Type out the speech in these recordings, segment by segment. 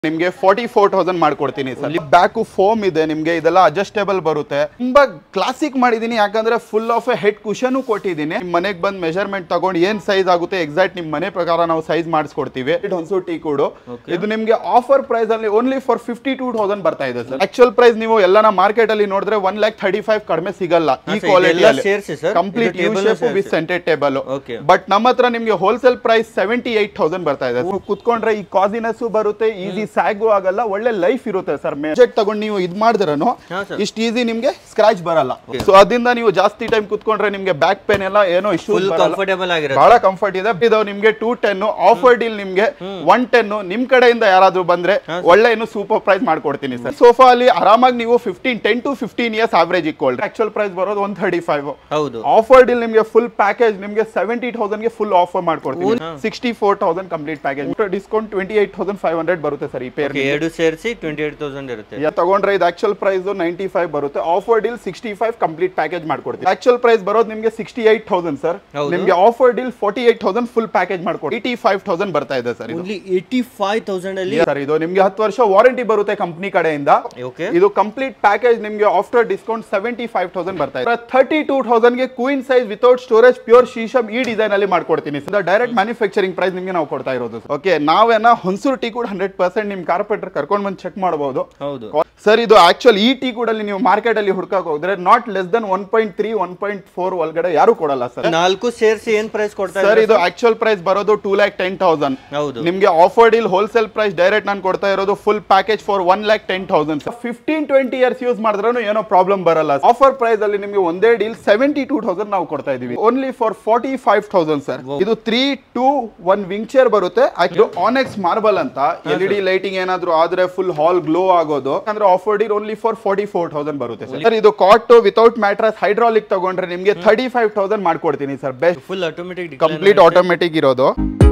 ನಿಮ್ಗೆ forty four thousand ಮಾಡ್ಕೊಡ್ತೀನಿ sir back foam ಇದೆ ನಿಮ್ಗೆ ಇದೆಲ್ಲ ಅಡ್ಜಸ್ಟೇಬಲ್ ಬರುತ್ತೆ ತುಂಬಾ ಕ್ಲಾಸಿಕ್ ಮಾಡಿದೀನಿ ಯಾಕಂದ್ರೆ ಫುಲ್ ಆಫ್ ಹೆಡ್ ಕುಶನ್ ಕೊಟ್ಟಿದ್ದೀನಿ ನಿಮ್ ಮನೆಗೆ ಬಂದ್ ಮೆಜರ್ಮೆಂಟ್ ತಗೊಂಡು ಏನ್ ಸೈಜ್ ಆಗುತ್ತೆ ಎಕ್ಸಾಕ್ಟ್ ನಿಮ್ ಮನೆ ಪ್ರಕಾರ ನಾವು ಸೈಜ್ ಮಾಡಿಸ್ಕೊಡ್ತೀವಿ ಹೊನ್ಸು ಟೀ ಕೂಡು ಇದು ನಿಮ್ಗೆ ಆಫರ್ ಪ್ರೈಸ್ ಅಲ್ಲಿ only for fifty two thousand ಬರ್ತಾ ಇದೆ ಸರ್ ಆಕ್ಚುಲ್ ಪ್ರೈಸ್ ನೀವು ಎಲ್ಲನ ಮಾರ್ಕೆಟ್ ಅಲ್ಲಿ ನೋಡಿದ್ರೆ ಒನ್ ಲ್ಯಾಕ್ ಥರ್ಟಿ ಫೈವ್ ಕಡಿಮೆ ಸಿಗಲ್ಲ ಈ sir, ಕ್ವಾಲಿಟಿ ಇದೆಲ್ಲ ಸೇರ್ಸಿ sir? ಕಂಪ್ಲೀಟ್ ಇದು ಯು table ಶೇಪ್ ವಿತ್ ಸೇರ್ಸಿ. Centre table Okay. ಬಟ್ ನಮ್ಮ ಹತ್ರ ನಿಮ್ಗೆ wholesale price seventy eight thousand ಬರ್ತಾ ಇದೆ ನೀವು ಕುತ್ಕೊಂಡ್ರೆ ಈ ಕಾಸಿನೆಸ್ ಬರುತ್ತೆ ಈಸಿ ಸ್ಯಾಗು ಆಗಲ್ಲ ಒಳ್ಳೆ ಲೈಫ್ ಇರುತ್ತೆ ಸರ್ ಮೇಜೆಟ್ ತಗೊಂಡು ನೀವು ಇದ್ ಮಾಡಿದ್ರನು ಹಾ, sir. ಇಷ್ಟು ಈಸಿ ನಿಮ್ಗೆ ಸ್ಕ್ರಾಚ್ ಬರಲ್ಲ ಸೊ ಅದರಿಂದ ನೀವು ಜಾಸ್ತಿ ಟೈಮ್ ಕುತ್ಕೊಂಡ್ರೆ ನಿಮ್ಗೆ ಬ್ಯಾಕ್ ಪೇನ್ ಎಲ್ಲ ಏನೋ ಇಶ್ಯೂ ಫುಲ್ ಕಂಫರ್ಟೇಬಲ್ ಆಗಿರುತ್ತೆ ಬಹಳ ಕಂಫರ್ಟ್ ಇದೆ ಇದು ನಿಮ್ಗೆ ಟೂ ಟೆನ್ ಆಫರ್ ಡೀಲ್ ನಿಮ್ಗೆ ಒನ್ ಟೆನ್ ನಿಮ್ ಕಡೆಯಿಂದ ಯಾರಾದ್ರೂ ಬಂದ್ರೆ ಒಳ್ಳೆ ಇನ್ನು ಸೂಪರ್ ಪ್ರೈಸ್ ಮಾಡ್ಕೊಡ್ತೀನಿ ಸರ್ ಸೋಫಾ ಅಲ್ಲಿ ಆರಾಮಾಗಿ ನೀವು fifteen ten to fifteen years average ಇಕ್ಕೊಳ್ರಿ ಆಕ್ಚುಲ್ ಪ್ರೈಸ್ ಬರೋದು ಒನ್ ಥರ್ಟಿ ಫೈವ್ ಹೌದು ಆಫರ್ ಡೀಲ್ ನಿಮಗೆ ಫುಲ್ ಪ್ಯಾಕೇಜ್ ನಿಮಗೆ ಸೆವೆಂಟಿ ತೌಸಂಡ್ ಗೆ ಫುಲ್ ಆಫರ್ ಮಾಡ್ಕೊಡ್ತೀವಿ sixty four thousand complete package discount twenty eight thousand five hundred ಬರುತ್ತೆ ಸರ್ ಈ pair Okay, ಎರಡು ಸೇರಿಸಿ ಟ್ವೆಂಟಿ ಏಟ್ ತೌಸಂಡ್ ಇರುತ್ತೆ ತಗೊಂಡ್ರೆ ಇದು ಆಕ್ಚುಲ್ ಪ್ರೈಸ್ ನೈಂಟಿ ಫೈವ್ ಬರುತ್ತೆ offer deal sixty five complete package ಮಾಡ್ಕೊಡ್ತೀವಿ ಆಕ್ಚುಲ್ ಪ್ರೈಸ್ ಬರೋದು ನಿಮಗೆ ಸಿಕ್ಸ್ಟಿ ಏಟ್ ತೌಸಂಡ್ ಸರ್ ಹೌದು. ನಿಮಗೆ offer deal forty eight thousand full package ಮಾಡ್ಕೊಡಿ ಏಯ್ಟಿ ಫೈವ್ ತೌಸಂಡ್ ಬರ್ತಾ ಇದೆ ಸರ್ ಇದು ಓನ್ಲಿ ಏಯ್ಟಿ ಫೈವ್ ತೌಸಂಡ್ ಅಲ್ಲಿ ಸರ್ ಇದು ನಿಮ್ಗೆ ಹತ್ತು ವರ್ಷ ವಾರಂಟಿ ಬರುತ್ತೆ ಕಂಪ್ನಿ ಕಡೆಯಿಂದ ಓಕೆ ಇದು ಕಂಪ್ಲೀಟ್ ಪ್ಯಾಕೇಜ್ ನಿಮಗೆ after discount seventy five thousand ಬರ್ತಾ ಇದೆ ಥರ್ಟಿ ಟೂ ತೌಸಂಡ್ ಗೆ queen size without storage pure sheesham ಈ ಡಿಸೈನ್ ಅಲ್ಲಿ ಮಾಡ್ಕೊಡ್ತೀನಿ ಡೈರೆಕ್ಟ್ ಮ್ಯಾನುಫ್ಯಾಕ್ಚರಿಂಗ್ ಪ್ರೈಸ್ ನಿಮಗೆ ನಾವು ಕೊಡ್ತಾ ಇರೋದು ಓಕೆ ನಾವೇನ ಹೊನ್ಸೂರು ಟೀ ಕೂಡ ಹಂಡ್ರೆಡ್ ಪರ್ಸೆಂಟ್ ನಿಮ್ ಕಾರ್ಪೆಂಟರ್ ಕರ್ಕೊಂಡು ಬಂದು ಚೆಕ್ ಮಾಡಬಹುದು ಹೌದು ಸರ್ ಇದು ಆಕ್ಚುಲ್ ಈ ಟೀ ಕೂಡ ನೀವು ಮಾರ್ಕೆಟ್ ಅಲ್ಲಿ ಹುಡ್ಕಕ್ ಹೋದ್ರೆ not less than one point three one point four ಒಳಗಡೆ ಯಾರು ಕೊಡಲ್ಲ ಸರ್ ನಾಲ್ಕು ಸೇರಿಸಿ ಏನ್ ಪ್ರೈಸ್ ಕೊಡ್ತಾ ಸರ್ ಇದ್ದಾರೆ ಇದು ಆಕ್ಚುಲ್ ಪ್ರೈಸ್ ಬರೋದು ಟೂ ಲ್ಯಾಕ್ ಟೆನ್ ತೌಸಂಡ್ ಹೌದು ನಿಮ್ಗೆ offer deal wholesale price direct ನಾನು ಕೊಡ್ತಾ ಇರೋದು full package for one lakh ten thousand fifteen twenty years use ಮಾಡಿದ್ರೂ ಏನೋ ಪ್ರಾಬ್ಲಮ್ ಬರಲ್ಲ ಆಫರ್ ಪ್ರೈಸ್ ಅಲ್ಲಿ ನಿಮಗೆ ಒಂದೇ ಡೀಲ್ ಸೆವೆಂಟಿ ಟೂ ತೌಸಂಡ್ ನಾವು ಕೊಡ್ತಾ ಇದೀವಿ only for forty five thousand sir ಇದು three two one wing chair ಬರುತ್ತೆ ಇದು ಆನೆಕ್ಸ್ ಮಾರ್ಬಲ್ ಅಂತ ಎಲ್ ಡಿ ಲೈಟಿಂಗ್ ಏನಾದ್ರು ಆದ್ರೆ ಫುಲ್ ಹಾಲ್ ಗ್ಲೋ ಆಗೋದು ಅಂದ್ರೆ offer deal only for forty four thousand ಬರುತ್ತೆ ಸರ್ ಇದು ಕಾಟ್ ವಿತೌಟ್ ಮ್ಯಾಟ್ರಸ್ ಹೈಡ್ರಾಲಿಕ್ ತಗೊಂಡ್ರೆ ನಿಮಗೆ ಥರ್ಟಿ ಫೈವ್ ತೌಸಂಡ್ ಮಾಡ್ಕೊಡ್ತೀನಿ sir best full automatic complete automatic ಇರೋದು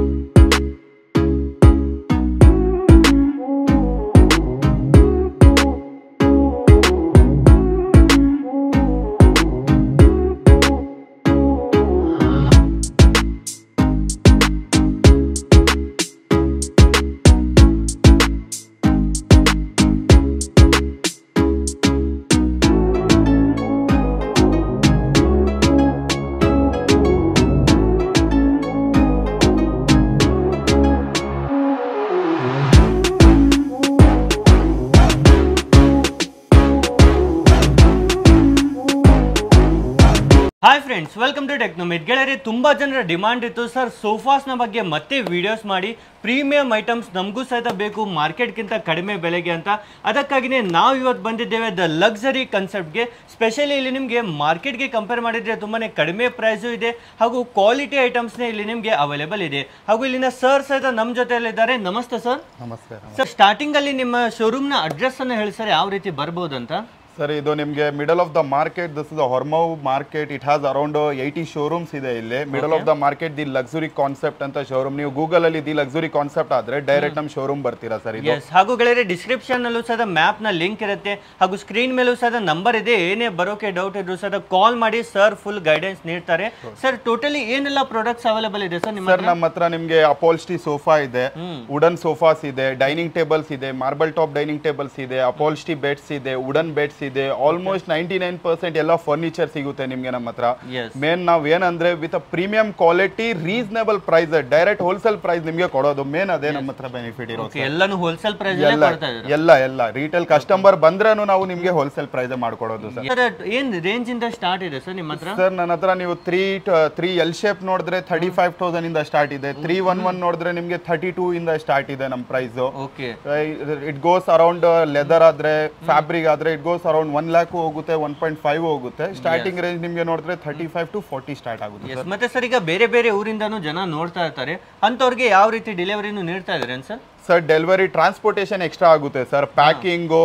ಹಾಯ್ ಫ್ರೆಂಡ್ಸ್ ವೆಲ್ಕಮ್ ಟು ಟೆಕ್ನೋಮಿಟ್ ಗೆಳೆಯರಿ ತುಂಬಾ ಜನರ ಡಿಮಾಂಡ್ ಇತ್ತು ಸರ್ ಸೋಫಾಸ್ನ ಬಗ್ಗೆ ಮತ್ತೆ ವಿಡಿಯೋಸ್ ಮಾಡಿ ಪ್ರೀಮಿಯಂ ಐಟಮ್ಸ್ ನಮಗೂ ಸಹಿತ ಬೇಕು ಮಾರ್ಕೆಟ್ಗಿಂತ ಕಡಿಮೆ ಬೆಲೆಗೆ ಅಂತ ಅದಕ್ಕಾಗಿನೇ ನಾವು ಇವತ್ತು ಬಂದಿದ್ದೇವೆ ದ ಲಕ್ಸರಿ ಕನ್ಸೆಪ್ಟ್ಗೆ ಸ್ಪೆಷಲಿ ಇಲ್ಲಿ ನಿಮಗೆ ಮಾರ್ಕೆಟ್ಗೆ ಕಂಪೇರ್ ಮಾಡಿದರೆ ತುಂಬಾ ಕಡಿಮೆ ಪ್ರೈಸು ಇದೆ ಹಾಗೂ ಕ್ವಾಲಿಟಿ ಐಟಮ್ಸ್ನೇ ಇಲ್ಲಿ ನಿಮಗೆ ಅವೈಲೇಬಲ್ ಇದೆ ಹಾಗೂ ಇಲ್ಲಿನ ಸರ್ ಸಹಿತ ನಮ್ಮ ಜೊತೆಯಲ್ಲಿದ್ದಾರೆ ನಮಸ್ತೆ ಸರ್ ನಮಸ್ಕಾರ ಸರ್ ಸ್ಟಾರ್ಟಿಂಗಲ್ಲಿ ನಿಮ್ಮ ಶೋರೂಮ್ನ ಅಡ್ರೆಸ್ಸನ್ನು ಹೇಳಿ ಸರ್ ಯಾವ ರೀತಿ ಬರ್ಬೋದಂತ ಸರ್ ಇದು ನಿಮಗೆ middle of the market this is Hormavu market it has around eighty showrooms ಇದೆ ಇಲ್ಲಿ middle of the market the luxury concept ಅಂತ ಶೋರೂಮ್ ನೀವು ಗೂಗಲ್ ಅಲ್ಲಿ ದಿ ಲಕ್ಸುರಿ ಕಾನ್ಸೆಪ್ಟ್ ಆದ್ರೆ ಡೈರೆಕ್ಟ್ ನಮ್ಮ ಶೋರೂಮ್ ಬರ್ತೀರಾ ಸರ್ ಇದು ಎಸ್ ಹಾಗೂ ಗೆಳೆಯರೆ ಡಿಸ್ಕ್ರಿಪ್ಷನ್ ನಲ್ಲೂ ಸಹ ಮ್ಯಾಪ್ ನ ಲಿಂಕ್ ಇರುತ್ತೆ ಹಾಗೂ ಸ್ಕ್ರೀನ್ ಮೇಲೂ ಸಹ ನಂಬರ್ ಇದೆ ಏನೇ ಬರೋಕೆ ಡೌಟ್ ಇದ್ರು ಸಹ ಕಾಲ್ ಮಾಡಿ ಸರ್ ಫುಲ್ ಗೈಡೆನ್ಸ್ ನೀಡ್ತಾರೆ ಸರ್ ಟೋಟಲಿ ಏನೆಲ್ಲ ಪ್ರಾಡಕ್ಟ್ಸ್ ಅವೈಲೇಬಲ್ ಇದೆ ಸರ್ ನಿಮ್ಮ ಸರ್ ನಮ್ಮ ಹತ್ರ ನಿಮ್ಗೆ ಅಪೋಲ್ಸ್ಟಿ ಸೋಫಾ ಇದೆ ವುಡನ್ ಸೋಫಾಸ್ ಇದೆ ಡೈನಿಂಗ್ ಟೇಬಲ್ಸ್ ಇದೆ ಮಾರ್ಬಲ್ ಟಾಪ್ ಡೈನಿಂಗ್ ಟೇಬಲ್ಸ್ ಇದೆ ಅಪೋಲ್ಸ್ಟಿ ಬೆಡ್ಸ್ ಇದೆ ವುಡನ್ ಬೆಡ್ಸ್ ಇದೆ ಆಲ್ಮೋಸ್ಟ್ ನೈಂಟಿ ನೈನ್ ಪರ್ಸೆಂಟ್ ಎಲ್ಲ ಫರ್ನಿಚರ್ ಸಿಗುತ್ತೆ ನಿಮ್ಗೆ ನಮ್ಮ ಹತ್ರ Yes. ಮೇನ್ ನಾವ್ ಏನಂದ್ರೆ with premium quality reasonable price direct wholesale price ನಿಮ್ಗೆ ಕೊಡೋದು ಮೇನ್ ಅದೇ ನಮ್ಮ ಹತ್ರ ಬೆನಿಫಿಟ್ ಇರೋದು ಓಕೆ ಎಲ್ಲಾನು ಹೋಲ್ಸೇಲ್ ಪ್ರೈಸ್ ಎಲ್ಲ ಕೊಡ್ತಾ ಇದ್ದಾರೆ ಎಲ್ಲ ಎಲ್ಲ ರಿಟೇಲ್ ಕಸ್ಟಮರ್ ಬಂದ್ರೂ ನಾವು ನಿಮ್ಗೆ ಹೋಲ್ಸೇಲ್ ಪ್ರೈಸ್ ಮಾಡ್ಕೊಡೋದು ಸರ್ ಸರ್ ಏನ್ ರೇಂಜ್ ಇಂದ ಸ್ಟಾರ್ಟ್ ಇದೆ ಸರ್ ನಿಮ್ಮ ಹತ್ರ ಸರ್ ನನ್ನ ಹತ್ರ ನೀವು ತ್ರೀ ತ್ರೀ ಎಲ್ ಶೇಪ್ ನೋಡಿದ್ರೆ ಥರ್ಟಿ ಫೈವ್ ತೌಸಂಡ್ ಇಂದ ಸ್ಟಾರ್ಟ್ ಇದೆ ತ್ರೀ ಒನ್ ಒನ್ ನೋಡಿದ್ರೆ ನಿಮ್ಗೆ ಥರ್ಟಿ ಟೂ ಇಂದ ಸ್ಟಾರ್ಟ್ ಇದೆ ನಮ್ಮ price okay it goes around leather ಆದ್ರೆ ಫ್ಯಾಬ್ರಿಕ್ ಆದ್ರೆ it goes around one lakh ಹೋಗುತ್ತೆ ಒನ್ ಪಾಯಿಂಟ್ ಫೈವ್ ಹೋಗುತ್ತೆ ಸ್ಟಾರ್ಟಿಂಗ್ ರೇಂಜ್ ನಿಮ್ಗೆ ನೋಡಿದ್ರೆ thirty five to forty start ಆಗುತ್ತೆ ಎಸ್ ಮತ್ತೆ ಸರ್ ಈಗ ಬೇರೆ ಬೇರೆ ಊರಿಂದನೂ ಜನ ನೋಡ್ತಾ ಇರ್ತಾರೆ ಅಂತವ್ರಿಗೆ ಯಾವ ರೀತಿ ಡೆಲಿವರಿನೂ ನೀಡ್ತಾ ಇದ್ದಾರೆ sir sir delivery transportation extra ಆಗುತ್ತೆ ಸರ್ ಪ್ಯಾಕಿಂಗು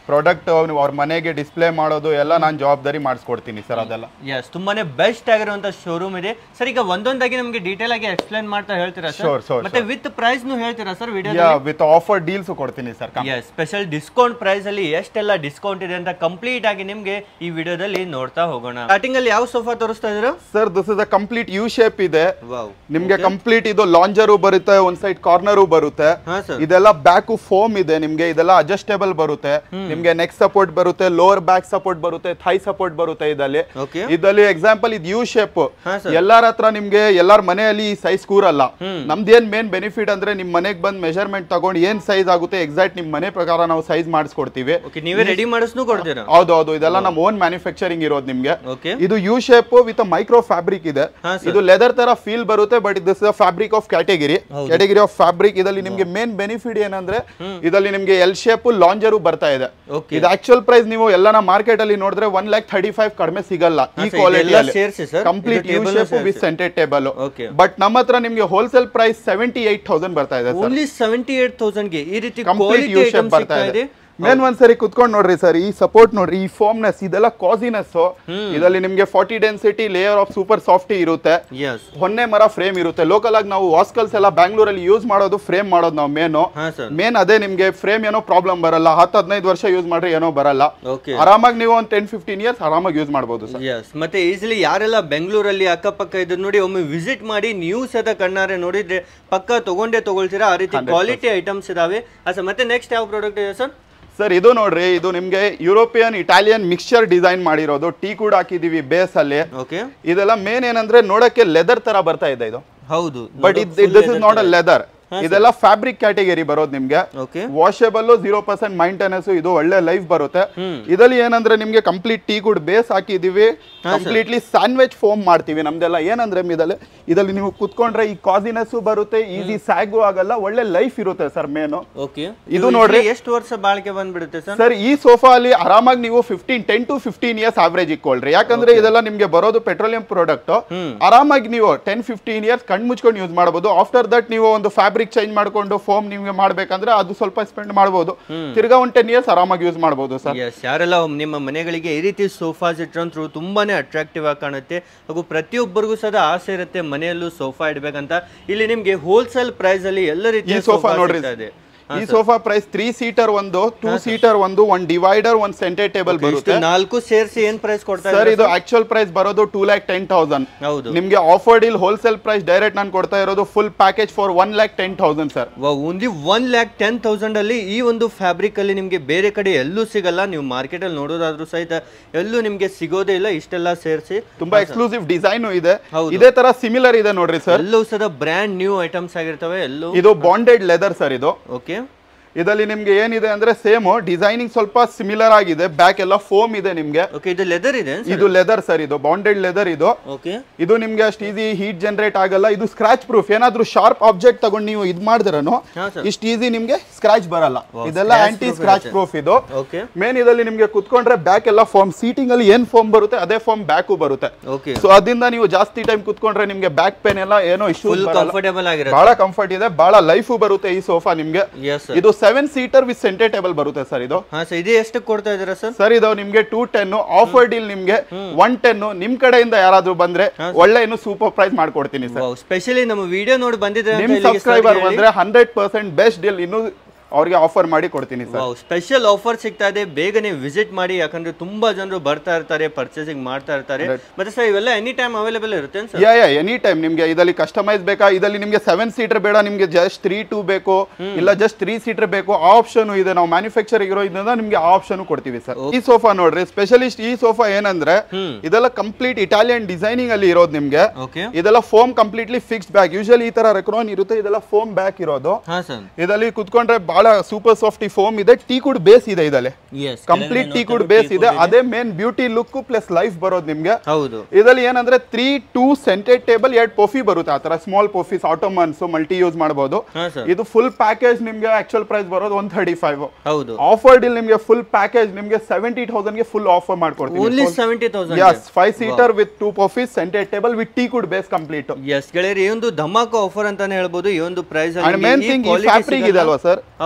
ಪ್ರಾಡಕ್ಟ್ ಅವ್ರ ಮನೆಗೆ ಡಿಸ್ಪ್ಲೇ ಮಾಡೋದು ಎಲ್ಲ ನಾನು ಜವಾಬ್ದಾರಿ ಮಾಡಿಸ್ಕೊಡ್ತೀನಿ ಸರ್ ಅದೆಲ್ಲ ಎಸ್ ತುಂಬಾನೇ ಬೆಸ್ಟ್ ಆಗಿರುವಂತ ಶೋರೂಮ್ ಇದೆ ಸರ್ ಈಗ ಒಂದೊಂದಾಗಿ ನಮಗೆ ಡೀಟೇಲ್ ಆಗಿ ಎಕ್ಸ್ಪ್ಲೈನ್ ಮಾಡ್ತಾ ಹೇಳ್ತೀರಾ Sure, ಸರ್ sure, ಮತ್ತೆ ವಿತ್ ಪ್ರೈಸ್ ನು ಹೇಳ್ತೀರಾ sir video yeah with offer deals ಕೊಡ್ತೀನಿ sir yes special discount price ಅಲ್ಲಿ ಎಷ್ಟೆಲ್ಲ ಡಿಸ್ಕೌಂಟ್ ಇದೆ ಅಂತ ಕಂಪ್ಲೀಟ್ ಆಗಿ ನಿಮ್ಗೆ ಈ ವಿಡಿಯೋದಲ್ಲಿ ನೋಡ್ತಾ ಹೋಗೋಣ ಸ್ಟಾರ್ಟಿಂಗ್ ಅಲ್ಲಿ ಯಾವ ಸೋಫಾ ತೋರಿಸ್ತಾ ಇದ್ರು sir this is a complete U shape ಇದೆ ವಾವ್ ನಿಮ್ಗೆ ಕಂಪ್ಲೀಟ್ ಇದು ಲಾಂಜರು ಬರುತ್ತೆ ಒಂದ್ ಸೈಡ್ ಕಾರ್ನರು ಬರುತ್ತೆ ಹಾ ಸರ್ ಇದೆಲ್ಲ ಬ್ಯಾಕ್ ಫೋಮ್ ಇದೆ ನಿಮ್ಗೆ ಇದೆಲ್ಲ ಅಡ್ಜಸ್ಟೇಬಲ್ ಬರುತ್ತೆ ನಿಮ್ಗೆ ನೆಕ್ ಸಪೋರ್ಟ್ ಬರುತ್ತೆ ಲೋವರ್ ಬ್ಯಾಕ್ ಸಪೋರ್ಟ್ ಬರುತ್ತೆ ಥೈ ಸಪೋರ್ಟ್ ಬರುತ್ತೆ ಇದಲ್ಲಿ ಓಕೆ ಇದಲ್ಲಿ ಎಕ್ಸಾಂಪಲ್ ಇದು ಯು ಶೇಪ್ ಹಾ ಸರ್ ಎಲ್ಲಾರ ಹತ್ರ ನಿಮ್ಗೆ ಎಲ್ಲಾರ ಮನೆಯಲ್ಲಿ ಸೈಜ್ ಕೂರಲ್ಲ ನಮ್ದೇನ್ ಮೇನ್ ಬೆನಿಫಿಟ್ ಅಂದ್ರೆ ನಿಮ್ ಮನೆಗ್ ಬಂದ್ ಮೆಜರ್ಮೆಂಟ್ ತಗೊಂಡು ಏನ್ ಸೈಜ್ ಆಗುತ್ತೆ ಎಕ್ಸಾಕ್ಟ್ ನಿಮ್ ಮನೆ ಪ್ರಕಾರ ನಾವು ಸೈಜ್ ಮಾಡಿಸ್ಕೊಡ್ತೀವಿ ಓಕೆ ನೀವೇ ರೆಡಿ ಮಾಡಿಸ್ನು ಕೊಡ್ತೀರಾ ಹೌದು ಹೌದು ಇದೆಲ್ಲ ನಮ್ಮ ಓನ್ ಮ್ಯಾನುಫ್ಯಾಕ್ಚರಿಂಗ್ ಇರೋದು ನಿಮ್ಗೆ ಓಕೆ ಇದು U shape with micro fabric ಇದೆ ಹಾ, ಇದು ಲೆದರ್ ತರ ಫೀಲ್ ಬರುತ್ತೆ but this fabric of category category of fabric ಇದರಲ್ಲಿ ನಿಮ್ಗೆ ಮೇನ್ ಬೆನಿಫಿಟ್ ಏನಂದ್ರೆ ಇದರಲ್ಲಿ ನಿಮ್ಗೆ ಎಲ್ ಶೇಪ್ ಲಾಂಜರು ಬರ್ತಾ ಇದೆ ಓಕೆ ಇದು ಆಕ್ಚುಯಲ್ ಪ್ರೈಸ್ ನೀವು ಎಲ್ಲನ ಮಾರ್ಕೆಟ್ ಅಲ್ಲಿ ನೋಡಿದ್ರೆ ಒನ್ ಲ್ಯಾಕ್ ಥರ್ಟಿ ಫೈವ್ ಕಡಿಮೆ ಸಿಗಲ್ಲ ಈ ಕ್ವಾಲಿಟಿ ಸೇರಿಸಿ sir complete U shape with centre table okay but ನಮ್ಮ ಹತ್ರ ನಿಮ್ಗೆ wholesale price seventy eight thousand ಬರ್ತಾ ಇದೆ ಸರ್ ಓನ್ಲಿ ಸೆವೆಂಟಿ ಏಟ್ ತೌಸಂಡ್ಗೆ ಈ ರೀತಿ complete quality U item shape ಬರ್ತಾ ಸಿಗ್ತಾ ಇದೆ ಇದೆ ಮೇನ್ ಒಂದ್ಸರಿ ಕುತ್ಕೊಂಡು ನೋಡ್ರಿ ಸರ್ ಈ ಸಪೋರ್ಟ್ ನೋಡ್ರಿ ಈ ಫೋಮ್ನೆಸ್ ಇದೆಲ್ಲ ಕಾಸಿನೆಸ್ ಇದರಲ್ಲಿ ನಿಮ್ಗೆ forty density layer of super softy ಇರುತ್ತೆ ಎಸ್ ಹೊನ್ನೆ ಮರ ಫ್ರೇಮ್ ಇರುತ್ತೆ ಲೋಕಲ್ ಆಗಿ ನಾವು ವಾಸ್ಕಲ್ಸ್ ಎಲ್ಲ ಬ್ಯಾಂಗ್ಳೂರಲ್ಲಿ ಯೂಸ್ ಮಾಡೋದು ಫ್ರೇಮ್ ಮಾಡೋದು ನಾವು ಮೇನು ಹಾ ಸರ್ ಮೇನ್ ಅದೇ ನಿಮ್ಗೆ ಫ್ರೇಮ್ ಏನೋ ಪ್ರಾಬ್ಲಮ್ ಬರಲ್ಲ ಹತ್ತು ಹದಿನೈದು ವರ್ಷ ಯೂಸ್ ಮಾಡ್ರಿ ಏನೋ ಬರಲ್ಲ ಓಕೆ ಆರಾಮಾಗಿ ನೀವು ಒಂದು ಟೆನ್ ಫಿಫ್ಟೀನ್ ಇಯರ್ಸ್ ಆರಾಮಾಗಿ ಯೂಸ್ ಮಾಡ್ಬೋದು ಸರ್ ಎಸ್ ಮತ್ತೆ ಈಸಿಲಿ ಯಾರೆಲ್ಲ ಬೆಂಗಳೂರಲ್ಲಿ ಅಕ್ಕಪಕ್ಕ ಇದ್ರು ನೋಡಿ ಒಮ್ಮೆ ವಿಸಿಟ್ ಮಾಡಿ ನೀವು ಸಹ ಕಣ್ಣಾರೆ ನೋಡಿದ್ರೆ ಪಕ್ಕ ತಗೊಂಡೇ ತಗೊಳ್ತೀರಾ ಆ ರೀತಿ ಕ್ವಾಲಿಟಿ ಐಟಮ್ಸ್ ಇದಾವೆ ಸರ್ ಮತ್ತೆ ನೆಕ್ಸ್ಟ್ ಯಾವ ಪ್ರಾಡಕ್ಟ್ ಇದೆ ಸರ್ ಸರ್ ಇದು ನೋಡ್ರಿ ಇದು ನಿಮ್ಗೆ ಯುರೋಪಿಯನ್ ಇಟಾಲಿಯನ್ ಮಿಕ್ಸ್ಚರ್ ಡಿಸೈನ್ ಮಾಡಿರೋದು ಟೀ ಕೂಡ ಹಾಕಿದೀವಿ ಬೇಸ್ ಅಲ್ಲಿ ಓಕೆ ಇದೆಲ್ಲ ಮೇನ್ ಏನಂದ್ರೆ ನೋಡಕ್ಕೆ ಲೆದರ್ ತರ ಬರ್ತಾ ಇದೆ ಇದು ಹೌದು but this is not a leather ಇದೆಲ್ಲ ಫ್ಯಾಬ್ರಿಕ್ ಕ್ಯಾಟಗರಿ ಬರೋದು ನಿಮ್ಗೆ okay washable zero percent maintenance ಇದು ಒಳ್ಳೆ ಲೈಫ್ ಬರುತ್ತೆ ಇದರಲ್ಲಿ ಏನಂದ್ರೆ ನಿಮ್ಗೆ ಕಂಪ್ಲೀಟ್ ಟೀ ಗುಡ್ ಬೇಸ್ ಹಾಕಿದೀವಿ ಕಂಪ್ಲೀಟ್ಲಿ ಸ್ಯಾಂಡ್ವಿಚ್ ಫೋಮ್ ಮಾಡ್ತೀವಿ ನಮ್ದೆಲ್ಲ ಏನಂದ್ರೆ ಇದರಲ್ಲಿ ಇದರಲ್ಲಿ ನೀವು ಕುತ್ಕೊಂಡ್ರೆ ಈ ಕಾಸಿನೆಸ್ ಬರುತ್ತೆ ಈಸಿ ಸ್ಯಾಗು ಆಗಲ್ಲ ಒಳ್ಳೆ ಲೈಫ್ ಇರುತ್ತೆ ಸರ್ ಮೇನು ಓಕೆ ಇದು ನೋಡ್ರಿ. ಎಷ್ಟು ವರ್ಷ ಬಾಳಿಕೆ ಬಂದ್ಬಿಡುತ್ತೆ ಸರ್ ಸರ್ ಈ ಸೋಫಾ ಅಲ್ಲಿ ಆರಾಮಾಗಿ ನೀವು fifteen ten to fifteen years average ಇಟ್ಕೊಳ್ರಿ ಯಾಕಂದ್ರೆ ಇದೆಲ್ಲ ನಿಮ್ಗೆ ಬರೋದು ಪೆಟ್ರೋಲಿಯಂ ಪ್ರಾಡಕ್ಟ್ ಆರಾಮಾಗಿ ನೀವು ಟೆನ್ ಫಿಫ್ಟೀನ್ ಇಯರ್ಸ್ ಕಣ್ ಮುಚ್ಕೊಂಡು ಯೂಸ್ ಮಾಡಬಹುದು ಆಫ್ಟರ್ ದಟ್ ನೀವು ಒಂದು ಫ್ಯಾಬ್ರಿಕ್ ಚೇಂಜ್ ಮಾಡ್ಕೊಂಡು ಫೋಮ್ ನಿಮ್ಗೆ ಮಾಡ್ಬೇಕಂದ್ರೆ ಅದು ಸ್ವಲ್ಪ ಸ್ಪೆಂಡ್ ಮಾಡಬಹುದು ತಿರ್ಗಾ ಒಂದು ಟೆನ್ ಇಯರ್ಸ್ ಆರಾಮಾಗಿ ಯೂಸ್ ಮಾಡಬಹುದು ಸರ್ ಎಸ್ ಯಾರೆಲ್ಲ ನಿಮ್ಮ ಮನೆಗಳಿಗೆ ಈ ರೀತಿ ಸೋಫಾಸ್ ಇಟ್ಟರಂತೂ ತುಂಬಾನೇ ಅಟ್ರಾಕ್ಟಿವ್ ಆಗಿ ಕಾಣುತ್ತೆ ಹಾಗೂ ಪ್ರತಿಯೊಬ್ಬರಿಗೂ ಸಹ ಆಸೆ ಇರುತ್ತೆ ಮನೆಯಲ್ಲೂ ಸೋಫಾ ಇಡ್ಬೇಕಂತ ಇಲ್ಲಿ ನಿಮ್ಗೆ ಹೋಲ್ಸೇಲ್ ಪ್ರೈಸ್ ಅಲ್ಲಿ ಎಲ್ಲ ಈ ರೀತಿಯ ಸೋಫಾ ಸೋಫಾ ನೋಡ್ರಿ ಸಿಗ್ತಾ ಇದೆ ಈ ಸೋಫಾ ಪ್ರೈಸ್ ತ್ರೀ ಸೀಟರ್ ಒಂದು ಟೂ ಸೀಟರ್ ಒಂದು ಒಂದ್ ಡಿವೈಡರ್ ಒಂದ್ ಸೆಂಟರ್ ಟೇಬಲ್ ಬರುತ್ತೆ ಇಷ್ಟು ನಾಲ್ಕು ಸೇರಿಸಿ ಏನ್ ಪ್ರೈಸ್ ಕೊಡ್ತಾ ಸರ್ ಇದು ಆಕ್ಚುಯಲ್ ಪ್ರೈಸ್ ಬರೋದು ಟೂ ಲ್ಯಾಕ್ ಟೆನ್ ತೌಸಂಡ್ ಹೌದು ನಿಮ್ಗೆ offer deal wholesale price direct ನಾನು ಕೊಡ್ತಾ ಇರೋದು full package for one lakh ten thousand sir only one lakh ten thousand ಅಲ್ಲಿ ಈ ಒಂದು ಫ್ಯಾಬ್ರಿಕ್ ಅಲ್ಲಿ ನಿಮ್ಗೆ ಬೇರೆ ಕಡೆ ಎಲ್ಲೂ ಸಿಗಲ್ಲ ನೀವು ಮಾರ್ಕೆಟ್ ಅಲ್ಲಿ ನೋಡೋದಾದ್ರೂ ಸಹಿತ ಎಲ್ಲೂ ನಿಮ್ಗೆ ಸಿಗೋದೇ ಇಲ್ಲ ಇಷ್ಟೆಲ್ಲ ಸೇರಿಸಿ ತುಂಬಾ ಎಕ್ಸ್ಕ್ಲೂಸಿವ್ ಡಿಸೈನ್ ಇದೆ ಹೌದು. ಇದೇ ತರ ಸಿಮಿಲರ್ ಇದೆ ನೋಡ್ರಿ ಸರ್ ಎಲ್ಲವೂ ಸಹ ಬ್ರ್ಯಾಂಡ್ ನ್ಯೂ ಐಟಮ್ಸ್ ಆಗಿರ್ತವೆ ಎಲ್ಲೂ ಇದು ಬಾಂಡೆಡ್ ಲೆದರ್ ಸರ್ ಇದು ಓಕೆ ಇದರಲ್ಲಿ ನಿಮ್ಗೆ ಏನಿದೆ ಅಂದ್ರೆ ಸೇಮ್ ಡಿಸೈನಿಂಗ್ ಸ್ವಲ್ಪ ಸಿಮಿಲರ್ ಆಗಿದೆ ಬ್ಯಾಕ್ ಎಲ್ಲ ಫೋಮ್ ಇದೆ ನಿಮ್ಗೆ ಓಕೆ ಇದು ಲೆದರ್ ಇದೆ ಇದು ಲೆದರ್ ಸರ್ ಇದು ಬಾಂಡೆಡ್ ಲೆದರ್ ಇದು ಓಕೆ ಇದು ನಿಮ್ಗೆ ಅಷ್ಟು ಈಸಿ ಹೀಟ್ ಜನರೇಟ್ ಆಗಲ್ಲ ಇದು ಸ್ಕ್ರಾಚ್ ಪ್ರೂಫ್ ಏನಾದ್ರೂ ಶಾರ್ಪ್ ಆಬ್ಜೆಕ್ಟ್ ತಗೊಂಡು ನೀವು ಇದು ಮಾಡಿದ್ರೂ ಹಾ ಸರ್ ಇಷ್ಟು ಈಸಿ ನಿಮ್ಗೆ ಸ್ಕ್ರಾಚ್ ಬರಲ್ಲ ಇದೆಲ್ಲ scratch ಆಂಟಿ proof ಸ್ಕ್ರಾಚ್ ಇರುತ್ತೆ. ಪ್ರೂಫ್ ಇದು ಓಕೆ ಮೇನ್ ಇದರಲ್ಲಿ ನಿಮ್ಗೆ ಕುತ್ಕೊಂಡ್ರೆ ಬ್ಯಾಕ್ ಎಲ್ಲ ಫಾರ್ಮ್ ಸೀಟಿಂಗ್ ಅಲ್ಲಿ ಏನ್ ಫಾರ್ಮ್ ಬರುತ್ತೆ ಅದೇ ಫಾರ್ಮ್ ಬ್ಯಾಕು ಬರುತ್ತೆ ಓಕೆ ಸೊ ಅದರಿಂದ ನೀವು ಜಾಸ್ತಿ ಟೈಮ್ ಕುತ್ಕೊಂಡ್ರೆ ನಿಮ್ಗೆ ಬ್ಯಾಕ್ ಪೇನ್ ಎಲ್ಲ ಏನೋ ಇಶ್ಯೂ ಫುಲ್ ಕಂಫರ್ಟೇಬಲ್ ಆಗಿರುತ್ತೆ ಬಹಳ ಕಂಫರ್ಟ್ ಇದೆ ಬಹಳ ಲೈಫು ಬರುತ್ತೆ ಈ ಸೋಫಾ ನಿಮ್ಗೆ ಎಸ್ ಸರ್ ಇದು seven seater with centre table ಬರುತ್ತೆ ಸರ್ ಇದು ಹಾ ಸರ್ ಇದು ಎಷ್ಟು ಕೊಡ್ತಾ ಇದ್ದೀರಾ ಸರ್ ಸರ್ ಇದು ನಿಮ್ಗೆ ಟೂ ಟೆನ್ ಆಫರ್ ಡೀಲ್ ನಿಮ್ಗೆ ಒನ್ ಟೆನ್ ನಿಮ್ ಕಡೆಯಿಂದ ಯಾರಾದ್ರೂ ಬಂದ್ರೆ ಒಳ್ಳೆ ಇನ್ನು ಸೂಪರ್ ಪ್ರೈಸ್ ಮಾಡ್ಕೊಡ್ತೀನಿ ಸರ್ ಸ್ಪೆಷಲಿ ನಮ್ಮ ವಿಡಿಯೋ ನೋಡಿ ಬಂದಿದ್ರೆ ನಿಮ್ ಸಬ್ಸ್ಕ್ರೈಬರ್ ಬಂದ್ರೆ ಹಂಡ್ರೆಡ್ ಪರ್ಸೆಂಟ್ ಬೆಸ್ಟ್ ಡೀಲ್ ಇನ್ನು ಅವ್ರಿಗೆ ಆಫರ್ ಮಾಡಿ ಕೊಡ್ತೀನಿ ಸರ್ ಸ್ಪೆಷಲ್ ಆಫರ್ ಸಿಗ್ತಾ ಇದೆ ಬೇಗನೆ ವಿಸಿಟ್ ಮಾಡಿ ಯಾಕಂದ್ರೆ ತುಂಬಾ ಜನರು ಬರ್ತಾ ಇರ್ತಾರೆ ಪರ್ಚೇಸಿಂಗ್ ಮಾಡ್ತಾ ಇರ್ತಾರೆ ಮತ್ತೆ ಸರ್ ಇವೆಲ್ಲ ಎನಿ ಟೈಮ್ ಅವೈಲೇಬಲ್ ಇರುತ್ತೆ sir yeah yeah any time ನಿಮ್ಗೆ ಇದರಲ್ಲಿ ಕಸ್ಟಮೈಸ್ ಬೇಕಾ ಇದರಲ್ಲಿ ನಿಮ್ಗೆ ಸೆವೆನ್ ಸೀಟರ್ ಬೇಡ ನಿಮ್ಗೆ ಜಸ್ಟ್ ತ್ರೀ ಟೂ ಬೇಕು ಇಲ್ಲ ಜಸ್ಟ್ ತ್ರೀ ಸೀಟರ್ ಬೇಕು ಆ ಆಪ್ಷನ್ ಇದೆ ನಾವು ಮ್ಯಾನುಫ್ಯಾಕ್ಚರ್ ಇರೋ ಇದನ್ನ ನಿಮ್ಗೆ ಆ ಆಪ್ಷನ್ ಕೊಡ್ತೀವಿ ಸರ್ ಈ ಸೋಫಾ ನೋಡ್ರಿ ಸ್ಪೆಷಲಿಸ್ಟ್ ಈ ಸೋಫಾ ಏನಂದ್ರೆ ಇದೆಲ್ಲ ಕಂಪ್ಲೀಟ್ ಇಟಾಲಿಯನ್ ಡಿಸೈನಿಂಗ್ ಅಲ್ಲಿ ಇರೋದು ನಿಮ್ಗೆ ಓಕೆ ಇದೆಲ್ಲ foam completely fixed back usually ಈ ತರ ರೆಕ್ರೋನ್ ಇರುತ್ತೆ ಇದೆಲ್ಲ ಫೋಮ್ ಬ್ಯಾಕ್ ಇರೋದು ಹಾ ಸರ್ ಇದರಲ್ಲಿ ಕುತ್ಕೊಂಡ್ರೆ ಬಹಳ ಸೂಪರ್ ಸಾಫ್ಟ್ ಫೋಮ್ ಇದೆ ಟೀ ಕುಡ್ ಬೇಸ್ ಇದೆ ಇದರಲ್ಲಿ yes complete teak wood base ಇದೆ ಅದೇ main beauty look plus life ಬರೋದು ನಿಮ್ಗೆ ಹೌದು ಇದರಲ್ಲಿ ಏನಂದ್ರೆ ತ್ರೀ ಟೂ ಸೆಂಟೆಡ್ ಟೇಬಲ್ ಎರಡು ಪೋಫಿ ಬರುತ್ತೆ ಆತರ small pouffes ottomans multi use ಮಾಡಬಹುದು ಹಾ ಸರ್ ಇದು ಫುಲ್ ಪ್ಯಾಕೇಜ್ ನಿಮ್ಗೆ ಆಕ್ಚುಯಲ್ ಪ್ರೈಸ್ ಬರೋದು ಒನ್ ಥರ್ಟಿ ಫೈವ್ ಹೌದು ಆಫರ್ ಡೀಲ್ ನಿಮ್ಗೆ ಫುಲ್ ಪ್ಯಾಕೇಜ್ ನಿಮ್ಗೆ ಸೆವೆಂಟಿ ತೌಸಂಡ್ ಗೆ ಫುಲ್ ಆಫರ್ ಮಾಡ್ಕೊಡ್ತೀನಿ only seventy thousand yes five seater with two pouffes centre table with teak wood base complete yes ಗೆಳೆಯರಿ ಈ ಒಂದು ಧಮಾಕ ಆಫರ್ ಅಂತಾನೆ ಹೇಳ್ಬೋದು ಈ ಒಂದು ಪ್ರೈಸ್ ಅಂಡ್ ಮೇನ್ ಥಿಂಗ್ ಈ ಫ್ಯಾಬ್ರಿಕ್ ಇದೆ ಅಲ್ವಾ ಸರ್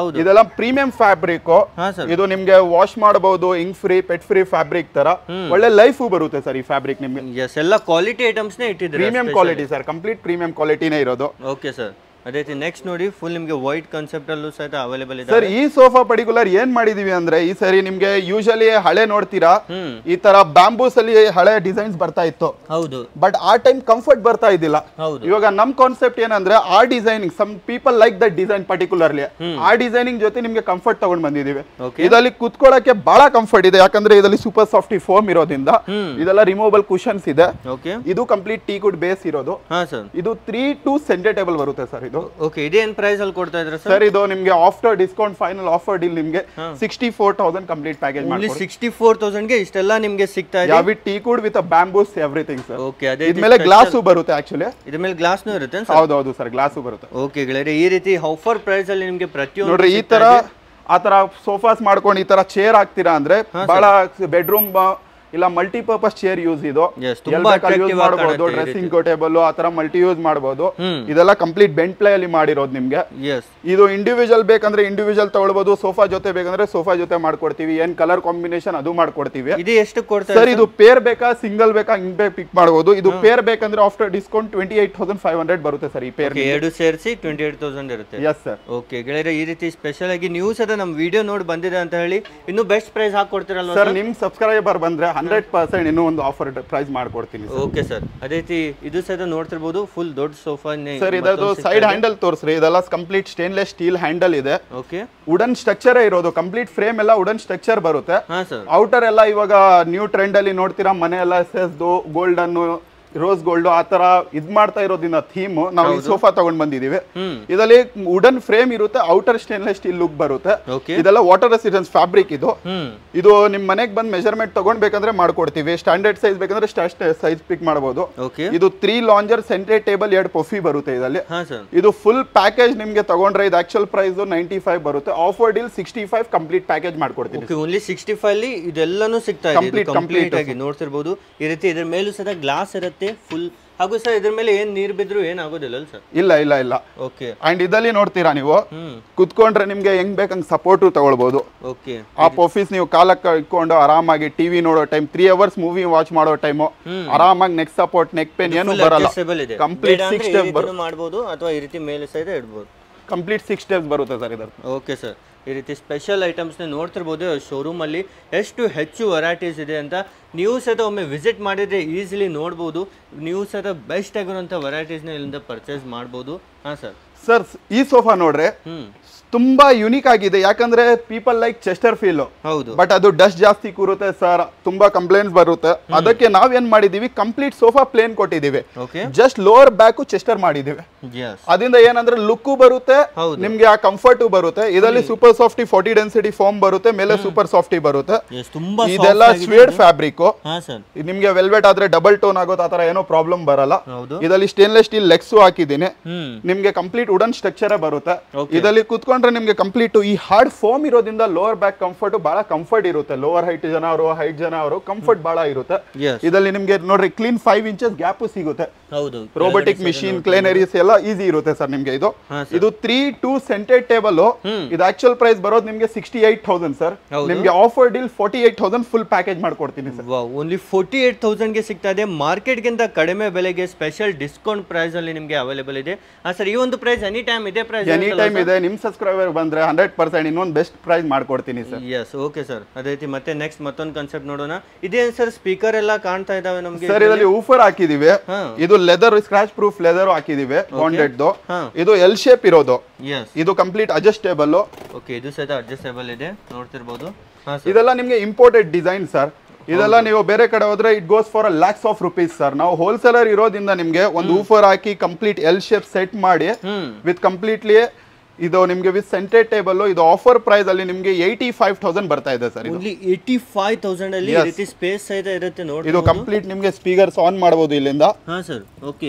ಹೌದು ಇದೆಲ್ಲ ಪ್ರೀಮಿಯಂ ಫ್ಯಾಬ್ರಿಕ್ ಹಾ ಸರ್ ಇದು ನಿಮ್ಗೆ ವಾಶ್ ಮಾಡಬಹುದು ink free pet free fabric ತರ ಒಳ್ಳೆ ಲೈಫು ಬರುತ್ತೆ ಸರ್ ಈ ಫ್ಯಾಬ್ರಿಕ್ ನಿಮ್ಗೆ ಎಸ್ ಎಲ್ಲ ಕ್ವಾಲಿಟಿ ಐಟಮ್ಸ್ನೇ ಇಟ್ಟಿದ್ದೀರಾ premium quality sir complete premium ಕ್ವಾಲಿಟಿನೇ ಇರೋದು ಓಕೆ ಸರ್ ಅದೇ ರೀತಿ ನೆಕ್ಸ್ಟ್ ನೋಡಿ ಫುಲ್ ನಿಮಗೆ ವೈಟ್ ಕಾನ್ಸೆಪ್ಟ್ ಅಲ್ಲೂ ಸಹಿತ ಅವೈಲೇಬಲ್ ಇದೆ ಸರ್ ಈ ಸೋಫಾ ಪರ್ಟಿಕ್ಯುಲರ್ ಏನ್ ಮಾಡಿದೀವಿ ಅಂದ್ರೆ ಈ ಸರಿ ನಿಮ್ಗೆ ಯೂಶಲಿ ಹಳೆ ನೋಡ್ತೀರಾ ಹ್ಮ್ ಈ ತರ ಬ್ಯಾಂಬೂಸ್ ಅಲ್ಲಿ ಹಳೆ ಡಿಸೈನ್ಸ್ ಬರ್ತಾ ಇತ್ತು ಹೌದು ಬಟ್ ಆ ಟೈಮ್ ಕಂಫರ್ಟ್ ಬರ್ತಾ ಇದ್ದಿಲ್ಲ ಹೌದು ಇವಾಗ ನಮ್ ಕಾನ್ಸೆಪ್ಟ್ ಏನಂದ್ರೆ ಆ designing some people like that design particularly ಆ ಡಿಸೈನಿಂಗ್ ಜೊತೆ ನಿಮ್ಗೆ ಕಂಫರ್ಟ್ ತಗೊಂಡ್ ಬಂದಿದೀವಿ Okay. ಇದರಲ್ಲಿ ಕುತ್ಕೊಳ್ಳಕ್ಕೆ ಬಹಳ ಕಂಫರ್ಟ್ ಇದೆ ಯಾಕಂದ್ರೆ ಇದರಲ್ಲಿ ಸೂಪರ್ ಸಾಫ್ಟಿ ಫೋಮ್ ಇರೋದ್ರಿಂದ ಹ್ಮ್. ಇದೆಲ್ಲ ರಿಮೂವಬಲ್ ಕುಶನ್ಸ್ ಇದೆ ಓಕೆ ಇದು ಕಂಪ್ಲೀಟ್ ಟೀ ಕುಡ್ ಬೇಸ್ ಇರೋದು ಹಾ ಸರ್ ಇದು ತ್ರೀ ಟು ಸೆಂಟರ್ ಟೇಬಲ್ ಬರುತ್ತೆ ಸರ್ ಇದು ಓಕೆ ಇದೇನ್ ಪ್ರೈಸ್ ಅಲ್ಲಿ ಕೊಡ್ತಾ ಇದ್ರ ಸರ್ ಸರ್ ಇದು ನಿಮ್ಗೆ after discount final offer deal ನಿಮ್ಗೆ sixty four thousand complete package only ಮಾಡಿ ಸಿಕ್ಸ್ಟಿ ಫೋರ್ ತೌಸಂಡ್ಗೆ ಇಷ್ಟೆಲ್ಲ ನಿಮ್ಗೆ ಸಿಗ್ತಾ ಇದೆ ಯಾವ teak wood with bamboos everything sir okay ಅದೇ ಇದ್ಮೇಲೆ ಗ್ಲಾಸು ಬರುತ್ತೆ ಆಕ್ಚುಲಿ ಇದ್ರ ಮೇಲೆ ಗ್ಲಾಸ್ನೂ ಇರುತ್ತೆ ಸರ್ ಹೌದೌದು ಸರ್ ಗ್ಲಾಸು ಬರುತ್ತೆ ಓಕೆ ಗೆಳೆಯರೆ ಈ ರೀತಿ ಆಫರ್ ಪ್ರೈಸ್ ಅಲ್ಲಿ ನಿಮ್ಗೆ ಪ್ರತಿಯೊಂದು ನೋಡ್ರಿ ಈ ತರ ಆ ತರ ಸೋಫಾಸ್ ಮಾಡ್ಕೊಂಡು ಈ ತರ ಚೇರ್ ಹಾಕ್ತೀರಾ ಅಂದ್ರೆ ಬಹಳ ಬೆಡ್ರೂಮ್ ಇಲ್ಲ ಮಲ್ಟಿಪರ್ಪಸ್ ಚೇರ್ ಯೂಸ್ ಇದು Yes, ತುಂಬಾ ಯೂಸ್ attractive ಆಗಿ ಮಾಡಬಹುದು ಕಾಣುತ್ತೆ ಈ ಡ್ರೆಸ್ಸಿಂಗ್ ಟೇಬಲ್ ಆ ತರ ಮಲ್ಟಿ ಯೂಸ್ ಮಾಡಬಹುದು ಹ್ಮ್ ಇದೆಲ್ಲ ಕಂಪ್ಲೀಟ್ ಬೆಂಟ್ ಪ್ಲೇ ಅಲ್ಲಿ ಮಾಡಿರೋದು ನಿಮ್ಗೆ ಎಸ್ ಇದು ಇಂಡಿವಿಜುವಲ್ ಬೇಕಂದ್ರೆ ಇಂಡಿವಿಜುವಲ್ ತಗೊಳ್ಬಹುದು ಸೋಫಾ ಜೊತೆ ಬೇಕಂದ್ರೆ ಸೋಫಾ ಜೊತೆ ಮಾಡ್ಕೊಡ್ತೀವಿ ಏನ್ ಕಲರ್ ಕಾಂಬಿನೇಷನ್ ಅದು ಮಾಡ್ಕೊಡ್ತೀವಿ ಇದು ಎಷ್ಟು ಕೊಡ್ತಾ ಸರ್ ಇದು ಪೇರ್ ಬೇಕಾ ಸಿಂಗಲ್ ಬೇಕಾ ಹಿಂಗ್ ಬೇಕು ಪಿಕ್ ಮಾಡಬಹುದು ಇದು ಪೇರ್ ಬೇಕಂದ್ರೆ after discount twenty eight thousand five hundred ಬರುತ್ತೆ ಸರ್ ಈ ಪೇರ್ Okay, ಎರಡು ಸೇರಿಸಿ ಟ್ವೆಂಟಿ ಏಟ್ ತೌಸಂಡ್ ಇರುತ್ತೆ ಎಸ್ ಸರ್ ಓಕೆ ಗೆಳೆಯರೆ ಈ ರೀತಿ ಸ್ಪೆಷಲ್ ಆಗಿ ನೀವು ಸಹ ನಮ್ಮ ವಿಡಿಯೋ ನೋಡಿ ಬಂದಿದೆ ಅಂತ ಹೇಳಿ ಇನ್ನು ಬೆಸ್ಟ್ ಪ್ರೈಸ್ ಹಾಕೊಡ್ತೀರಲ್ವಾ ಸರ್ ನಿಮ್ ಸಬ್ಸ್ಕ್ರೈಬರ್ ಬಂದ್ರೆ ಹಂಡ್ರೆಡ್ ಪರ್ಸೆಂಟ್ ಇನ್ನೂ ಒಂದು ಆಫರ್ ಪ್ರೈಸ್ ಮಾಡ್ಕೊಡ್ತೀನಿ ಓಕೆ ಸರ್ ಅದೇ ರೀತಿ ಇದು ಸಹ ನೋಡ್ತಿರ್ಬೋದು ಫುಲ್ ದೊಡ್ಡ ಸೋಫಾ ಸರ್ ಇದರದು ಸೈಡ್ ಹ್ಯಾಂಡಲ್ ತೋರಿಸ್ರಿ ಇದೆಲ್ಲ ಕಂಪ್ಲೀಟ್ ಸ್ಟೇನ್ಲೆಸ್ ಸ್ಟೀಲ್ ಹ್ಯಾಂಡಲ್ ಇದೆ ಓಕೆ ವುಡನ್ ಸ್ಟ್ರಕ್ಚರ್ ಇರೋದು ಕಂಪ್ಲೀಟ್ ಫ್ರೇಮ್ ಎಲ್ಲ ವುಡನ್ ಸ್ಟ್ರಕ್ಚರ್ ಬರುತ್ತೆ ಹಾ ಸರ್ ಔಟರ್ ಎಲ್ಲ ಇವಾಗ ನ್ಯೂ ಟ್ರೆಂಡ್ ಅಲ್ಲಿ ನೋಡ್ತೀರಾ ಮನೆ ಎಲ್ಲ ಎಸ್ಎಸ್ದು ಗೋಲ್ಡನ್ ರೋಸ್ ಗೋಲ್ಡ್ ಆ ತರ ಇದ್ ಮಾಡ್ತಾ ಇರೋದ್ರಿಂದ ಥೀಮ್ ನಾವು ಈ ಸೋಫಾ ತಗೊಂಡ್ ಬಂದಿದೀವಿ ಹ್ಮ್ ಇದರಲ್ಲಿ ವುಡನ್ ಫ್ರೇಮ್ ಇರುತ್ತೆ ಔಟರ್ ಸ್ಟೇನ್ಲೆಸ್ ಸ್ಟೀಲ್ ಲುಕ್ ಬರುತ್ತೆ ಓಕೆ ಇದೆಲ್ಲ ವಾಟರ್ ರೆಸಿಡೆನ್ಸ್ ಫ್ಯಾಬ್ರಿಕ್ ಇದು ಹ್ಮ್ ಇದು ನಿಮ್ ಮನೆಗೆ ಬಂದ್ ಮೆಜರ್ಮೆಂಟ್ ತಗೊಂಡ್ಬೇಕಂದ್ರೆ ಮಾಡ್ಕೊಡ್ತೀವಿ ಸ್ಟ್ಯಾಂಡರ್ಡ್ ಸೈಜ್ ಬೇಕಂದ್ರೆ ಸೈಜ್ ಪಿಕ್ ಮಾಡಬಹುದು ಓಕೆ ಇದು ತ್ರೀ ಲಾಂಜರ್ ಸೆಂಟ್ರೇಟ್ ಟೇಬಲ್ ಎರಡು ಪಫಿ ಬರುತ್ತೆ ಇದರಲ್ಲಿ ಹಾ ಸರ್ ಇದು ಫುಲ್ ಪ್ಯಾಕೇಜ್ ನಿಮ್ಗೆ ತಗೊಂಡ್ರೆ ಇದು ಆಕ್ಚುಲ್ ಪ್ರೈಸ್ ನೈಂಟಿ ಫೈವ್ ಬರುತ್ತೆ offer deal sixty five complete package ಮಾಡ್ಕೊಡ್ತೀನಿ ಓಕೆ ಓನ್ಲಿ ಸಿಕ್ಸ್ಟಿ ಫೈವ್ ಅಲ್ಲಿ ಇದೆಲ್ಲಾನು ಸಿಗ್ತಾ ಇದೆ Complete, ಕಂಪ್ಲೀಟ್ complete. ಆಗಿ ನೋಡ್ತಿರ್ಬೋದು ಈ ರೀತಿ ಇದ್ರ ಮೇಲೂ ಸಹ ಗ್ಲಾಸ್ ಇರುತ್ತೆ ಫುಲ್ ಹಾಗೂ ಸರ್ ಇದ್ರ ಮೇಲೆ ಏನ್ ನೀರ್ ಬಿದ್ರು ಏನ್ ಆಗೋದಿಲ್ಲ ಸರ್ ಇಲ್ಲ ಇಲ್ಲ ಇಲ್ಲ ಓಕೆ ಅಂಡ್ ಇದಲ್ಲಿ ನೋಡ್ತೀರಾ ನೀವು ಹ್ಮ್ ಕುತ್ಕೊಂಡ್ರೆ ನಿಮ್ಗೆ ಹೆಂಗ್ ಬೇಕಂಗ್ ಸಪೋರ್ಟು ತಗೊಳ್ಬಹುದು ಓಕೆ ಆ ಆಫೀಸ್ ನೀವು ಕಾಲಕ್ಕೆ ಇಟ್ಕೊಂಡು ಆರಾಮಾಗಿ ಟಿವಿ ನೋಡೋ time three hours movie watch ಮಾಡೋ ಟೈಮು ಹ್ಮ್. ಆರಾಮಾಗಿ ನೆಕ್ ಸಪೋರ್ಟ್ ನೆಕ್ ಪೇನ್ ಏನು ಬರಲ್ಲ ಅಡ್ಜಸ್ಟೇಬಲ್ ಇದೆ Complete ಬೇಡ six ಅಂದ್ರೆ ಈ step ರೀತಿನೂ ಮಾಡ್ಬೋದು ಅಥವಾ ಈ ರೀತಿ ಮೇಲೆ ಸಹಿತ ಇಡ್ಬೋದು ಕಂಪ್ಲೀಟ್ ಸಿಕ್ಸ್ ಸ್ಟೆಪ್ಸ್ ಬರುತ್ತೆ ಸರ್ ಇದರ ಓಕೆ ಸರ್ ಈ ರೀತಿ ಸ್ಪೆಷಲ್ ಐಟಮ್ಸ್ನ ನೋಡ್ತಿರ್ಬೋದು ಶೋರೂಮಲ್ಲಿ ಎಷ್ಟು ಹೆಚ್ಚು ವೆರೈಟೀಸ್ ಇದೆ ಅಂತ ನೀವು ಸಹಿತ ಒಮ್ಮೆ ವಿಸಿಟ್ ಮಾಡಿದರೆ ಈಸಿಲಿ ನೋಡ್ಬೋದು ನೀವು ಸಹಿತ ಬೆಸ್ಟ್ ಆಗಿರುವಂಥ ವೆರೈಟೀಸ್ನ ಇಲ್ಲಿಂದ ಪರ್ಚೇಸ್ ಮಾಡ್ಬೋದು ಹಾಂ ಸರ್ ಸರ್ ಈ ಸೋಫಾ ನೋಡ್ರೆ ಹ್ಞೂ ತುಂಬಾ ಯುನಿಕ್ ಆಗಿದೆ ಯಾಕಂದ್ರೆ ಪೀಪಲ್ ಲೈಕ್ ಚೆಸ್ಟರ್ ಫೀಲ್ ಹೌದು ಬಟ್ ಅದು ಡಸ್ಟ್ ಜಾಸ್ತಿ ಕೂರುತ್ತೆ ಸರ್ ತುಂಬಾ ಕಂಪ್ಲೇಂಟ್ಸ್ ಬರುತ್ತೆ ಅದಕ್ಕೆ ನಾವೇನ್ ಮಾಡಿದೀವಿ ಕಂಪ್ಲೀಟ್ ಸೋಫಾ ಪ್ಲೇನ್ ಕೊಟ್ಟಿದೀವಿ okay just lower back chester ಮಾಡಿದೀವಿ ಎಸ್ ಅದರಿಂದ ಏನಂದ್ರೆ ಲುಕ್ಕು ಬರುತ್ತೆ ಹೌದು. ನಿಮ್ಗೆ ಆ ಕಂಫರ್ಟು ಬರುತ್ತೆ ಇದರಲ್ಲಿ super softy forty density foam ಬರುತ್ತೆ ಮೇಲೆ ಸೂಪರ್ ಸಾಫ್ಟಿ ಬರುತ್ತೆ ಎಸ್ ತುಂಬ ಇದೆಲ್ಲ ಸ್ವೇಡ್ ಫ್ಯಾಬ್ರಿಕ್ ಹಾಂ ಸರ್ ನಿಮ್ಗೆ ವೆಲ್ವೆಟ್ ಆದ್ರೆ ಡಬಲ್ ಟೋನ್ ಆಗೋದು ಆತರ ಏನೋ ಪ್ರಾಬ್ಲಮ್ ಬರಲ್ಲ ಹೌದು ಇದರಲ್ಲಿ ಸ್ಟೇನ್ಲೆಸ್ ಸ್ಟೀಲ್ ಲೆಗ್ಸು ಹಾಕಿದ್ದೀನಿ ಹ್ಞೂ ನಿಮ್ಗೆ ಕಂಪ್ಲೀಟ್ ವುಡನ್ ಸ್ಟ್ರಕ್ಚರ್ ಬರುತ್ತೆ Okay. ಇದರಲ್ಲಿ ಕುತ್ಕೊಂಡ್ರೆ ನಿಮ್ಗೆ ಕಂಪ್ಲೀಟ್ ಈ ಹಾರ್ಡ್ ಫೋಮ್ ಇರೋದ್ರಿಂದ ಲೋವರ್ ಬ್ಯಾಕ್ ಕಂಫರ್ಟ್ ಬಹಳ ಕಂಫರ್ಟ್ ಇರುತ್ತೆ ಲೋವರ್ ಹೈಟ್ ಜನ ಅವರು ಹೈಟ್ ಜನ ಅವರು ಕಂಫರ್ಟ್ ಬಹಳ ಇರುತ್ತೆ ಎಸ್ ಇದರಲ್ಲಿ ನಿಮ್ಗೆ ನೋಡ್ರಿ ಕ್ಲೀನ್ ಫೈವ್ ಇಂಚಸ್ ಗ್ಯಾಪ್ ಸಿಗುತ್ತೆ ಹೌದು ರೋಬೋಟಿಕ್ ಮಿಷಿನ್ ಕ್ಲೇನರೀಸ್ ಎಲ್ಲ ಈಸಿ ಇರುತ್ತೆ ಸರ್ ನಿಮ್ಗೆ ಇದು ಹಾ, ಇದು three two centre table hmm. ಇದು ಆಕ್ಚುಲ್ ಪ್ರೈಸ್ ಬರೋದು ನಿಮ್ಗೆ ಸಿಕ್ಸ್ಟಿ ಏಟ್ ತೌಸಂಡ್ ಸರ್ ಹೌದು. ನಿಮ್ಗೆ offer deal forty eight thousand full package ಮಾಡ್ಕೊಡ್ತೀನಿ ಸರ್ ಓನ್ಲಿ ಫೋರ್ಟಿ ಏಟ್ ತೌಸಂಡ್ಗೆ ಸಿಗ್ತಾ ಇದೆ ಮಾರ್ಕೆಟ್ಗಿಂತ ಕಡಿಮೆ ಬೆಲೆಗೆ ಸ್ಪೆಷಲ್ ಡಿಸ್ಕೌಂಟ್ ಪ್ರೈಸ್ ಅಲ್ಲಿ ನಿಮಗೆ ಅವೈಲೇಬಲ್ ಇದೆ ಹಾಂ ಸರ್ ಈ ಒಂದು ಪ್ರೈಸ್ ಎನಿ ಟೈಮ್ ಇದೇ ಪ್ರೈಸ್ ಎನಿ ಟೈಮ್ ಇದೆ ನಿಮ್ ಸಬ್ಸ್ಕ್ರೈಬರ್ ಬಂದ್ರೆ ಹಂಡ್ರೆಡ್ ಪರ್ಸೆಂಟ್ ಇನ್ನೊಂದು ಬೆಸ್ಟ್ ಪ್ರೈಸ್ ಮಾಡ್ಕೊಡ್ತೀನಿ ಸರ್ ಎಸ್ ಓಕೆ ಸರ್ ಅದೇ ರೀತಿ ಮತ್ತೆ ನೆಕ್ಸ್ಟ್ ಮತ್ತೊಂದು ಕಾನ್ಸೆಪ್ಟ್ ನೋಡೋಣ ಇದೇನು ಸರ್ ಸ್ಪೀಕರ್ ಎಲ್ಲ ಕಾಣ್ತಾ ಇದಾವೆ ನಮಗೆ ಸರ್ ಇದರಲ್ಲಿ ಊಫರ್ ಹಾಕಿದೀವಿ ಹಾ ಇದು ಲೆದರ್ ಸ್ಕ್ರಾಚ್ ಪ್ರೂಫ್ ಲೆದರ್ ಹಾಕಿದೀವಿ ಬಾಂಡೆಡ್ ಹಾ ಇದು ಎಲ್ ಶೇಪ್ ಇರೋದು ಎಸ್ ಇದು ಕಂಪ್ಲೀಟ್ ಅಡ್ಜಸ್ಟೇಬಲ್ ಓಕೆ ಇದು ಸಹಿತ ಅಡ್ಜಸ್ಟೇಬಲ್ ಇದೆ ನೋಡ್ತಿರ್ಬೋದು ಹಾಂ ಸರ್ ಇದೆಲ್ಲ ನಿಮ್ಗೆ ಇಂಪೋರ್ಟೆಡ್ ಡಿಸೈನ್ ಸರ್ ಇದೆಲ್ಲ ನೀವು ಬೇರೆ ಕಡೆ ಹೋದ್ರೆ it goes for a lakhs of rupees sir ನಾವು ಹೋಲ್ಸೇಲರ್ ಇರೋದ್ರಿಂದ ನಿಮ್ಗೆ ಒಂದು ಊಫರ್ ಹಾಕಿ ಕಂಪ್ಲೀಟ್ ಎಲ್ ಶೇಪ್ ಸೆಟ್ ಮಾಡಿ ಹ್ಮ್ ವಿತ್ ಕಂಪ್ಲೀಟ್ಲಿ ಇದು ನಿಮ್ಗೆ ವಿತ್ ಸೆಂಟೆಡ್ ಟೇಬಲ್ ಇದು ಆಫರ್ ಪ್ರೈಸ್ ಅಲ್ಲಿ ನಿಮ್ಗೆ ಏಯ್ಟಿ ಫೈವ್ ತೌಸಂಡ್ ಬರ್ತಾ ಇದೆ ಸರ್ ಇದು ಓನ್ಲಿ ಏಯ್ಟಿ ಫೈವ್ ತೌಸಂಡ್ ಅಲ್ಲಿ ಈ ರೀತಿ ಸ್ಪೇಸ್ ಸಹಿತ ಇರುತ್ತೆ ನೋಡಿ ಇದು ಕಂಪ್ಲೀಟ್ ನಿಮ್ಗೆ ಸ್ಪೀಕರ್ಸ್ ಆನ್ ಮಾಡಬಹುದು ಇಲ್ಲಿಂದ ಹಾಂ ಸರ್ ಓಕೆ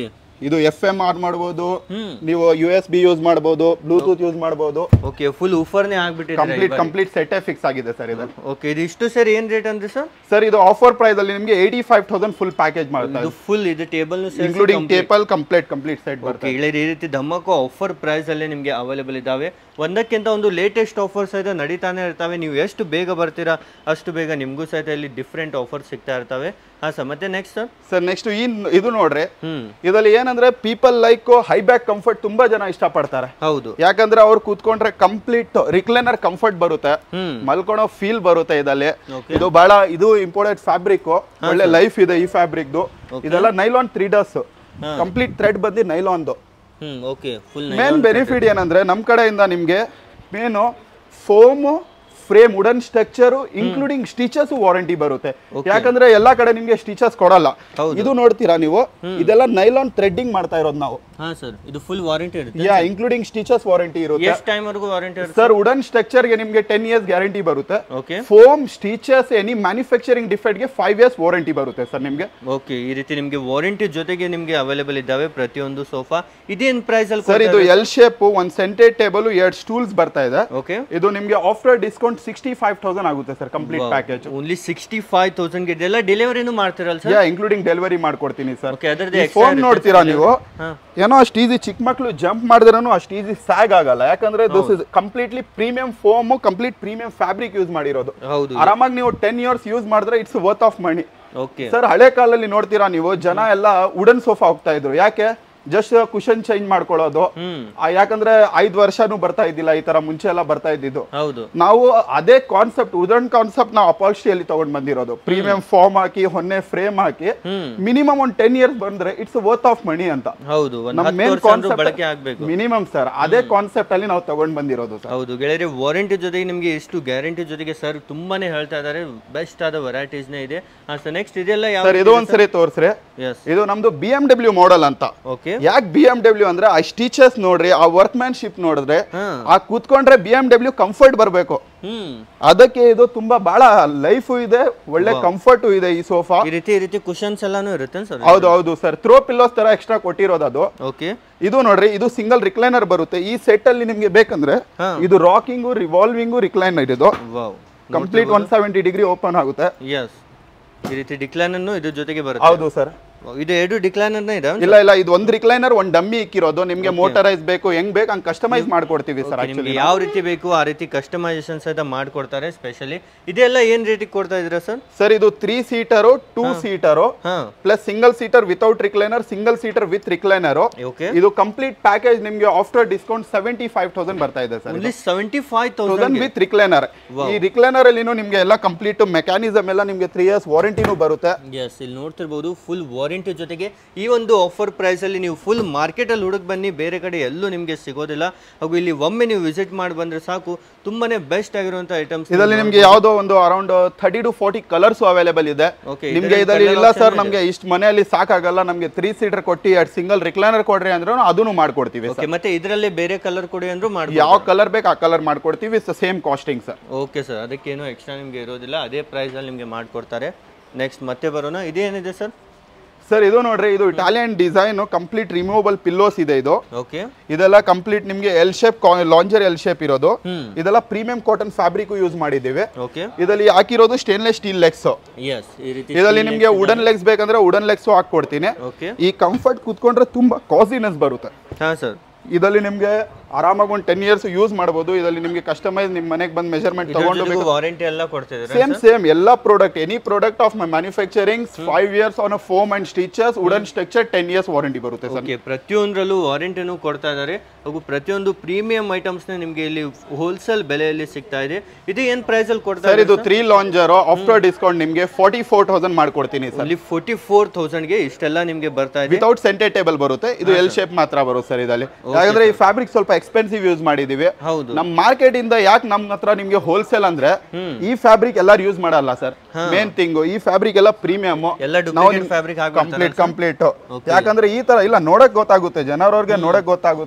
ಇದು ಎಫ್ ಎಂ ಆನ್ ಮಾಡ್ಬೋದು ಹ್ಮ್ ನೀವು ಯು ಎಸ್ ಬಿ ಯೂಸ್ ಮಾಡ್ಬೋದು ಬ್ಲೂಟೂತ್ ಯೂಸ್ ಮಾಡ್ಬೋದು ಓಕೆ ಫುಲ್ ಊಫರ್ನೇ ಆಗ್ಬಿಟ್ಟಿದೆ ಕಂಪ್ಲೀಟ್ ಕಂಪ್ಲೀಟ್ ಸೆಟ್ ಫಿಕ್ಸ್ ಆಗಿದೆ ಸರ್ ಇದು ಓಕೆ ಇದು ಇಷ್ಟು ಸರ್ ಏನ್ ರೇಟ್ ಅಂದ್ರೆ ಸರ್ ಸರ್ ಇದು ಆಫರ್ ಪ್ರೈಸ್ ಅಲ್ಲಿ ನಿಮಗೆ eighty five thousand full package ಮಾಡ್ತಾ ಇದು ಫುಲ್ ಇದು table including table complete complete set ಬರುತ್ತೆ ಓಕೆ ಈ ರೀತಿ ಧಮ್ಮಕ್ಕೋ ಆಫರ್ ಪ್ರೈಸ್ ಅಲ್ಲಿ ನಿಮಗೆ ಅವೈಲೇಬಲ್ ಇದಾವೆ ಒಂದಕ್ಕಿಂತ ಒಂದು ಲೇಟೆಸ್ಟ್ ಆಫರ್ ಸಹಿತ ನಡೀತಾನೆ ಇರ್ತವೆ ನೀವು ಎಷ್ಟು ಬೇಗ ಬರ್ತೀರಾ ಅಷ್ಟು ಬೇಗ ನಿಮಗೂ ಸಹಿತ ಇಲ್ಲಿ ಡಿಫ್ರೆಂಟ್ ಆಫರ್ ಸಿಗ್ತಾ ಇರ್ತವೆ ಹಾ ಸರ್ ಮತ್ತೆ ನೆಕ್ಸ್ಟ್ ಸರ್ ಸರ್ ನೆಕ್ಸ್ಟ್ ಈ ಇದು ನೋಡ್ರಿ ಹ್ಮ್ ಇದರಲ್ಲಿ ಏನಂದ್ರೆ people like high back comfort ತುಂಬಾ ಜನ ಇಷ್ಟಪಡ್ತಾರೆ ಹೌದು ಯಾಕಂದ್ರೆ ಅವ್ರು ಕೂತ್ಕೊಂಡ್ರೆ ಕಂಪ್ಲೀಟ್ ರಿಕ್ಲೈನರ್ ಕಂಫರ್ಟ್ ಬರುತ್ತೆ ಹ್ಮ್ ಮಲ್ಕೊಳೋ ಫೀಲ್ ಬರುತ್ತೆ ಇದಲ್ಲಿ Okay. ಇದು ಬಹಳ ಇದು ಇಂಪೋರ್ಟೆಡ್ ಫ್ಯಾಬ್ರಿಕ್ ಒಳ್ಳೆ ಲೈಫ್ ಇದೆ ಈ ಫ್ಯಾಬ್ರಿಕ್ ಇದೆಲ್ಲ ನೈಲಾನ್ ತ್ರೀ ಡಸ್ ಕಂಪ್ಲೀಟ್ ಥ್ರೆಡ್ ಬಂದು ನೈಲಾನ್ದು ಹ್ಮ್ ಓಕೆ ಫುಲ್ ಮೇನ್ ಬೆನಿಫಿಟ್ ಏನಂದ್ರೆ ನಮ್ ಕಡೆಯಿಂದ ನಿಮ್ಗೆ main foam frame wooden structure including stitches warranty ಬರುತ್ತೆ ಯಾಕಂದ್ರೆ ಎಲ್ಲಾ ಕಡೆ ನಿಮ್ಗೆ ಸ್ಟಿಚಸ್ ಕೊಡಲ್ಲ ಹೌದು. ಇದು ನೋಡ್ತೀರಾ ನೀವು ಇದೆಲ್ಲ ನೈಲಾನ್ ಥ್ರೆಡ್ಡಿಂಗ್ ಮಾಡ್ತಾ ಇರೋದು ನಾವು ಹಾ ಸರ್ ಇದು ಫುಲ್ ವಾರಂಟಿ ಇರುತ್ತೆ ಯಾ ಇನ್ಕ್ಲೂಡಿಂಗ್ ಸ್ಟಿಚಸ್ ವಾರಂಟಿ ಇರುತ್ತೆ ಎಷ್ಟು ಟೈಮ್ ವರೆಗೂ ವಾರಂಟಿ ಇರುತ್ತೆ ಸರ್ ವುಡನ್ ಸ್ಟ್ರಕ್ಚರ್ ಗೆ ನಿಮ್ಗೆ ಟೆನ್ ಇಯರ್ಸ್ ಗ್ಯಾರಂಟಿ ಬರುತ್ತೆ okay foam stitches any manufacturing defect ಗೆ ಫೈವ್ ಇಯರ್ಸ್ ವಾರಂಟಿ ಬರುತ್ತೆ ಸರ್ ನಿಮ್ಗೆ ಓಕೆ ಈ ರೀತಿ ನಿಮಗೆ ವಾರಂಟಿ ಜೊತೆಗೆ ನಿಮಗೆ ಅವೈಲೇಬಲ್ ಇದ್ದಾವೆ ಪ್ರತಿಯೊಂದು ಸೋಫಾ ಇದೇನ್ ಪ್ರೈಸ್ ಅಲ್ಲಿ ಸರ್ ಇದು ಎಲ್ ಶೇಪ್ ಒಂದ್ ಸೆಂಟೆಡ್ ಟೇಬಲ್ ಎರಡ್ ಸ್ಟೂಲ್ಸ್ ಬರ್ತಾ ಇದೆ ಓಕೆ ಇದು ನಿಮ್ಗೆ after discount sixty five thousand ಆಗುತ್ತೆ sir complete package only sixty five thousand ಇದೆಲ್ಲ ಡೆಲಿವರಿನೂ ಮಾಡ್ತಿರಲ್ಲ ಸರ್ ಯಾ ಇನ್ಕ್ಲೂಡಿಂಗ್ ಡೆಲಿವರಿ ಮಾಡ್ಕೊಡ್ತೀನಿ ಸರ್ ಓಕೆ ಅದರದ್ದು ಫೋನ್ ನೋಡ್ತೀರಾ ನೀವು ಹಾ. ಏನೋ ಅಷ್ಟು ಈಸಿ ಚಿಕ್ಕ ಮಕ್ಳು ಜಂಪ್ ಮಾಡಿದ್ರೂ ಅಷ್ಟು ಈಸಿ ಸ್ಯಾಗ್ ಆಗಲ್ಲ ಯಾಕಂದ್ರೆ this is completely premium foam complete premium fabric use ಮಾಡಿರೋದು ಹೌದು ಆರಾಮಾಗಿ ನೀವು ಟೆನ್ ಇಯರ್ಸ್ ಯೂಸ್ ಮಾಡಿದ್ರೆ it's worth of money okay sir ಹಳೆ ಕಾಲದಲ್ಲಿ ನೋಡ್ತೀರಾ ನೀವು ಜನ ಎಲ್ಲ ವುಡನ್ ಸೋಫಾ ಹೋಗ್ತಾ ಇದ್ರು ಯಾಕೆ ಜಸ್ಟ್ ಕುಶನ್ ಚೇಂಜ್ ಮಾಡ್ಕೊಳ್ಳೋದು ಹ್ಮ್ ಆ, ಯಾಕಂದ್ರೆ ಐದ್ ವರ್ಷನೂ ಬರ್ತಾ ಇದ್ದಿಲ್ಲ ಈ ತರ ಮುಂಚೆ ಎಲ್ಲ ಬರ್ತಾ ಇದ್ದಿದ್ದು ಹೌದು ನಾವು ಅದೇ ಕಾನ್ಸೆಪ್ಟ್ ಉದನ್ ಕಾನ್ಸೆಪ್ಟ್ ನಾವು ಅಪಾಲ್ಸ್ಟಿಯಲ್ಲಿ ತಗೊಂಡ್ ಬಂದಿರೋದು ಪ್ರೀಮಿಯಂ ಫಾರ್ಮ್ ಹಾಕಿ ಹೊನ್ನೆ ಫ್ರೇಮ್ ಹಾಕಿ ಹ್ಮ್ ಮಿನಿಮಮ್ ಒಂದ್ ಟೆನ್ ಇಯರ್ಸ್ ಬಂದ್ರೆ ಇಟ್ಸ್ ವರ್ತ್ ಆಫ್ ಮನಿ ಅಂತ ಹೌದು ಒಂದು ನಮ್ಮ ಹತ್ತು ಮೇನ್ ವರ್ಷ ಅಂದ್ರೂ ಬಳಕೆ ಆಗ್ಬೇಕು ಕಾನ್ಸೆಪ್ಟ್ ಮಿನಿಮಮ್ ಸರ್ ಅದೇ ಕಾನ್ಸೆಪ್ಟ್ ಅಲ್ಲಿ ನಾವು ತಗೊಂಡ್ ಬಂದಿರೋದು ಸರ್ ಹೌದು ಗೆಳೆಯರೆ ವಾರಂಟಿ ಜೊತೆಗೆ ನಿಮಗೆ ಎಷ್ಟು ಗ್ಯಾರಂಟಿ ಜೊತೆಗೆ ಸರ್ ತುಂಬಾನೇ ಹೇಳ್ತಾ ಇದ್ದಾರೆ ಬೆಸ್ಟ್ ಆದ ವೆರೈಟೀಸ್ನೇ ಇದೆ ಹಾಂ ಸರ್ ನೆಕ್ಸ್ಟ್ ಇದೆಲ್ಲ ಯಾವ ಸರ್ ಇದು ಒಂದ್ಸರಿ ತೋರ್ಸ್ರಿ ಎಸ್ ಇದು ನಮ್ದು ಬಿ ಎಂ ಡಬ್ಲ್ಯೂ ಮಾಡೆಲ್ ಅಂತ ಓಕೆ ಯಾಕೆ ಬಿ ಎಂ ಡಬ್ಲ್ಯೂ ಅಂದ್ರೆ ಆ ಸ್ಟೀಚರ್ಸ್ ನೋಡ್ರಿ ಆ ವರ್ಕ್ ಮ್ಯಾನ್ಶಿಪ್ ನೋಡಿದ್ರೆ ಹಾ ಆ ಕೂತ್ಕೊಂಡ್ರೆ ಬಿ ಎಂ ಡಬ್ಲ್ಯೂ ಕಂಫರ್ಟ್ ಬರಬೇಕು ಹ್ಮ್ ಅದಕ್ಕೆ ಇದು ತುಂಬಾ ಬಹಳ ಲೈಫು ಇದೆ ಒಳ್ಳೆ ಕಂಫರ್ಟು ಇದೆ ಈ ಸೋಫಾ ಈ ರೀತಿ ಈ ರೀತಿ ಕುಶನ್ಸ್ ಎಲ್ಲಾನು ಇರುತ್ತೆ ಸರ್ ಹೌದು ಹೌದು ಸರ್ ಥ್ರೋ ಪಿಲ್ಲೋಸ್ ತರ ಎಕ್ಸ್ಟ್ರಾ ಕೊಟ್ಟಿರೋದು ಅದು ಓಕೆ ಇದು ನೋಡ್ರಿ ಇದು ಸಿಂಗಲ್ ರಿಕ್ಲೈನರ್ ಬರುತ್ತೆ ಈ ಸೆಟ್ ಅಲ್ಲಿ ನಿಮ್ಗೆ ಬೇಕಂದ್ರೆ ಹಾ. ಇದು ರಾಕಿಂಗು ರಿವಾಲ್ವಿಂಗು ರಿಕ್ಲೈನರ್ ಇದು wow complete one seventy degree open ಆಗುತ್ತೆ ಎಸ್ ಈ ರೀತಿ ಡಿಕ್ಲೈನ್ ಅನ್ನು ಇದ್ರ ಜೊತೆಗೆ ಬರುತ್ತೆ ಹೌದು ಸರ್ Wow, ಇದು ಎರಡು ಡಿಕ್ಲೈನ್ ಇದೆ ಇಲ್ಲ ಇಲ್ಲ ಇದು ಒಂದು ರಿಕ್ಲೈನರ್ ಒಂದ್ ಡಮ್ಮಿ ಇಕ್ಕಿರೋದು ನಿಮ್ಗೆ ಮೋಟರೈಸ್ ಬೇಕು ಹೆಂಗ್ ಬೇಕು ಹಂಗ್ ಕಸ್ಟಮೈಸ್ ಮಾಡ್ಕೊಡ್ತೀವಿ ಸರ್ ನಿಮ್ಗೆ ಆಕ್ಚುಲಿ ಯಾವ ರೀತಿ ಬೇಕು ಆ ರೀತಿ ಕಸ್ಟಮೈಸೇಷನ್ ಸಹಿತ ಮಾಡ್ಕೊಡ್ತಾರೆ ಸ್ಪೆಷಲಿ ಇದೆಲ್ಲ ಏನ್ ರೇಟಿಗೆ ಕೊಡ್ತಾ ಇದ್ದೀರಾ ಸರ್ ಸರ್ ಇದು ತ್ರೀ ಸೀಟರು ಟೂ ಸೀಟರು ಹಾ plus single seater without recliner single seater with recliner okay ಇದು ಕಂಪ್ಲೀಟ್ ಪ್ಯಾಕೇಜ್ ನಿಮ್ಗೆ after discount seventy five thousand ಬರ್ತಾ ಇದೆ sir only seventy five thousand thousand with recliner ಈ recliner ಅಲ್ಲಿ ನಿಮ್ಗೆ ಎಲ್ಲ ಕಂಪ್ಲೀಟ್ ಮೆಕ್ಯಾನಿಸಮ್ ಎಲ್ಲ ನಿಮ್ಗೆ ತ್ರೀ ಇಯರ್ಸ್ ವಾರಂಟಿನೂ ಬರುತ್ತೆ ಎಸ್ ಇಲ್ಲಿ ನೋಡ್ತಿರ್ಬೋದು ಫುಲ್ ವಾರಂಟಿ ಜೊತೆಗೆ ಈ ಒಂದು ಆಫರ್ ಪ್ರೈಸ್ ಅಲ್ಲಿ ನೀವು ಫುಲ್ ಮಾರ್ಕೆಟ್ ಅಲ್ಲಿ ಹುಡುಕ್ ಬನ್ನಿ ಬೇರೆ ಕಡೆ ಎಲ್ಲೂ ನಿಮಗೆ ಸಿಗೋದಿಲ್ಲ ಹಾಗೂ ಇಲ್ಲಿ ಒಮ್ಮೆ ನೀವು ವಿಸಿಟ್ ಮಾಡಿ ಬಂದ್ರೆ ಸಾಕು ತುಂಬಾನೇ ಬೆಸ್ಟ್ ಆಗಿರುವಂತ ಐಟಮ್ಸ್ ಇದರಲ್ಲಿ ನಿಮ್ಗೆ ಯಾವ್ದೋ ಒಂದು around thirty to forty colours available ಇದೆ Okay, ನಿಮ್ಗೆ ಇದರಲ್ಲಿ ಇದರಲ್ಲಿ colour ಇಲ್ಲ option ಸರ್ ಇದೆ. ನಮ್ಗೆ ಇಷ್ಟು ಮನೆಯಲ್ಲಿ ಸಾಕಾಗಲ್ಲ ನಮ್ಗೆ ತ್ರೀ ಸೀಟರ್ ಕೊಟ್ಟು ಎರಡು ಸಿಂಗಲ್ ರಿಕ್ಲೈನರ್ ಕೊಡ್ರಿ ಅಂದ್ರೂ ಅದನ್ನು ಮಾಡ್ಕೊಡ್ತೀವಿ ಓಕೆ ಮತ್ತೆ ಇದರಲ್ಲೇ ಬೇರೆ ಕಲರ್ ಕೊಡಿ ಅಂದ್ರೂ ಮಾಡಿ ಯಾವ ಕಲರ್ ಬೇಕು ಆ ಕಲರ್ ಮಾಡ್ಕೊಡ್ತೀವಿ same costing sir okay sir ಅದಕ್ಕೇನು ಎಕ್ಸ್ಟ್ರಾ ನಿಮಗೆ ಇರೋದಿಲ್ಲ ಅದೇ ಪ್ರೈಸ್ ಅಲ್ಲಿ ನಿಮಗೆ ಮಾಡ್ಕೊಡ್ತಾರೆ ನೆಕ್ಸ್ಟ್ ಮತ್ತೆ ಬರೋಣ ಇದೇನಿದೆ ಸರ್ ಸರ್ ಇದು ನೋಡ್ರಿ ಇದು Italian design complete removable pillows ಇದೆ ಇದು ಓಕೆ ಇದೆಲ್ಲ ಕಂಪ್ಲೀಟ್ ನಿಮ್ಗೆ L shape lounger L shape ಇರೋದು ಹ್ಮ್ ಇದೆಲ್ಲ ಪ್ರೀಮಿಯಂ ಕಾಟನ್ ಫ್ಯಾಬ್ರಿಕ್ ಯೂಸ್ ಮಾಡಿದ್ದೀವಿ ಓಕೆ ಇದರಲ್ಲಿ ಹಾಕಿರೋದು ಸ್ಟೇನ್ಲೆಸ್ ಸ್ಟೀಲ್ ಲೆಗ್ಸ್ ಎಸ್ ಈ ರೀತಿ ಇದರಲ್ಲಿ ನಿಮ್ಗೆ ವುಡನ್ ಲೆಗ್ಸ್ ಬೇಕಂದ್ರೆ ವುಡನ್ ಲೆಗ್ಸ್ ಹಾಕೊಡ್ತೀನಿ ಓಕೆ ಈ ಕಂಫರ್ಟ್ ಕೂತ್ಕೊಂಡ್ರೆ ತುಂಬಾ ಕಾಸಿನೆಸ್ ಬರುತ್ತೆ ಹಾ ಸರ್ ಇದರಲ್ಲಿ ನಿಮ್ಗೆ ಆರಾಮಾಗಿ ಒಂದು ಟೆನ್ ಇಯರ್ಸ್ ಯೂಸ್ ಮಾಡಬಹುದು ಇದರಲ್ಲಿ ನಿಮ್ಗೆ ಕಸ್ಟಮೈಸ್ ನಿಮ್ಮ ಮನೆಗೆ ಬಂದು ಮೆಜರ್ಮೆಂಟ್ ತಗೊಂಡು ವಾರಂಟಿ ಎಲ್ಲ ಕೊಡ್ತಿದ್ದೀರಾ ಸೇಮ್ ಸೇಮ್ ಎಲ್ಲ product any product of my manufacturing five years on a foam and stitches wooden structure ten years warranty ಬರುತ್ತೆ ಸರ್ ಓಕೆ ಪ್ರತಿಯೊಂದರಲ್ಲೂ ವಾರಂಟಿನೂ ಕೊಡ್ತಾ ಇದ್ದಾರೆ ಹಾಗೂ ಪ್ರತಿಯೊಂದು ಪ್ರೀಮಿಯಂ ಐಟಮ್ಸ್ನ ನಿಮಗೆ ಇಲ್ಲಿ ಹೋಲ್ಸೇಲ್ ಬೆಲೆಯಲ್ಲಿ ಸಿಗ್ತಾ ಇದೆ ಇದು ಏನು ಪ್ರೈಸಲ್ಲಿ ಕೊಡ್ತಾ ಸರ್ ಇದು ತ್ರೀ ಲಾಂಜರ್ ಆಫ್ಟರ್ ಡಿಸ್ಕೌಂಟ್ ನಿಮ್ಗೆ ಫಾರ್ಟಿ ಫೋರ್ ತೌಸಂಡ್ ಮಾಡ್ಕೊಡ್ತೀನಿ ಸರ್ ಅಲ್ಲಿ ಫೋರ್ಟಿ ಫೋರ್ ತೌಸಂಡ್ಗೆ ಇಷ್ಟೆಲ್ಲ ನಿಮಗೆ ಬರ್ತಾ ಇದೆ ವಿತೌಟ್ ಸೆಂಟೆಡ್ ಟೇಬಲ್ ಬರುತ್ತೆ ಇದು ಎಲ್ ಶೇಪ್ ಮಾತ್ರ ಬರುತ್ತೆ ಸರ್ ಇದರಲ್ಲಿ ಯಾಕಂದ್ರೆ ಈ ಫ್ಯಾಬ್ರಿಕ್ ಸ್ವಲ್ಪ ಎಕ್ಸ್ಪೆನ್ಸಿವ್ ಯೂಸ್ ಮಾಡಿದೀವಿ ಹೌದು ನಮ್ ಮಾರ್ಕೆಟ್ ಇಂದ ಯಾಕೆ ನಮ್ ಹತ್ರ ನಿಮ್ಗೆ ಹೋಲ್ಸೇಲ್ ಅಂದ್ರೆ ಈ ಫ್ಯಾಬ್ರಿಕ್ ಎಲ್ಲಾರು ಯೂಸ್ ಮಾಡಲ್ಲ ಸರ್ ಮೇನ್ ಥಿಂಗ್ ಈ ಫ್ಯಾಬ್ರಿಕ್ ಎಲ್ಲ ಪ್ರೀಮಿಯಂ ಎಲ್ಲ ಡೂಪ್ಲಿಕೇಟ್ ಫ್ಯಾಬ್ರಿಕ್ ಕಂಪ್ಲೀಟ್ ಕಂಪ್ಲೀಟ್ ಯಾಕಂದ್ರೆ ಈ ತರ ಇಲ್ಲ ನೋಡಕ್ ಗೊತ್ತಾಗುತ್ತೆ ಜನರವ್ರಿಗೆ ನೋಡಕ್ ಗೊತ್ತಾಗುತ್ತೆ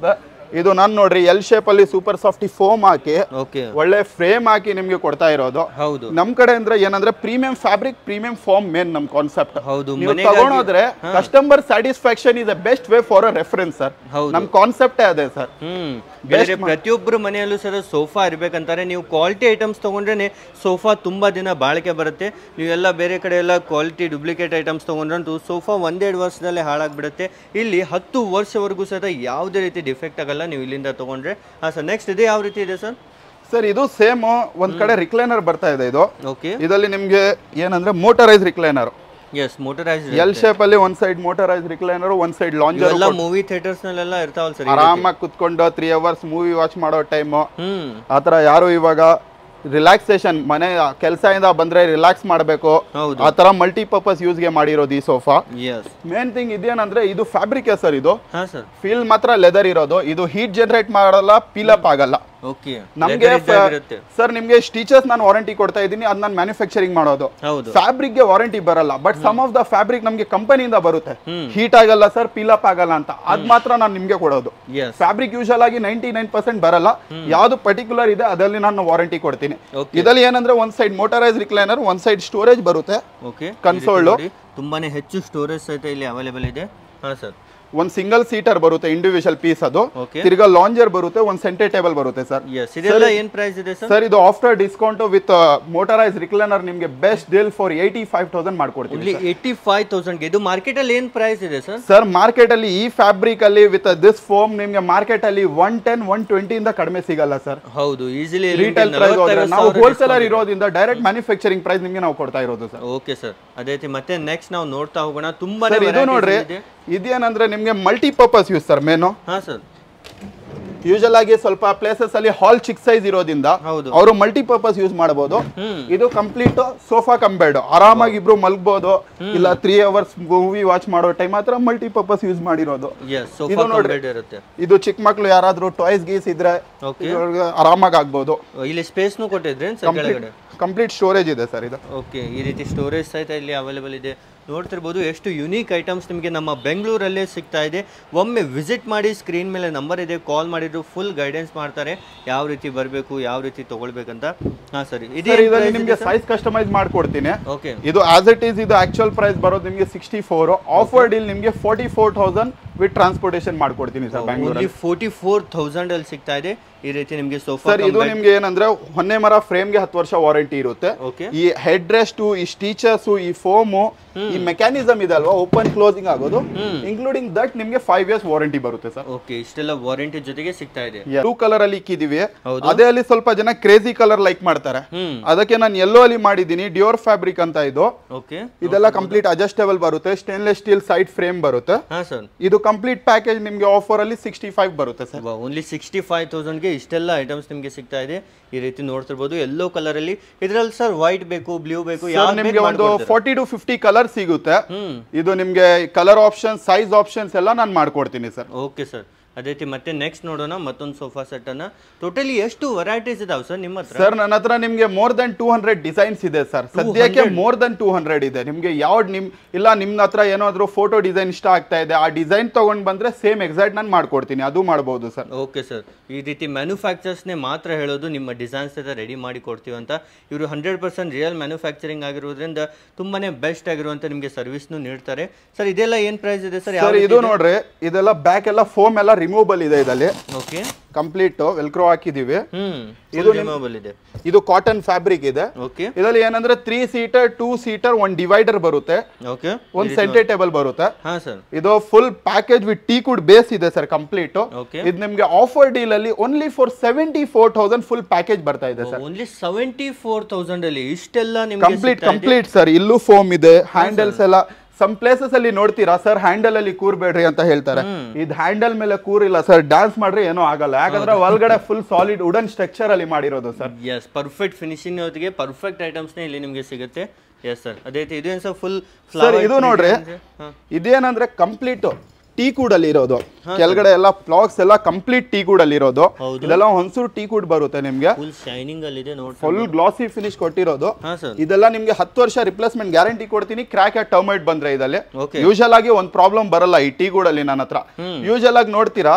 ಇದು ನಾನು ನೋಡ್ರಿ ಎಲ್ ಶೇಪ್ ಅಲ್ಲಿ ಸೂಪರ್ ಸಾಫ್ಟಿ ಫೋಮ್ ಹಾಕಿ ಓಕೆ ಒಳ್ಳೆ ಫ್ರೇಮ್ ಹಾಕಿ ನಿಮ್ಗೆ ಕೊಡ್ತಾ ಇರೋದು ಹೌದು ನಮ್ ಕಡೆ ಅಂದ್ರೆ ಏನಂದ್ರೆ premium fabric premium foam main ನಮ್ ಕಾನ್ಸೆಪ್ಟ್ ಹೌದು ನೀವು ಮನೆಗಾಗಿ- ತಗೊಂಡೋದ್ರೆ customer satisfaction is a best way for a reference sir ಹೌದು. ನಮ್ ಕಾನ್ಸೆಪ್ಟೇ ಅದೇ ಸರ್ ಹ್ಮ್ ಬೇರೆ ಪ್ರತಿಯೊಬ್ಬರು ಮನೆಯಲ್ಲೂ ಸಹ ಸೋಫಾ ಇರ್ಬೇಕಂತಾರೆ ನೀವು ಕ್ವಾಲಿಟಿ ಐಟಮ್ಸ್ ತಗೊಂಡ್ರೆ ಸೋಫಾ ತುಂಬಾ ದಿನ ಬಾಳಿಕೆ ಬರುತ್ತೆ ನೀವೆಲ್ಲ ಬೇರೆ ಕಡೆ ಎಲ್ಲ ಕ್ವಾಲಿಟಿ ಡೂಪ್ಲಿಕೇಟ್ ಐಟಮ್ಸ್ ತಗೊಂಡ್ರಂತೂ ಸೋಫಾ ಒಂದೆರಡು ವರ್ಷದಲ್ಲೇ ಹಾಳಾಗ್ಬಿಡುತ್ತೆ ಇಲ್ಲಿ ಹತ್ತು ವರ್ಷವರೆಗೂ ಸಹ ಯಾವುದೇ ರೀತಿ ಡಿಫೆಕ್ಟ್ ಆಗಲ್ಲ ನೀವು ಇಲ್ಲಿಂದ ತಗೊಂಡ್ರೆ ಹಾಂ ಸರ್ ನೆಕ್ಸ್ಟ್ ಇದೆ ಯಾವ ರೀತಿ ಇದೆ ಸರ್ ಸರ್ ಇದು ಸೇಮ್ ಒಂದ್ ಕಡೆ ರಿಕ್ಲೈನರ್ ಬರ್ತಾ ಇದೆ ಇದು ಓಕೆ ಇದರಲ್ಲಿ ನಿಮ್ಗೆ ಏನಂದ್ರೆ motorise recliner yes motorise L shape ಅಲ್ಲಿ ಒಂದ್ ಸೈಡ್ ಮೋಟರೈಸ್ ರಿಕ್ಲೈನರ್ ಒಂದ್ ಸೈಡ್ ಲಾಂಜರ್ ಎಲ್ಲ ಮೂವಿ ಥಿಯೇಟರ್ಸ್ ನಲ್ಲೆಲ್ಲ ಇರ್ತಾವಲ್ಲ ಸರ್ ಆರಾಮಾಗಿ ಕುತ್ಕೊಂಡು ತ್ರೀ ಅವರ್ಸ್ ಮೂವಿ ವಾಚ್ ಮಾಡೋ ಟೈಮು ಹ್ಮ್ ಆತರ ಯಾರು ಇವಾಗ ರಿಲ್ಯಾಕ್ಸೇಷನ್ ಮನೆ ಕೆಲಸದಿಂದ ಬಂದ್ರೆ ರಿಲ್ಯಾಕ್ಸ್ ಮಾಡಬೇಕು ಹೌದು ಆ ತರ ಮಲ್ಟಿಪರ್ಪಸ್ ಯೂಸ್ಗೆ ಮಾಡಿರೋದು ಈ ಸೋಫಾ ಎಸ್ ಮೇನ್ ಥಿಂಗ್ ಇದೇನಂದ್ರೆ ಇದು ಫ್ಯಾಬ್ರಿಕ್ ಸರ್ ಇದು ಹಾಂ ಸರ್ ಫೀಲ್ ಮಾತ್ರ ಲೆದರ್ ಇರೋದು ಇದು ಹೀಟ್ ಜನರೇಟ್ ಮಾಡಲ್ಲ ಪೀಲ್ ಅಪ್ ಆಗಲ್ಲ ಓಕೆ ನಮ್ಗೆ ಇರುತ್ತೆ ಸರ್ ನಿಮ್ಗೆ ಸ್ಟೀಚರ್ಸ್ ನಾನು ವಾರಂಟಿ ಕೊಡ್ತಾ ಇದ್ದೀನಿ ಅದ್ ನಾನು ಮ್ಯಾನುಫ್ಯಾಕ್ಚರಿಂಗ್ ಮಾಡೋದು ಹೌದು ಫ್ಯಾಬ್ರಿಕ್ ಗೆ ವಾರಂಟಿ ಬರಲ್ಲ but some of the fabric ನಮ್ಗೆ ಕಂಪನಿಯಿಂದ ಬರುತ್ತೆ ಹೀಟ್ ಆಗಲ್ಲ ಸರ್ ಪೀಲ್ ಅಪ್ ಆಗಲ್ಲ ಅಂತ ಅದ್ ಮಾತ್ರ ನಾನು ನಿಮ್ಗೆ ಕೊಡೋದು ಎಸ್ ಫ್ಯಾಬ್ರಿಕ್ ಯೂಶಲ್ ಆಗಿ ನೈಂಟಿ ನೈನ್ ಪರ್ಸೆಂಟ್ ಬರಲ್ಲ ಯಾವ್ದು ಪರ್ಟಿಕ್ಯುಲರ್ ಇದೆ ಅದರಲ್ಲಿ ನಾನು ವಾರಂಟಿ ಕೊಡ್ತೀನಿ Okay. ಇದರಲ್ಲಿ ಏನಂದ್ರೆ ಒಂದ್ ಸೈಡ್ ಮೋಟರೈಸ್ ರಿಕ್ಲೈನರ್ ಒಂದ್ ಸೈಡ್ ಸ್ಟೋರೇಜ್ ಬರುತ್ತೆ ಓಕೆ Console. ತುಂಬಾನೇ ಹೆಚ್ಚು ಸ್ಟೋರೇಜ್ ಸಹಿತ ಇಲ್ಲಿ ಅವೈಲೇಬಲ್ ಇದೆ ಹಾ ಸರ್ ಒಂದ್ ಸಿಂಗಲ್ ಸೀಟರ್ ಬರುತ್ತೆ ಇಂಡಿವಿಜುವಲ್ ಪೀಸ್ ಅದು ಓಕೆ ತಿರ್ಗಾ ಲಾಂಜರ್ ಬರುತ್ತೆ ಒಂದ್ ಸೆಂಟರ್ ಟೇಬಲ್ ಬರುತ್ತೆ ಸರ್ ಎಸ್ ಇದೆಲ್ಲ ಏನ್ ಪ್ರೈಸ್ ಇದೆ ಸರ್ ಸರ್ ಇದು after discount with motorise recliner ನಿಮ್ಗೆ best deal for eighty five thousand ಮಾಡ್ಕೊಡ್ತೀನಿ ಇಲ್ಲಿ ಏಯ್ಟಿ ಫೈವ್ ತೌಸಂಡ್ಗೆ ಇದು ಮಾರ್ಕೆಟ್ ಅಲ್ಲಿ ಏನ್ ಪ್ರೈಸ್ ಇದೆ ಸರ್ ಸರ್ ಮಾರ್ಕೆಟ್ ಅಲ್ಲಿ ಈ ಫ್ಯಾಬ್ರಿಕ್ ಅಲ್ಲಿ ವಿತ್ ದಿಸ್ ಫೋಮ್ ನಿಮ್ಗೆ ಮಾರ್ಕೆಟ್ ಅಲ್ಲಿ ಒನ್ ಟೆನ್ ಒನ್ ಟ್ವೆಂಟಿ ಇಂದ ಕಡಿಮೆ ಸಿಗಲ್ಲ ಸರ್ ಹೌದು ಈಸಿಲಿ ರಿಟೇಲ್ ಪ್ರೈಸ್ ಹೋದ್ರೆ ನಾವು ಹೋಲ್ಸೇಲರ್ ಇರೋದ್ರಿಂದ ಡೈರೆಕ್ಟ್ ಮ್ಯಾನುಫ್ಯಾಕ್ಚರಿಂಗ್ ಪ್ರೈಸ್ ನಿಮ್ಗೆ ನಾವು ಕೊಡ್ತಾ ಇರೋದು ಸರ್ ಓಕೆ ಸರ್ ಅದೇ ರೀತಿ ಮತ್ತೆ ನೆಕ್ಸ್ಟ್ ನಾವು ನೋಡ್ತಾ ಹೋಗೋಣ ತುಂಬಾನೇ ಸರ್ ಇದು varieties ನೋಡ್ರಿ ಇದೆ ಇದೇನಂದ್ರೆ ನಿಮ್ಗೆ ಮಲ್ಟಿಪರ್ಪಸ್ ಯೂಸ್ ಸರ್ ಮೇನು ಹಾ ಸರ್ ಯೂಶಲ್ ಆಗಿ ಸ್ವಲ್ಪ ಪ್ಲೇಸಸ್ ಅಲ್ಲಿ ಹಾಲ್ ಚಿಕ್ ಸೈಜ್ ಇರೋದ್ರಿಂದ ಹೌದು ಅವರು ಮಲ್ಟಿಪರ್ಪಸ್ ಯೂಸ್ ಮಾಡಬಹುದು ಹ್ಮ್ ಇದು ಕಂಪ್ಲೀಟ್ ಸೋಫಾ ಕಂಬೇರ್ಡ್ ಆರಾಮಾಗಿ ಇಬ್ರು ಮಲ್ಗ್ಬೋದು ಇಲ್ಲ ತ್ರೀ ಅವರ್ಸ್ ಮೂವಿ ವಾಚ್ ಮಾಡೋ ಟೈಮ್ ಮಾತ್ರ ಮಲ್ಟಿಪರ್ಪಸ್ ಯೂಸ್ ಮಾಡಿರೋದು ಎಸ್ ಸೋಫಾ ಕಂಪ್ಲೀಟ್ ಇರುತ್ತೆ ಇದು ಚಿಕ್ಕ ಮಕ್ಳು ಯಾರಾದ್ರೂ ಟಾಯ್ಸ್ ಗೀಸ್ ಇದ್ರೆ ಓಕೆ ಇದ್ರೊಳಗೆ ಆರಾಮಾಗಿ ಆಗ್ಬೋದು ಇಲ್ಲಿ ಸ್ಪೇಸ್ನು ಕೊಟ್ಟಿದ್ರೇನು ಸರ್ ಕೆಳಗಡೆ ಕಂಪ್ಲೀಟ್ ಸ್ಟೋರೇಜ್ ಇದೆ ಸರ್ ಇದು ಓಕೆ ಈ ರೀತಿ ಸ್ಟೋರೇಜ್ ಸಹಿತ ಇಲ್ಲಿ ಅವೈಲೇಬಲ್ ಇದೆ ನೋಡ್ತಿರ್ಬೋದು ಎಷ್ಟು ಯುನೀಕ್ ಐಟಮ್ಸ್ ನಿಮಗೆ ನಮ್ಮ ಬೆಂಗಳೂರಲ್ಲೇ ಸಿಗ್ತಾ ಇದೆ ಒಮ್ಮೆ ವಿಸಿಟ್ ಮಾಡಿ ಸ್ಕ್ರೀನ್ ಮೇಲೆ ನಂಬರ್ ಇದೆ ಕಾಲ್ ಮಾಡಿದ್ರು ಫುಲ್ ಗೈಡೆನ್ಸ್ ಮಾಡ್ತಾರೆ ಯಾವ ರೀತಿ ಬರಬೇಕು ಯಾವ ರೀತಿ ತಗೊಳ್ಬೇಕಂತ ಹಾಂ ಸರಿ ಸರ್ ಇದೇ ಇದರಲ್ಲಿ ನಿಮ್ಗೆ ಸೈಜ್ ಕಸ್ಟಮೈಸ್ ಮಾಡ್ಕೊಡ್ತೀನಿ ಓಕೆ ಇದು ಆಸ್ ಇಟ್ ಈಸ್ ಇದು ಆಕ್ಚುಯಲ್ ಪ್ರೈಸ್ ಬರೋದು ನಿಮಗೆ ಸಿಕ್ಸ್ಟಿ ಫೋರ್ ಆಫರ್ ಡೀಲ್ ನಿಮಗೆ forty four thousand with transportation ಮಾಡ್ಕೊಡ್ತೀನಿ sir Bangalore only forty four thousand ಅಲ್ಲಿ ಸಿಗ್ತಾ ಇದೆ ಈ ರೀತಿ ನಿಮಗೆ ಸೋಫಾ ಸರ್ ಇದು ನಿಮ್ಗೆ ಏನಂದ್ರೆ ಹೊನ್ನೆ ಮರ ಫ್ರೇಮ್ಗೆ ಹತ್ತು ವರ್ಷ ವಾರಂಟಿ ಇರುತ್ತೆ ಓಕೆ ಈ ಹೆಡ್ ರೆಸ್ಟ್ ಈ ಸ್ಟೀಚರ್ಸ್ ಈ ಫೋಮು ಈ ಮೆಕ್ಯಾನಿಸಮ್ ಇದೆ ಅಲ್ವಾ ಓಪನ್ ಕ್ಲೋಸಿಂಗ್ ಆಗೋದು ಇನ್ಕ್ಲೂಡಿಂಗ್ ದಟ್ ನಿಮ್ಗೆ ಫೈವ್ ಇಯರ್ಸ್ ವಾರಂಟಿ ಬರುತ್ತೆ ಸರ್ ಓಕೆ ಇಷ್ಟೆಲ್ಲ ವಾರಂಟಿ ಜೊತೆಗೆ ಸಿಗ್ತಾ ಇದೆ ಬ್ಲೂ ಕಲರ್ ಅಲ್ಲಿ ಇಕ್ಕಿದೀವಿ ಹೌದು. ಅದೇ ಅಲ್ಲಿ ಸ್ವಲ್ಪ ಜನ ಕ್ರೇಜಿ ಕಲರ್ ಲೈಕ್ ಮಾಡ್ತಾರೆ ಹ್ಮ್ ಅದಕ್ಕೆ ನಾನು ಎಲ್ಲೋ ಅಲ್ಲಿ ಮಾಡಿದ್ದೀನಿ ಡಿಯೋರ್ ಫ್ಯಾಬ್ರಿಕ್ ಅಂತ ಇದು ಓಕೆ ಇದೆಲ್ಲ ಕಂಪ್ಲೀಟ್ ಅಡ್ಜಸ್ಟೇಬಲ್ ಬರುತ್ತೆ ಸ್ಟೇನ್ಲೆಸ್ ಸ್ಟೀಲ್ ಸೈಡ್ ಫ್ರೇಮ್ ಬರುತ್ತೆ ಹಾಂ ಸರ್ ಇದು ಕಂಪ್ಲೀಟ್ ಪ್ಯಾಕೇಜ್ ನಿಮ್ಗೆ ಆಫರ್ ಅಲ್ಲಿ ಸಿಕ್ಸ್ಟಿ ಫೈವ್ ಬರುತ್ತೆ ಸರ್ ಓನ್ಲಿ ಸಿಕ್ಸ್ಟಿ ಫೈವ್ ತೌಸಂಡ್ಗೆ ಇಷ್ಟೆಲ್ಲ ಐಟಮ್ಸ್ ನಿಮಗೆ ಸಿಗ್ತಾ ಇದೆ ಈ ರೀತಿ ನೋಡ್ತಿರ್ಬೋದು ಎಲ್ಲೋ ಕಲರ್ ಅಲ್ಲಿ ಇದ್ರಲ್ಲಿ ಸರ್ ವೈಟ್ ಬೇಕು ಬ್ಲೂ ಬೇಕು ಸರ್ ಯಾವ ನಿಮ್ಗೆ ಒಂದು ಫಾರ್ಟಿ ಟು ಫಿಫ್ಟಿ ಕಲರ್ ಸಿಗುತ್ತೆ ಹ್ಮ್ ಇದು ನಿಮ್ಗೆ ಕಲರ್ ಆಪ್ಷನ್ ಸೈಜ್ ಆಪ್ಷನ್ಸ್ ಎಲ್ಲ ನಾನು ಮಾಡ್ಕೊಡ್ತೀನಿ ಸರ್ ಓಕೆ ಸರ್ ಅದೇ ರೀತಿ ಮತ್ತೆ ನೆಕ್ಸ್ಟ್ ನೋಡೋಣ ಮತ್ತೊಂದು ಸೋಫಾ ಸೆಟ್ ಅನ್ನ ಟೋಟಲಿ ಎಷ್ಟು ವೆರೈಟೀಸ್ ಇದಾವೆ ಸರ್ ನಿಮ್ಮ ಹತ್ರ ಸರ್ ನನ್ನ ಹತ್ರ ನಿಮ್ಗೆ more than two hundred designs ಇದೆ ಸರ್ ಸದ್ಯಕ್ಕೆ ಮೋರ್ ದನ್ ಟೂ ಹಂಡ್ರೆಡ್ ಇದೆ ನಿಮ್ಗೆ ಯಾವ ನಿಮ್ ಇಲ್ಲ ನಿಮ್ ಹತ್ರ ಏನಾದ್ರು ಫೋಟೋ ಡಿಸೈನ್ ಇಷ್ಟ ಆಗ್ತಾ ಇದೆ ಆ ಡಿಸೈನ್ ತಗೊಂಡ್ ಬಂದ್ರೆ ಸೇಮ್ ಎಕ್ಸಾಕ್ಟ್ ನಾನು ಮಾಡ್ಕೊಡ್ತೀನಿ ಅದು ಮಾಡಬಹುದು ಸರ್ ಓಕೆ ಸರ್ ಈ ರೀತಿ ಮ್ಯಾನುಫ್ಯಾಕ್ಚರ್ಸ್ನೇ ಮಾತ್ರ ಹೇಳೋದು ನಿಮ್ಮ ಡಿಸೈನ್ಸ್ ಎಲ್ಲ ರೆಡಿ ಮಾಡಿ ಕೊಡ್ತೀವಿ ಅಂತ ಇವರು ಹಂಡ್ರೆಡ್ ಪರ್ಸೆಂಟ್ ರಿಯಲ್ ಮ್ಯಾನುಫ್ಯಾಕ್ಚರಿಂಗ್ ಆಗಿರೋದ್ರಿಂದ ತುಂಬಾನೇ ಬೆಸ್ಟ್ ಆಗಿರುವಂಥ ನಿಮಗೆ ಸರ್ವಿಸ್ನು ನೀಡ್ತಾರೆ ಸರ್ ಇದೆಲ್ಲ ಏನು ಪ್ರೈಸ್ ಇದೆ ಸರ್ ಯಾವ ಸರ್ ಇದು ನೋಡ್ರಿ ಇದೆಲ್ಲ ಬ್ಯಾಕ್ ಎಲ್ಲ ಫೋಮ್ ಎಲ್ಲ ರಿಮೂವಬಲ್ ಇದೆ ಇದರಲ್ಲಿ ಓಕೆ ಕಂಪ್ಲೀಟ್ ವೆಲ್ಕ್ರೋ ಹಾಕಿದೀವಿ ಹ್ಮ್ ಇದು ರಿಮೂವಬಲ್ ಇದೆ ಇದು ಕಾಟನ್ ಫ್ಯಾಬ್ರಿಕ್ ಇದೆ ಓಕೆ ಇದರಲ್ಲಿ ಏನಂದ್ರೆ ತ್ರೀ ಸೀಟರ್ ಟೂ ಸೀಟರ್ ಒಂದ್ ಡಿವೈಡರ್ ಬರುತ್ತೆ ಓಕೆ ಒಂದ್ ಸೆಂಟರ್ ಟೇಬಲ್ ಬರುತ್ತೆ ಹಾ ಸರ್ ಇದು full package with teak wood base ಇದೆ ಸರ್ ಕಂಪ್ಲೀಟ್ ಓಕೆ ಇದು ನಿಮ್ಗೆ ಆಫರ್ ಡೀಲ್ ಅಲ್ಲಿ only for seventy four thousand full package ಬರ್ತಾ ಇದೆ sir only seventy four thousand ಅಲ್ಲಿ ಇಷ್ಟೆಲ್ಲ ನಿಮಗೆ ಕಂಪ್ಲೀಟ್ ಕಂಪ್ಲೀಟ್ ಸರ್ ಇಲ್ಲೂ ಫೋಮ್ ಇದೆ ಹ್ಯಾಂಡಲ್ಸ್ ಎಲ್ಲ ಸಮ್ ಪ್ಲೇಸಸ್ ಅಲ್ಲಿ ನೋಡ್ತೀರಾ ಸರ್ ಹ್ಯಾಂಡಲ್ ಅಲ್ಲಿ ಕೂರ್ಬೇಡ್ರಿ ಅಂತ ಹೇಳ್ತಾರೆ ಇದು ಹ್ಯಾಂಡಲ್ ಮೇಲೆ ಕೂರಿಲ್ಲ ಸರ್ ಡ್ಯಾನ್ಸ್ ಮಾಡ್ರಿ ಏನೋ ಆಗಲ್ಲ ಯಾಕಂದ್ರೆ ಒಳಗಡೆ ಫುಲ್ ಸಾಲಿಡ್ ವುಡನ್ ಸ್ಟ್ರಕ್ಚರ್ ಅಲ್ಲಿ ಮಾಡಿರೋದು ಸರ್ ಎಸ್ ಪರ್ಫೆಕ್ಟ್ ಫಿನಿಶಿಂಗ್ ಹೊತ್ತಿಗೆ ಪರ್ಫೆಕ್ಟ್ ಐಟಮ್ಸ್ನೇ ಇಲ್ಲಿ ನಿಮಗೆ ಸಿಗುತ್ತೆ ಎಸ್ ಸರ್ ಅದೇ ರೀತಿ ಇದೇನು ಸರ್ ಫುಲ್ ಸರ್ ಇದು ನೋಡ್ರಿ ಇದೇನಂದ್ರೆ ಕಂಪ್ಲೀಟ್ ಟೀ ಕೂಡ್ ಅಲ್ಲಿ ಇರೋದು ಕೆಳಗಡೆ ಎಲ್ಲ ಪ್ಲಾಕ್ಸ್ ಎಲ್ಲ ಕಂಪ್ಲೀಟ್ ಟೀ ಕೂಡ್ ಅಲ್ಲಿ ಇರೋದು ಹೌದು. ಇದೆಲ್ಲ ಹೊನ್ಸೂರು ಟೀ ಕೂಡ್ ಬರುತ್ತೆ ನಿಮ್ಗೆ ಫುಲ್ ಶೈನಿಂಗ್ ಅಲ್ಲಿ ಇದೆ ನೋಡಿ ಫುಲ್ ಗ್ಲಾಸಿ ಫಿನಿಶ್ ಕೊಟ್ಟಿರೋದು ಹಾ ಸರ್ ಇದೆಲ್ಲ ನಿಮ್ಗೆ ಹತ್ತು ವರ್ಷ ರಿಪ್ಲೇಸ್ಮೆಂಟ್ ಗ್ಯಾರಂಟಿ ಕೊಡ್ತೀನಿ ಕ್ರ್ಯಾಕ್ ಆಗಿ ಟರ್ಮೈಟ್ ಬಂದ್ರೆ ಇದಲ್ಲಿ ಓಕೆ ಯೂಶಲ್ ಆಗಿ ಒಂದ್ ಪ್ರಾಬ್ಲಮ್ ಬರಲ್ಲ ಈ ಟೀ ಗೂಡಲ್ಲಿ ನನ್ನ ಹತ್ರ ಯೂಶಲ್ ಆಗಿ ನೋಡ್ತೀರಾ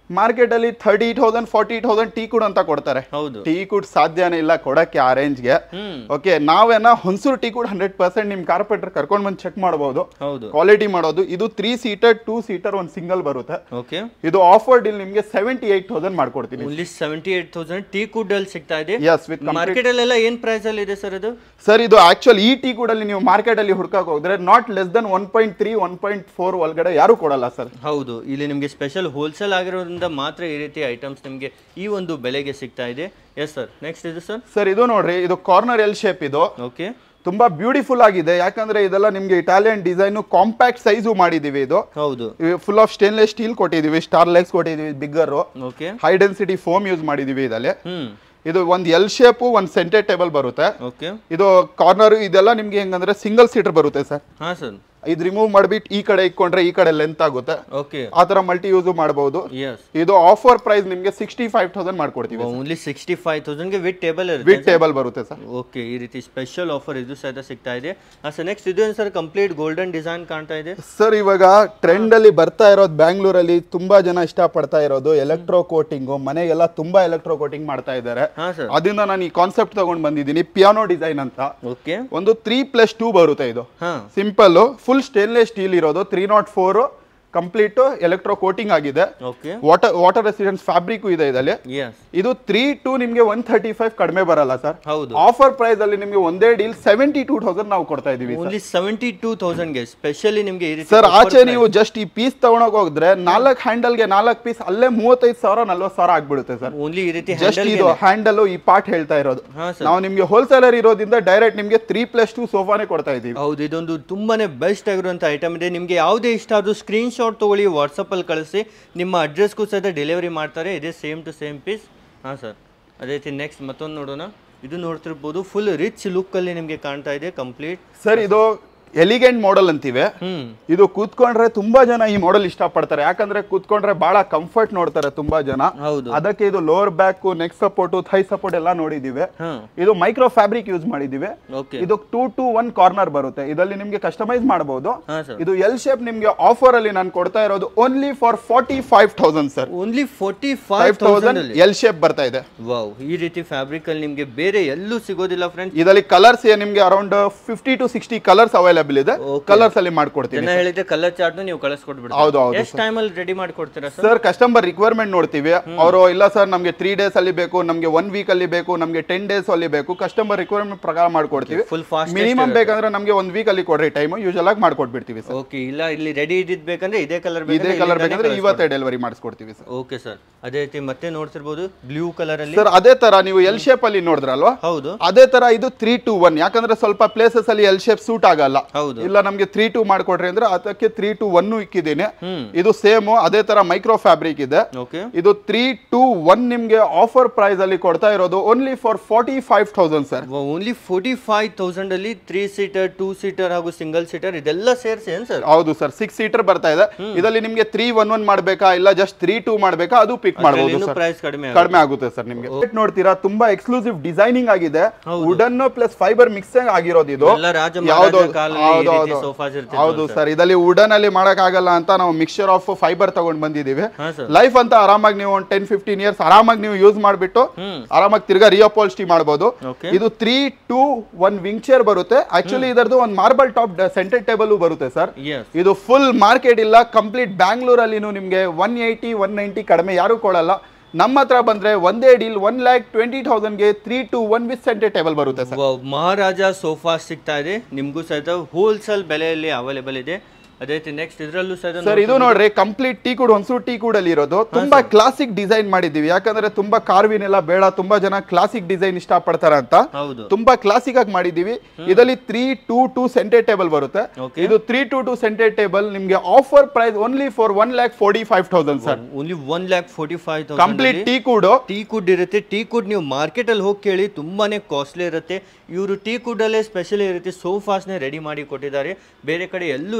ಮಾರ್ಕೆಟ್ ಅಲ್ಲಿ thirty thousand forty thousand teak wood ಅಂತ ಕೊಡ್ತಾರೆ ಹೌದು ಟೀ ಕುಡ್ ಸಾಧ್ಯನೇ ಇಲ್ಲ ಕೊಡಕ್ಕೆ ಆ ರೇಂಜ್ಗೆ ಹ್ಮ್ ಓಕೆ ನಾವೇನ ಹೊನ್ಸೂರು ಟೀ ಕುಡ್ ಹಂಡ್ರೆಡ್ ಪರ್ಸೆಂಟ್ ನಿಮ್ ಕಾರ್ಪೆಟರ್ ಕರ್ಕೊಂಡ್ ಬಂದು ಚೆಕ್ ಮಾಡಬಹುದು ಹೌದು ಕ್ವಾಲಿಟಿ ಮಾಡೋದು ಇದು ತ್ರೀ ಸೀಟರ್ ಟೂ ಸೀಟರ್ ಒಂದು ಸಿಂಗಲ್ ಬರುತ್ತೆ ಓಕೆ ಇದು ಆಫರ್ ಡೀಲ್ ನಿಮ್ಗೆ ಸೆವೆಂಟಿ ಏಟ್ ತೌಸಂಡ್ ಮಾಡ್ಕೊಡ್ತೀನಿ only seventy eight thousand teak wood ಅಲ್ಲಿ ಸಿಗ್ತಾ ಇದೆ ಎಸ್ ವಿತ್ ಮಾರ್ಕೆಟ್ ಅಲ್ಲೆಲ್ಲ ಏನ್ ಪ್ರೈಸ್ ಅಲ್ಲಿ ಇದೆ ಸರ್ ಅದು ಸರ್ ಇದು ಆಕ್ಚುಲ್ ಈ ಟೀ ಕೂಡ ನೀವು ಮಾರ್ಕೆಟ್ ಅಲ್ಲಿ ಹುಡ್ಕಕ್ ಹೋದ್ರೆ not less than one point three one point four ಒಳಗಡೆ ಯಾರು ಕೊಡಲ್ಲ ಸರ್ ಹೌದು ಇಲ್ಲಿ ನಿಮಗೆ ಸ್ಪೆಷಲ್ ಹೋಲ್ಸೇಲ್ ಆಗಿರೋದ್ರಿಂದ ಮಾತ್ರ ಈ ರೀತಿ ಐಟಮ್ಸ್ ನಿಮಗೆ ಈ ಒಂದು ಬೆಲೆಗೆ ಸಿಗ್ತಾ ಇದೆ ಎಸ್ ಸರ್ ನೆಕ್ಸ್ಟ್ ಇದು ಸರ್ ಸರ್ ಇದು ನೋಡ್ರಿ ಇದು ಕಾರ್ನರ್ ಎಲ್ ಶೇಪ್ ಇದು ಓಕೆ ತುಂಬಾ ಬ್ಯೂಟಿಫುಲ್ ಆಗಿದೆ ಯಾಕಂದ್ರೆ ಇದೆಲ್ಲ ನಿಮ್ಗೆ ಇಟಾಲಿಯನ್ ಡಿಸೈನ್ ಕಾಂಪ್ಯಾಕ್ಟ್ ಸೈಜು ಮಾಡಿದೀವಿ ಇದು ಹೌದು ಫುಲ್ ಆಫ್ ಸ್ಟೇನ್ಲೆಸ್ ಸ್ಟೀಲ್ ಕೊಟ್ಟಿದೀವಿ ಸ್ಟಾರ್ ಲೆಗ್ಸ್ ಕೊಟ್ಟಿದೀವಿ bigger okay high density foam use ಮಾಡಿದೀವಿ ಇದರಲ್ಲಿ ಹ್ಮ್ ಇದು ಒಂದು ಎಲ್ ಶೇಪು ಒಂದು ಸೆಂಟರ್ ಟೇಬಲ್ ಬರುತ್ತೆ ಓಕೆ ಇದು ಕಾರ್ನರ್ ಇದೆಲ್ಲ ನಿಮ್ಗೆ ಹೆಂಗಂದ್ರೆ ಸಿಂಗಲ್ ಸೀಟರ್ ಬರುತ್ತೆ ಸರ್ ಹಾ ಸರ್ ಇದು ರಿಮೂವ್ ಮಾಡ್ಬಿಟ್ಟು ಈ ಕಡೆ ಇಕ್ಕೊಂಡ್ರೆ ಈ ಕಡೆ ಲೆಂತ್ ಆಗುತ್ತೆ ಓಕೆ ಆ ತರ ಮಲ್ಟಿ ಯೂಸ್ ಮಾಡಬಹುದು ಎಸ್ ಇದು ಆಫರ್ ಪ್ರೈಸ್ ನಿಮ್ಗೆ ಸಿಕ್ಸ್ಟಿ ಫೈವ್ ತೌಸಂಡ್ ಮಾಡ್ಕೊಡ್ತೀವಿ ಓನ್ಲಿ ಸಿಕ್ಸ್ಟಿ ಫೈವ್ ತೌಸಂಡ್ಗೆ ವಿತ್ ಟೇಬಲ್ ಇರುತ್ತೆ ವಿತ್ ಟೇಬಲ್ ಬರುತ್ತೆ ಸರ್ ಓಕೆ ಈ ರೀತಿ ಸ್ಪೆಷಲ್ ಆಫರ್ ಇದು ಸಹಿತ ಸಿಗ್ತಾ ಇದೆ ಸರ್ ನೆಕ್ಸ್ಟ್ ಇದು ಏನು ಸರ್ ಕಂಪ್ಲೀಟ್ ಗೋಲ್ಡನ್ ಡಿಸೈನ್ ಕಾಣ್ತಾ ಇದೆ ಸರ್ ಇವಾಗ ಟ್ರೆಂಡ್ ಅಲ್ಲಿ ಬರ್ತಾ ಇರೋದು ಬ್ಯಾಂಗ್ಳೂರಲ್ಲಿ ತುಂಬಾ ಜನ ಇಷ್ಟಪಡ್ತಾ ಇರೋದು ಎಲೆಕ್ಟ್ರೋ ಕೋಟಿಂಗು ಮನೆಗೆಲ್ಲ ತುಂಬಾ ಎಲೆಕ್ಟ್ರೋ ಕೋಟಿಂಗ್ ಮಾಡ್ತಾ ಇದ್ದಾರೆ ಹಾ ಸರ್ ಅದರಿಂದ ನಾನು ಈ ಕಾನ್ಸೆಪ್ಟ್ ತಗೊಂಡ್ ಬಂದಿದ್ದೀನಿ ಪಿಯಾನೋ ಡಿಸೈನ್ ಅಂತ ಓಕೆ ಒಂದು ತ್ರೀ ಪ್ಲಸ್ ಟೂ ಬರುತ್ತೆ ಇದು ಹಾ ಸಿಂಪಲ್ ಫುಲ್ ಸ್ಟೇನ್ಲೆಸ್ ಸ್ಟೀಲ್ ಇರೋದು three not four complete electro coating ಆಗಿದೆ okay water water resistance fabric ಇದೆ ಇದರಲ್ಲಿ ಎಸ್ ಇದು ತ್ರೀ ಟು ನಿಮ್ಗೆ ಒನ್ ಥರ್ಟಿ ಫೈವ್ ಕಡಿಮೆ ಬರಲ್ಲ ಸರ್ ಹೌದು ಆಫರ್ ಪ್ರೈಸ್ ಅಲ್ಲಿ ನಿಮ್ಗೆ ಒಂದೇ ಡೀಲ್ ಸೆವೆಂಟಿ ಟೂ ತೌಸಂಡ್ ನಾವು ಕೊಡ್ತಾ ಇದೀವಿ ಓನ್ಲಿ ಸೆವೆಂಟಿ ಟೂ ತೌಸಂಡ್ಗೆ ಸ್ಪೆಷಲಿ ನಿಮಗೆ ಈ ರೀತಿ ಸರ್ ಆಚೆ ನೀವು ಜಸ್ಟ್ ಈ ಪೀಸ್ ತಗೊಳಕ್ ಹೋದ್ರೆ ನಾಲ್ಕು ಹ್ಯಾಂಡಲ್ಗೆ ನಾಲ್ಕು ಪೀಸ್ ಅಲ್ಲೇ ಮೂವತ್ತೈದು ಸಾವಿರ ನಲ್ವತ್ತು ಸಾವಿರ ಆಗ್ಬಿಡುತ್ತೆ ಸರ್ ಓನ್ಲಿ ಈ ರೀತಿ ಜಸ್ಟ್ ಇದು ಹ್ಯಾಂಡಲ್ ಈ ಪಾರ್ಟ್ ಹೇಳ್ತಾ ಇರೋದು ಹಾ ಸರ್ ನಾವು ನಿಮ್ಗೆ ಹೋಲ್ಸೇಲರ್ ಇರೋದ್ರಿಂದ ಡೈರೆಕ್ಟ್ ನಿಮ್ಗೆ ತ್ರೀ ಪ್ಲಸ್ ಟೂ ಸೋಫಾನೇ ಕೊಡ್ತಾ ಇದೀವಿ ಹೌದು ಇದೊಂದು ತುಂಬಾನೇ ಬೆಸ್ಟ್ ಆಗಿರುವಂಥ ಐಟಮ್ ಇದೆ ನಿಮಗೆ ಯಾವುದೇ ಇಷ್ಟ ಆದ್ರೂ ಸ್ಕ್ರೀನ್ ಶಾಟ್ ತೊಗೊಳ್ಳಿ ವಾಟ್ಸಪ್ಪಲ್ಲಿ ಕಳಿಸಿ ನಿಮ್ಮ ಅಡ್ರೆಸ್ಗೂ ಸಹಿತ ಡೆಲಿವರಿ ಮಾಡ್ತಾರೆ ಇದೇ ಸೇಮ್ ಟು ಸೇಮ್ ಪೀಸ್ ಹಾಂ ಸರ್ ಅದೇ ರೀತಿ ನೆಕ್ಸ್ಟ್ ಮತ್ತೊಂದು ನೋಡೋಣ ಇದು ನೋಡ್ತಿರ್ಬೋದು ಫುಲ್ ರಿಚ್ ಲುಕ್ಕಲ್ಲಿ ನಿಮಗೆ ಕಾಣ್ತಾ ಇದೆ ಕಂಪ್ಲೀಟ್ ಸರ್ ಇದು ಎಲಿಗೆಂಟ್ ಮಾಡೆಲ್ ಅಂತೀವಿ ಹ್ಮ್ ಇದು ಕೂತ್ಕೊಂಡ್ರೆ ತುಂಬಾ ಜನ ಈ ಮಾಡೆಲ್ ಇಷ್ಟಪಡ್ತಾರೆ ಯಾಕಂದ್ರೆ ಕೂತ್ಕೊಂಡ್ರೆ ಬಹಳ ಕಂಫರ್ಟ್ ನೋಡ್ತಾರೆ ತುಂಬಾ ಜನ ಹೌದು ಅದಕ್ಕೆ ಇದು lower back neck support thigh support ಎಲ್ಲ ನೋಡಿದೀವಿ ಹಾಂ ಇದು ಮೈಕ್ರೋ ಫ್ಯಾಬ್ರಿಕ್ ಯೂಸ್ ಮಾಡಿದೀವಿ ಓಕೆ ಇದು ಟೂ ಟು ಒನ್ ಕಾರ್ನರ್ ಬರುತ್ತೆ ಇದರಲ್ಲಿ ನಿಮ್ಗೆ ಕಸ್ಟಮೈಸ್ ಮಾಡಬಹುದು ಹಾಂ ಸರ್ ಇದು ಎಲ್ ಶೇಪ್ ನಿಮ್ಗೆ ಆಫರ್ ಅಲ್ಲಿ ನಾನು ಕೊಡ್ತಾ ಇರೋದು only for forty five thousand sir only forty five five thousand thousand L shape ಬರ್ತಾ ಇದೆ ವಾವ್ ಈ ರೀತಿ ಫ್ಯಾಬ್ರಿಕ್ ಅಲ್ಲಿ ನಿಮಗೆ ಬೇರೆ ಎಲ್ಲೂ ಸಿಗೋದಿಲ್ಲ ಫ್ರೆಂಡ್ಸ್ ಇದರಲ್ಲಿ ಕಲರ್ಸ್ ನಿಮ್ಗೆ around fifty to sixty colours available ಇದೆ Okay. ಕಲರ್ಸ್ ಅಲ್ಲಿ ಮಾಡ್ಕೊಡ್ತೀನಿ ಜನ ಹೇಳಿದ್ರೆ ಕಲರ್ ಚಾರ್ಟ್ ನೀವು ಹೌದು, ಕಳಿಸ್ಕೊಟ್ಬಿಡ್ತೀರಾ ಹೌದು, ಎಷ್ಟು ಟೈಮಲ್ಲಿ ರೆಡಿ ಮಾಡ್ಕೊಡ್ತೀರಾ ಸರ್ ಸರ್ ಕಸ್ಟಮರ್ ರಿಕ್ವೈರ್ಮೆಂಟ್ ನೋಡ್ತೀವಿ ಅವರು ಇಲ್ಲ ಸರ್ ನಮಗೆ ತ್ರೀ ಡೇಸ್ ಅಲ್ಲಿ ಬೇಕು ನಮಗೆ ಒನ್ ವೀಕ್ ಅಲ್ಲಿ ಬೇಕು ನಮಗೆ ಟೆನ್ ಡೇಸ್ ಅಲ್ಲಿ ಬೇಕು ಕಸ್ಟಮರ್ ರಿಕ್ವೈರ್ಮೆಂಟ್ ಪ್ರಕಾರ ಮಾಡ್ಕೊಡ್ತೀವಿ ಫುಲ್ ಫಾಸ್ಟ್ ಮಿನಿಮಮ್ ಬೇಕಂದ್ರೆ ನಮಗೆ ಒಂದ್ ವೀಕ್ ಅಲ್ಲಿ ಕೊಡ್ರಿ ಟೈಮ್ ಯೂಶಲ್ ಆಗಿ ಮಾಡ್ಕೊಟ್ಬಿಡ್ತೀವಿ ಸರ್ ಓಕೆ ಇಲ್ಲ ಇಲ್ಲಿ ರೆಡಿ ಇದ್ದಿದ್ ಬೇಕಂದ್ರೆ ಇದೇ ಕಲರ್ ಇದೇ ಕಲರ್ ಬೇಕಂದ್ರೆ ಇವತ್ತೇ ಡೆಲಿವರಿ ಮಾಡಿಸ್ಕೊಡ್ತೀವಿ ಸರ್ ಓಕೆ ಸರ್ ಅದೇ ರೀತಿ ಮತ್ತೆ ನೋಡ್ತಿರ್ಬೋದು ಬ್ಲೂ ಕಲರ್ ಅಲ್ಲಿ ಸರ್ ಅದೇ ತರ ನೀವು ಎಲ್ ಶೇಪ್ ಅಲ್ಲಿ ನೋಡಿದ್ರಲ್ವಾ ಹೌದು ಅದೇ ತರ ಇದು ತ್ರೀ ಟು ಒನ್ ಯಾಕಂದ್ರೆ ಸ್ವಲ್ಪ ಪ್ಲೇಸಸ್ ಅಲ್ಲಿ ಎಲ್ ಶೇಪ್ ಸೂಟ್ ಆಗಲ್ಲ ಹೌದು ಇಲ್ಲ ನಮಗೆ ತ್ರೀ ಟು ಮಾಡ್ಕೊಡ್ರಿ ಅಂದ್ರೆ ಅದಕ್ಕೆ ತ್ರೀ ಟು ಒನ್ ಇಕ್ಕಿದ್ದೀನಿ ಹ್ಮ್ ಇದು ಸೇಮ್ ಅದೇ ತರ ಮೈಕ್ರೋ ಫ್ಯಾಬ್ರಿಕ್ ಇದೆ ಓಕೆ ಇದು ತ್ರೀ ಟು ಒನ್ ನಿಮ್ಗೆ ಆಫರ್ ಪ್ರೈಸ್ ಅಲ್ಲಿ ಕೊಡ್ತಾ ಇರೋದು only for forty five thousand sir only forty five thousand ಅಲ್ಲಿ ತ್ರೀ ಸೀಟರ್ ಟೂ ಸೀಟರ್ ಹಾಗೂ ಸಿಂಗಲ್ ಸೀಟರ್ ಇದೆಲ್ಲ ಸೇರಿಸಿ ಏನ್ ಸರ್ ಹೌದು ಸರ್ ಸಿಕ್ಸ್ ಸೀಟರ್ ಬರ್ತಾ ಇದೆ ಇದರಲ್ಲಿ ನಿಮ್ಗೆ ತ್ರೀ ಒನ್ ಒನ್ ಮಾಡ್ಬೇಕಾ ಇಲ್ಲ ಜಸ್ಟ್ ತ್ರೀ ಟೂ ಮಾಡ್ಬೇಕಾ ಅದು ಪಿಕ್ ಮಾಡಬಹುದು ಇನ್ನೂ ಸರ್ ಪ್ರೈಸ್ ಕಡಿಮೆ ಕಡಿಮೆ ಆಗುತ್ತೆ ಸರ್ ನಿಮ್ಗೆ Set ನೋಡ್ತೀರಾ ತುಂಬಾ ಎಕ್ಸ್ಕ್ಲೂಸಿವ್ ಡಿಸೈನಿಂಗ್ ಆಗಿದೆ ವುಡನ್ ಪ್ಲಸ್ ಫೈಬರ್ ಮಿಕ್ಸಿಂಗ್ ಆಗಿರೋದು ಇದು ಎಲ್ಲ ರಾಜ ಯಾವ್ದು ಮಹಾರಾಜ ಕಾಲದಲ್ಲಿ ಈ ಹೌದು ರೀತಿ ಹೌದು ಸೋಫಾಸ್ ಇರ್ತಿದ್ವು ಹೌದು ಸರ್ ಇದರಲ್ಲಿ ವುಡನ್ ಅಲ್ಲಿ ಮಾಡಕ್ ಆಗಲ್ಲ ಅಂತ ನಾವು ಮಿಕ್ಸ್ಚರ್ ಆಫ್ ಫೈಬರ್ ತಗೊಂಡ್ ಬಂದಿದೀವಿ ಹಾ ಸರ್ ಲೈಫ್ ಅಂತ ಆರಾಮಾಗಿ ನೀವು ಒಂದು ಟೆನ್ ಫಿಫ್ಟೀನ್ ಇಯರ್ಸ್ ಆರಾಮಾಗಿ ನೀವು ಯೂಸ್ ಮಾಡಿಬಿಟ್ಟು ಹ್ಮ್ ಆರಾಮಾಗಿ ತಿರ್ಗಾ ರಿಯೋಪಾಲ್ಸ್ಟಿ ಮಾಡಬಹುದು ಓಕೆ ಇದು three two one wing chair ಬರುತ್ತೆ ಆಕ್ಚುಲಿ ಇದರದ್ದು ಒಂದು ಮಾರ್ಬಲ್ ಟಾಪ್ ಸೆಂಟರ್ ಟೇಬಲ್ ಬರುತ್ತೆ ಸರ್ ಎಸ್ ಇದು ಫುಲ್ ಮಾರ್ಕೆಟ್ ಇಲ್ಲ ಕಂಪ್ಲೀಟ್ ಬ್ಯಾಂಗ್ಳೂರಲ್ಲಿನೂ ನಿಮಗೆ ಒನ್ ಏಯ್ಟಿ ಒನ್ ನೈಂಟಿ ಕಡಿಮೆ ಯಾರು ಕೊಡಲ್ಲ ನಮ್ಮ ಹತ್ರ ಬಂದ್ರೆ ಒಂದೇ ಡೀಲ್ ಒನ್ ಲ್ಯಾಕ್ ಟ್ವೆಂಟಿ ತೌಸಂಡ್ಗೆ three two one with centre table ಬರುತ್ತೆ ಸರ್ ಮಹಾರಾಜ ಸೋಫಾ ಸಿಗ್ತಾ ಇದೆ ನಿಮಗೂ ಸಹಿತ ಹೋಲ್ಸೇಲ್ ಬೆಲೆಯಲ್ಲಿ ಅವೈಲೇಬಲ್ ಇದೆ ಅದೇ ರೀತಿ ನೆಕ್ಸ್ಟ್ ಇದರಲ್ಲೂ ಸಹಿತ ಸರ್ ಇದು ನೋಡ್ರಿ ಕಂಪ್ಲೀಟ್ ಟೀ ಕೂಡ ಹೊಸೂರು ಟೀ ಕೂಡ ಅಲ್ಲಿ ಇರೋದು ತುಂಬಾ ಕ್ಲಾಸಿಕ್ ಡಿಸೈನ್ ಮಾಡಿದೀವಿ ಯಾಕಂದ್ರೆ ತುಂಬಾ ಕಾರ್ವಿನ್ ಎಲ್ಲ ಬೇಡ ತುಂಬಾ ಜನ ಕ್ಲಾಸಿಕ್ ಡಿಸೈನ್ ಇಷ್ಟ ಪಡ್ತಾರ ಅಂತ ಹೌದು ತುಂಬಾ ಕ್ಲಾಸಿಕ್ ಆಗಿ ಮಾಡಿದೀವಿ ಇದರಲ್ಲಿ three two two centre table ಬರುತ್ತೆ Okay. ಇದು three two two centre table ನಿಮ್ಗೆ offer price only for one lakh forty five thousand sir only one lakh forty five complete thousand teak wood teak wood ಇರುತ್ತೆ teak ಕುಡ್ ನೀವು ಮಾರ್ಕೆಟಲ್ಲಿ ಹೋಗಿ ಕೇಳಿ ತುಂಬಾನೇ costly ಇರುತ್ತೆ ಇವರು ಟೀ ಕುಡ್ಡಲ್ಲೇ ಸ್ಪೆಷಲ್ ಈ ರೀತಿ ಸೋಫಾಸ್ನೇ ರೆಡಿ ಮಾಡಿ ಕೊಟ್ಟಿದ್ದಾರೆ ಬೇರೆ ಕಡೆ ಎಲ್ಲೂ ಈ ರೇಟ್ಗೆ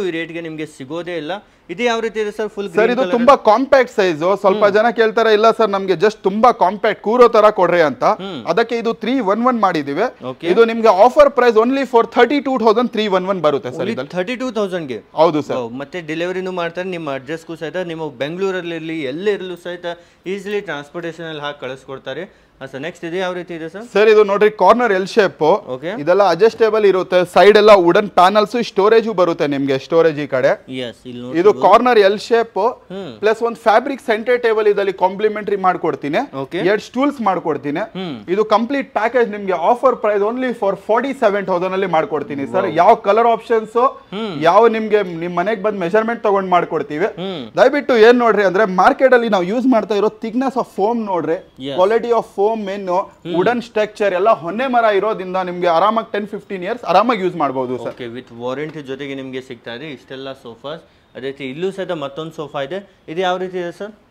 ನಿಮಗೆ ಸಿಗೋದೇ ಇಲ್ಲ ಇದು ಯಾವ ರೀತಿ ಇದೆ ಸರ್ ಫುಲ್ ಸರ್ ಇದು ತುಂಬಾ ಕಾಂಪ್ಯಾಕ್ಟ್ ಸೈಜ್ ಸ್ವಲ್ಪ ಜನ ಕೇಳ್ತಾರೆ ಇಲ್ಲ ಸರ್ ನಮ್ಗೆ ಜಸ್ಟ್ ತುಂಬಾ ಕಾಂಪ್ಯಾಕ್ಟ್ ಕೂರೋ ತರ ಕೊಡ್ರಿ ಅಂತ ಅದಕ್ಕೆ ಇದು ತ್ರೀ ಒನ್ ಒನ್ ಮಾಡಿದೀವಿ Okay. ಇದು ನಿಮ್ಗೆ offer price only for thirty two thousand three one one ಬರುತ್ತೆ ಸರ್ ಇದ್ರಲ್ಲಿ ಥರ್ಟಿ ಟೂ ತೌಸಂಡ್ಗೆ ಹೌದು ಸರ್ ಮತ್ತೆ ಡೆಲಿವರಿನೂ ಮಾಡ್ತಾರೆ ನಿಮ್ಮ ಅಡ್ರೆಸ್ಗೂ ಸಹಿತ ನಿಮ್ಮ ಬೆಂಗಳೂರಲ್ಲಿ ಇರಲಿ ಎಲ್ಲೇ ಇರಲು ಸಹಿತ ಈಸಿಲಿ ಟ್ರಾನ್ಸ್ಪೋರ್ಟೇಷನ್ ಅಲ್ಲಿ ಹಾಕಿ ಕಳಿಸ್ಕೊಡ್ತಾರೆ ಹಾಂ ಸರ್ ನೆಕ್ಸ್ಟ್ ಇದು ಯಾವ ರೀತಿ ಇದೆ ಸರ್ ಸರ್ ಇದು ನೋಡ್ರಿ ಕಾರ್ನರ್ ಎಲ್ ಶೇಪ್ ಓಕೆ ಇದೆಲ್ಲ ಅಡ್ಜಸ್ಟೇಬಲ್ ಇರುತ್ತೆ ಸೈಡ್ ಎಲ್ಲ ವುಡನ್ ಪ್ಯಾನಲ್ಸ್ ಸ್ಟೋರೇಜು ಬರುತ್ತೆ ನಿಮ್ಗೆ ಸ್ಟೋರೇಜ್ ಈ ಕಡೆ ಎಸ್ ಇಲ್ಲಿ ನೋಡಿ ಇದು ಕಾರ್ನರ್ ಎಲ್ ಶೇಪ್ ಹ್ಮ್. ಪ್ಲಸ್ ಒಂದು ಫ್ಯಾಬ್ರಿಕ್ ಸೆಂಟರ್ ಟೇಬಲ್ ಇದರಲ್ಲಿ ಕಾಂಪ್ಲಿಮೆಂಟರಿ ಮಾಡ್ಕೊಡ್ತೀನಿ ಓಕೆ ಎರಡು ಸ್ಟೂಲ್ಸ್ ಮಾಡ್ಕೊಡ್ತೀನಿ ಹ್ಮ್. ಇದು ಕಂಪ್ಲೀಟ್ ಪ್ಯಾಕೇಜ್ ನಿಮ್ಗೆ offer price only for forty seven thousand ಅಲ್ಲಿ ಮಾಡ್ಕೊಡ್ತೀನಿ ಸರ್ ಯಾವ ಕಲರ್ ಆಪ್ಷನ್ಸ್ ಯಾವ ನಿಮ್ಗೆ ನಿಮ್ ಮನೆಗೆ ಬಂದ್ ಮೆಜರ್ಮೆಂಟ್ ತಗೊಂಡ್ ಮಾಡ್ಕೊಡ್ತೀವಿ ಹ್ಮ್ ದಯವಿಟ್ಟು ಏನ್ ನೋಡ್ರಿ ಅಂದ್ರೆ ಮಾರ್ಕೆಟ್ ಅಲ್ಲಿ ನಾವು ಯೂಸ್ ಮಾಡ್ತಾ ಇರೋ ಥಿಕ್ನೆಸ್ ಆಫ್ ಫೋಮ್ ನೋಡ್ರಿ Yes. ಕ್ವಾಲಿಟಿ ಆಫ್ ಫೋಮ್ ಏನು ವುಡನ್ ಸ್ಟ್ರಕ್ಚರ್ ಎಲ್ಲ ಹೊನ್ನೆ ಮರ ಇರೋದ್ರಿಂದ ನಿಮ್ಗೆ ಆರಾಮಾಗಿ ಟೆನ್ ಫಿಫ್ಟೀನ್ ಇಯರ್ಸ್ ಆರಾಮಾಗಿ ಯೂಸ್ ಮಾಡಬಹುದು ಸರ್ ಓಕೆ ವಿತ್ ವಾರಂಟಿ ಜೊತೆಗೆ ನಿಮಗೆ ಸಿಗ್ತಾ ಇದೆ ಇಷ್ಟೆಲ್ಲ ಸೋಫಾಸ್ ಅದೇ ರೀತಿ ಇಲ್ಲೂ ಸಹಿತ ಮತ್ತೊಂದು ಸೋಫಾ ಇದೆ ಇದು ಯಾವ ರೀತಿ ಇದೆ ಸರ್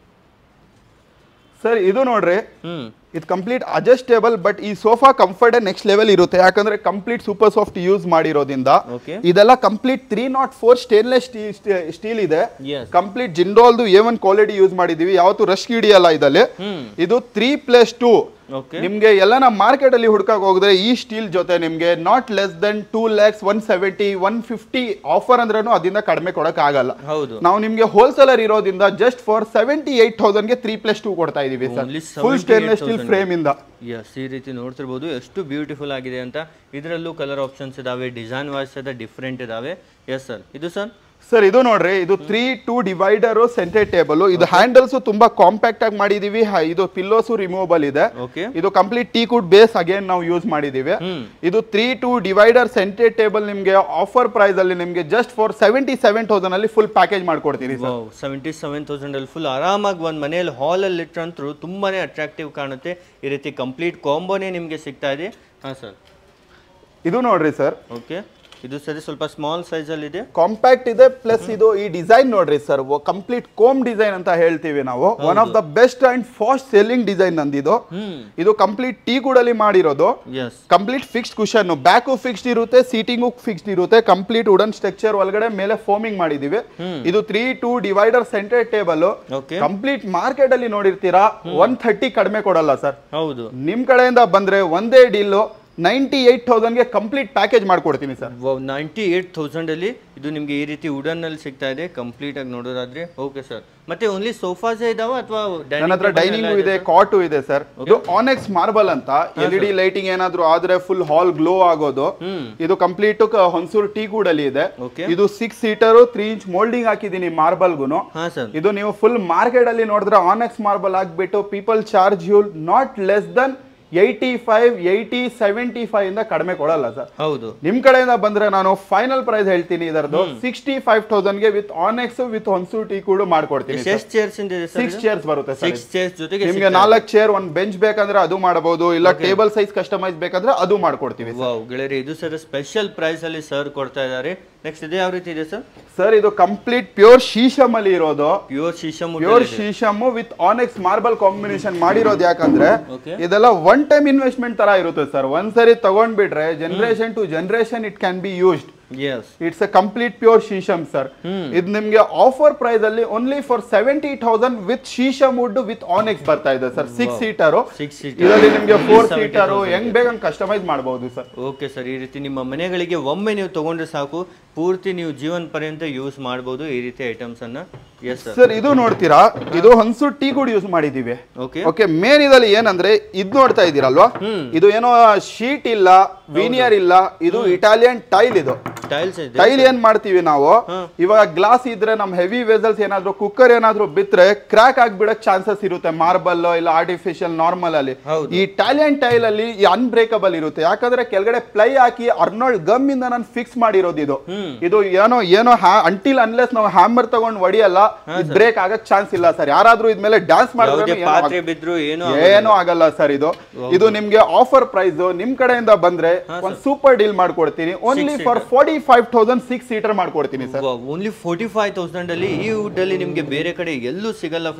ಸರ್ ಇದು ನೋಡ್ರಿ ಹ್ಮ್ ಇದು ಕಂಪ್ಲೀಟ್ ಅಡ್ಜಸ್ಟೇಬಲ್ ಬಟ್ ಈ ಸೋಫಾ ಕಂಫರ್ಟ್ ನೆಕ್ಸ್ಟ್ ಲೆವೆಲ್ ಇರುತ್ತೆ ಯಾಕಂದ್ರೆ ಕಂಪ್ಲೀಟ್ ಸೂಪರ್ ಸಾಫ್ಟ್ ಯೂಸ್ ಮಾಡಿರೋದ್ರಿಂದ ಓಕೆ ಇದೆಲ್ಲ complete three not four stainless steel ಇದೆ ಎಸ್ ಕಂಪ್ಲೀಟ್ ಜಿಂಡೋಲ್ದು ಎ ಒನ್ ಕ್ವಾಲಿಟಿ ಯೂಸ್ ಮಾಡಿದೀವಿ ಯಾವತ್ತು ರಶ್ ಹಿಡಿಯಲ್ಲ ಇದಲ್ಲಿ ಹ್ಮ್ ಇದು ತ್ರೀ ಪ್ಲಸ್ ಟೂ ಓಕೆ ನಿಮ್ಗೆ ಎಲ್ಲನ ಮಾರ್ಕೆಟ್ ಅಲ್ಲಿ ಹುಡ್ಕಕ್ ಹೋಗಿದ್ರೆ ಈ ಸ್ಟೀಲ್ ಜೊತೆ ನಿಮ್ಗೆ not less than two lakhs one seventy one fifty offer ಅಂದ್ರೂ ಅದರಿಂದ ಕಡಿಮೆ ಕೊಡಕ್ ಆಗಲ್ಲ ಹೌದು ನಾವು ನಿಮ್ಗೆ ಹೋಲ್ಸೇಲರ್ ಇರೋದ್ರಿಂದ just for seventy eight thousand ಗೆ ತ್ರೀ ಪ್ಲಸ್ ಟೂ ಕೊಡ್ತಾ ಇದೀವಿ sir Only full stainless steel 78,000 frame ಇಂದ ಎಸ್ ಈ ರೀತಿ ನೋಡ್ತಿರ್ಬೋದು ಎಷ್ಟು ಬ್ಯೂಟಿಫುಲ್ ಆಗಿದೆ ಅಂತ ಇದರಲ್ಲೂ ಕಲರ್ ಆಪ್ಷನ್ಸ್ ಇದಾವೆ ಡಿಸೈನ್ ವಾಯ್ಸ್ ಸಹಿತ ಡಿಫ್ರೆಂಟ್ ಇದಾವೆ ಎಸ್ ಸರ್ ಇದು ಸರ್ ಸರ್ ಇದು ನೋಡ್ರಿ ಇದು three two divider centre table ಇದು ಹ್ಯಾಂಡಲ್ಸ್ ತುಂಬಾ ಕಾಂಪ್ಯಾಕ್ಟ್ ಆಗಿ ಮಾಡಿದೀವಿ ಹ- ಇದು ಪಿಲ್ಲೋಸು ರಿಮೂವಬಲ್ ಇದೆ ಓಕೆ ಇದು complete teak wood base again ನಾವು ಯೂಸ್ ಮಾಡಿದೀವಿ ಹ್ಮ್ ಇದು three two divider centre table ನಿಮ್ಗೆ ಆಫರ್ ಪ್ರೈಸ್ ಅಲ್ಲಿ ನಿಮ್ಗೆ just for seventy seven thousand ಅಲ್ಲಿ ಫುಲ್ ಪ್ಯಾಕೇಜ್ ಮಾಡ್ಕೊಡ್ತೀನಿ ಸರ್ ಸೆವೆಂಟಿ ಸೆವೆನ್ ತೌಸಂಡ್ ಅಲ್ಲಿ ಫುಲ್ ಆರಾಮಾಗಿ ಒಂದು ಮನೆಯಲ್ಲಿ ಹಾಲಲ್ಲಿ ಇಟ್ಟಂತರೂ ತುಂಬಾನೇ ಅಟ್ರಾಕ್ಟಿವ್ ಕಾಣುತ್ತೆ ಈ ರೀತಿ ಕಂಪ್ಲೀಟ್ ಕಾಂಬೋನೇ ನಿಮಗೆ ಸಿಗ್ತಾ ಇದೆ ಹಾಂ ಸರ್ ಇದು ನೋಡ್ರಿ ಸರ್ ಓಕೆ ಇದು ಸರಿ ಸ್ವಲ್ಪ ಸ್ಮಾಲ್ ಸೈಜಲ್ಲಿ ಇದೆ ಕಾಂಪ್ಯಾಕ್ಟ್ ಇದೆ ಪ್ಲಸ್ ಇದು ಈ ಡಿಸೈನ್ ನೋಡ್ರಿ ಸರ್ ಕಂಪ್ಲೀಟ್ ಕೋಮ್ ಡಿಸೈನ್ ಅಂತ ಹೇಳ್ತೀವಿ ನಾವು one of the best and fast selling design ನಂದಿದು ಹ್ಮ್ ಇದು ಕಂಪ್ಲೀಟ್ ಟೀ ಗೂಡಲ್ಲಿ ಮಾಡಿರೋದು yes complete fixed cushion back fixed ಇರುತ್ತೆ ಸೀಟಿಂಗು ಫಿಕ್ಸ್ಡ್ ಇರುತ್ತೆ ಕಂಪ್ಲೀಟ್ ವುಡನ್ ಸ್ಟ್ರಕ್ಚರ್ ಒಳಗಡೆ ಮೇಲೆ ಫೋಮಿಂಗ್ ಮಾಡಿದೀವಿ ಇದು three two divider centre table okay complete market ಅಲ್ಲಿ ನೋಡಿರ್ತೀರಾ ಒನ್ ಥರ್ಟಿ ಕಡಿಮೆ ಕೊಡಲ್ಲ ಸರ್ ಹೌದು ನಿಮ್ ಕಡೆಯಿಂದ ಬಂದ್ರೆ ಒಂದೇ ಡೀಲ್ ನೈಂಟಿ ಏಟ್ ತೌಸಂಡ್ಗೆ ಕಂಪ್ಲೀಟ್ ಪ್ಯಾಕೇಜ್ ಮಾಡ್ಕೊಡ್ತೀನಿ ಸರ್ ನೈಂಟಿ ಏಟ್ ತೌಸಂಡಲ್ಲಿ ಇದು ನಿಮಗೆ ಈ ರೀತಿ ವುಡನ್ನಲ್ಲಿ ಸಿಗ್ತಾ ಇದೆ ಕಂಪ್ಲೀಟ್ ಆಗಿ ನೋಡೋದಾದ್ರೆ ಓಕೆ ಸರ್ ಮತ್ತೆ ಓನ್ಲಿ ಸೋಫಾಸೇ ಇದಾವ ಅಥವಾ ನನ್ನ ಹತ್ರ ಡೈನಿಂಗ್ ಇದೆ ಕಾಟು ಇದೆ ಸರ್ ಇದು ಆನೆಕ್ಸ್ ಮಾರ್ಬಲ್ ಅಂತ ಎಲ್ ಇ ಡಿ ಲೈಟಿಂಗ್ ಏನಾದ್ರು ಆದ್ರೆ ಫುಲ್ ಹಾಲ್ ಗ್ಲೋ ಆಗೋದು ಹ್ಮ್ ಇದು ಕಂಪ್ಲೀಟ್ ಹೊನ್ಸೂರು ಟೀ ಗೂಡಲ್ಲಿ ಇದೆ ಓಕೆ ಇದು six seater three inch moulding ಹಾಕಿದೀನಿ ಮಾರ್ಬಲ್ಗುನು ಹಾಂ ಸರ್ ಇದು ನೀವು ಫುಲ್ ಮಾರ್ಕೆಟ್ ಅಲ್ಲಿ ನೋಡಿದ್ರೆ ಆನೆಕ್ಸ್ ಮಾರ್ಬಲ್ ಹಾಕ್ಬಿಟ್ಟು people charge you not less than eighty five eighty seventy five ಇಂದ ಕಡಿಮೆ ಕೊಡಲ್ಲ ಸರ್ ಹೌದು ನಿಮ್ ಕಡೆಯಿಂದ ಬಂದ್ರೆ ನಾನು ಫೈನಲ್ ಪ್ರೈಸ್ ಹೇಳ್ತೀನಿ ಇದರದ್ದು ಸಿಕ್ಸ್ಟಿ ಫೈವ್ ತೌಸಂಡ್ ಗೆ with onyx with Hunsur teak ಕೂಡ ಮಾಡ್ಕೊಡ್ತೀನಿ ಎಷ್ಟು ಚೇರ್ಸ್ ಇದೆ ಸರ್ ಸಿಕ್ಸ್ ಚೇರ್ಸ್ ಬರುತ್ತೆ ಸರ್ ಸಿಕ್ಸ್ ಚೇರ್ಸ್ ಜೊತೆಗೆ ನಿಮ್ಗೆ ನಾಲ್ಕು ಚೇರ್ ಒಂದ್ ಬೆಂಚ್ ಬೇಕಂದ್ರೆ ಅದು ಮಾಡಬಹುದು ಇಲ್ಲ ಟೇಬಲ್ ಸೈಜ್ ಕಸ್ಟಮೈಸ್ ಬೇಕಂದ್ರೆ ಅದು ಮಾಡ್ಕೊಡ್ತೀವಿ ವಾವ್ ಗೆಳೆಯರಿ ಇದು ಸರ್ ಸ್ಪೆಷಲ್ ಪ್ರೈಸ್ ಅಲ್ಲಿ ಸರ್ ಕೊಡ್ತಾ ಇದ್ದಾರೆ ನೆಕ್ಸ್ಟ್ ಇದು ಯಾವ ರೀತಿ ಇದೆ ಸರ್ ಸರ್ ಇದು ಕಂಪ್ಲೀಟ್ ಪ್ಯೂರ್ ಶೀಶಮ್ ಅಲ್ಲಿ ಇರೋದು pure sheesham pure sheesham with onyx marble combination ಮಾಡಿರೋದು ಯಾಕಂದ್ರೆ ಓಕೆ ಇದೆಲ್ಲ ಒನ್ ಟೈಮ್ ಇನ್ವೆಸ್ಟ್ಮೆಂಟ್ ತರ ಇರುತ್ತೆ ಸರ್ ಒಂದ್ಸರಿ ತಗೊಂಡ್ಬಿಟ್ರೆ generation to generation it can be used yes it's a complete pure sheesham sir ಹ್ಮ್. ಇದು ನಿಮ್ಗೆ ಆಫರ್ ಪ್ರೈಸ್ ಅಲ್ಲಿ only for seventy thousand with sheesham wood with onyx ಬರ್ತಾ ಇದೆ sir six seater six seat ಇದರಲ್ಲಿ ನಿಮ್ಗೆ ಫೋರ್ ಸೀಟರು ಹೆಂಗ್ ಬೇಕಂಗ್ ಕಸ್ಟಮೈಸ್ ಮಾಡಬಹುದು ಸರ್ ಓಕೆ ಸರ್ ಈ ರೀತಿ ನಿಮ್ಮ ಮನೆಗಳಿಗೆ ಒಮ್ಮೆ ನೀವು ತಗೊಂಡ್ರೆ ಸಾಕು ಪೂರ್ತಿ ನೀವು ಜೀವನ ಪರ್ಯಂತ ಯೂಸ್ ಮಾಡ್ಬೋದು ಈ ರೀತಿ ಐಟಮ್ಸ್ ಅನ್ನ ಎಸ್ ಸರ್ ಸರ್ ಇದು ನೋಡ್ತೀರಾ ಇದು ಹನ್ಸು ಟೀ ಕೂಡ ಯೂಸ್ ಮಾಡಿದೀವಿ ಓಕೆ ಓಕೆ ಮೇನ್ ಇದಲ್ಲಿ ಏನಂದ್ರೆ ಇದ್ ನೋಡ್ತಾ ಇದೀರಲ್ವಾ ಹ್ಮ್. ಇದು ಏನೋ ಶೀಟ್ ಇಲ್ಲ ವೀನಿಯರ್ ಇಲ್ಲ ಇದು ಇಟಾಲಿಯನ್ ಟೈಲ್ ಇದು ಟೈಲ್ಸ್ ಇದೆ ಟೈಲ್ ಏನ್ ಮಾಡ್ತೀವಿ ನಾವು ಇವಾಗ ಗ್ಲಾಸ್ ಇದ್ರೆ ನಮ್ ಹೆವಿ ವೆಸಲ್ಸ್ ಏನಾದ್ರು ಕುಕ್ಕರ್ ಏನಾದ್ರು ಬಿದ್ರೆ ಕ್ರಾಕ್ ಆಗ್ಬಿಡಕ್ ಚಾನ್ಸಸ್ ಇರುತ್ತೆ ಮಾರ್ಬಲ್ ಇಲ್ಲ ಆರ್ಟಿಫಿಷಿಯಲ್ ನಾರ್ಮಲ್ ಅಲ್ಲಿ ಹೌದು. ಈ ಇಟಾಲಿಯನ್ ಟೈಲ್ ಅಲ್ಲಿ ಅನ್ಬ್ರೇಕಬಲ್ ಇರುತ್ತೆ ಯಾಕಂದ್ರೆ ಕೆಳಗಡೆ ಪ್ಲೈ ಹಾಕಿ ಅರ್ನಾಲ್ಡ್ ಗಮ್ ಇಂದ ನಾನು ಫಿಕ್ಸ್ ಮಾಡಿರೋದು ಇದು ಹ್ಮ್ ಇದು ಏನೋ ಏನೋ ಅಂಟಿಲ್ ಅನ್ಲೆಸ್ ನಾವು ಹ್ಯಾಮರ್ ತಗೊಂಡ್ ಹೊಡಿಯಲ್ಲ ಬ್ರೇಕ್ ಆಗಕ್ ಚಾನ್ಸ್ ಇಲ್ಲ ಸರ್ ಯಾರಾದ್ರೂ ಇದ್ಮೇಲೆ ಡ್ಯಾನ್ಸ್ ಯಾವುದೇ ಮಾಡಿದ್ರೆ ಪಾತ್ರೆ ಬಿದ್ರು ಏನು ಏನೂ ಆಗಲ್ಲ ಸರ್ ಇದು ಇದು ನಿಮ್ಗೆ ಆಫರ್ ಪ್ರೈಸ್ ನಿಮ್ ಕಡೆಯಿಂದ ಬಂದ್ರೆ ಒಂದ್ ಸೂಪರ್ ಡೀಲ್ ಮಾಡ್ಕೊಡ್ತೀನಿ only for forty five thousand six seater ಮಾಡ್ಕೊಡ್ತೀನಿ sir only forty five thousand ಅಲ್ಲಿ ಈ ವುಡ್ ಅಲ್ಲಿ ನಿಮಗೆ ಬೇರೆ ಕಡೆ ಎಲ್ಲೂ ಸಿಗಲ್ಲ ಫ್ರೆಂಡ್ಸ್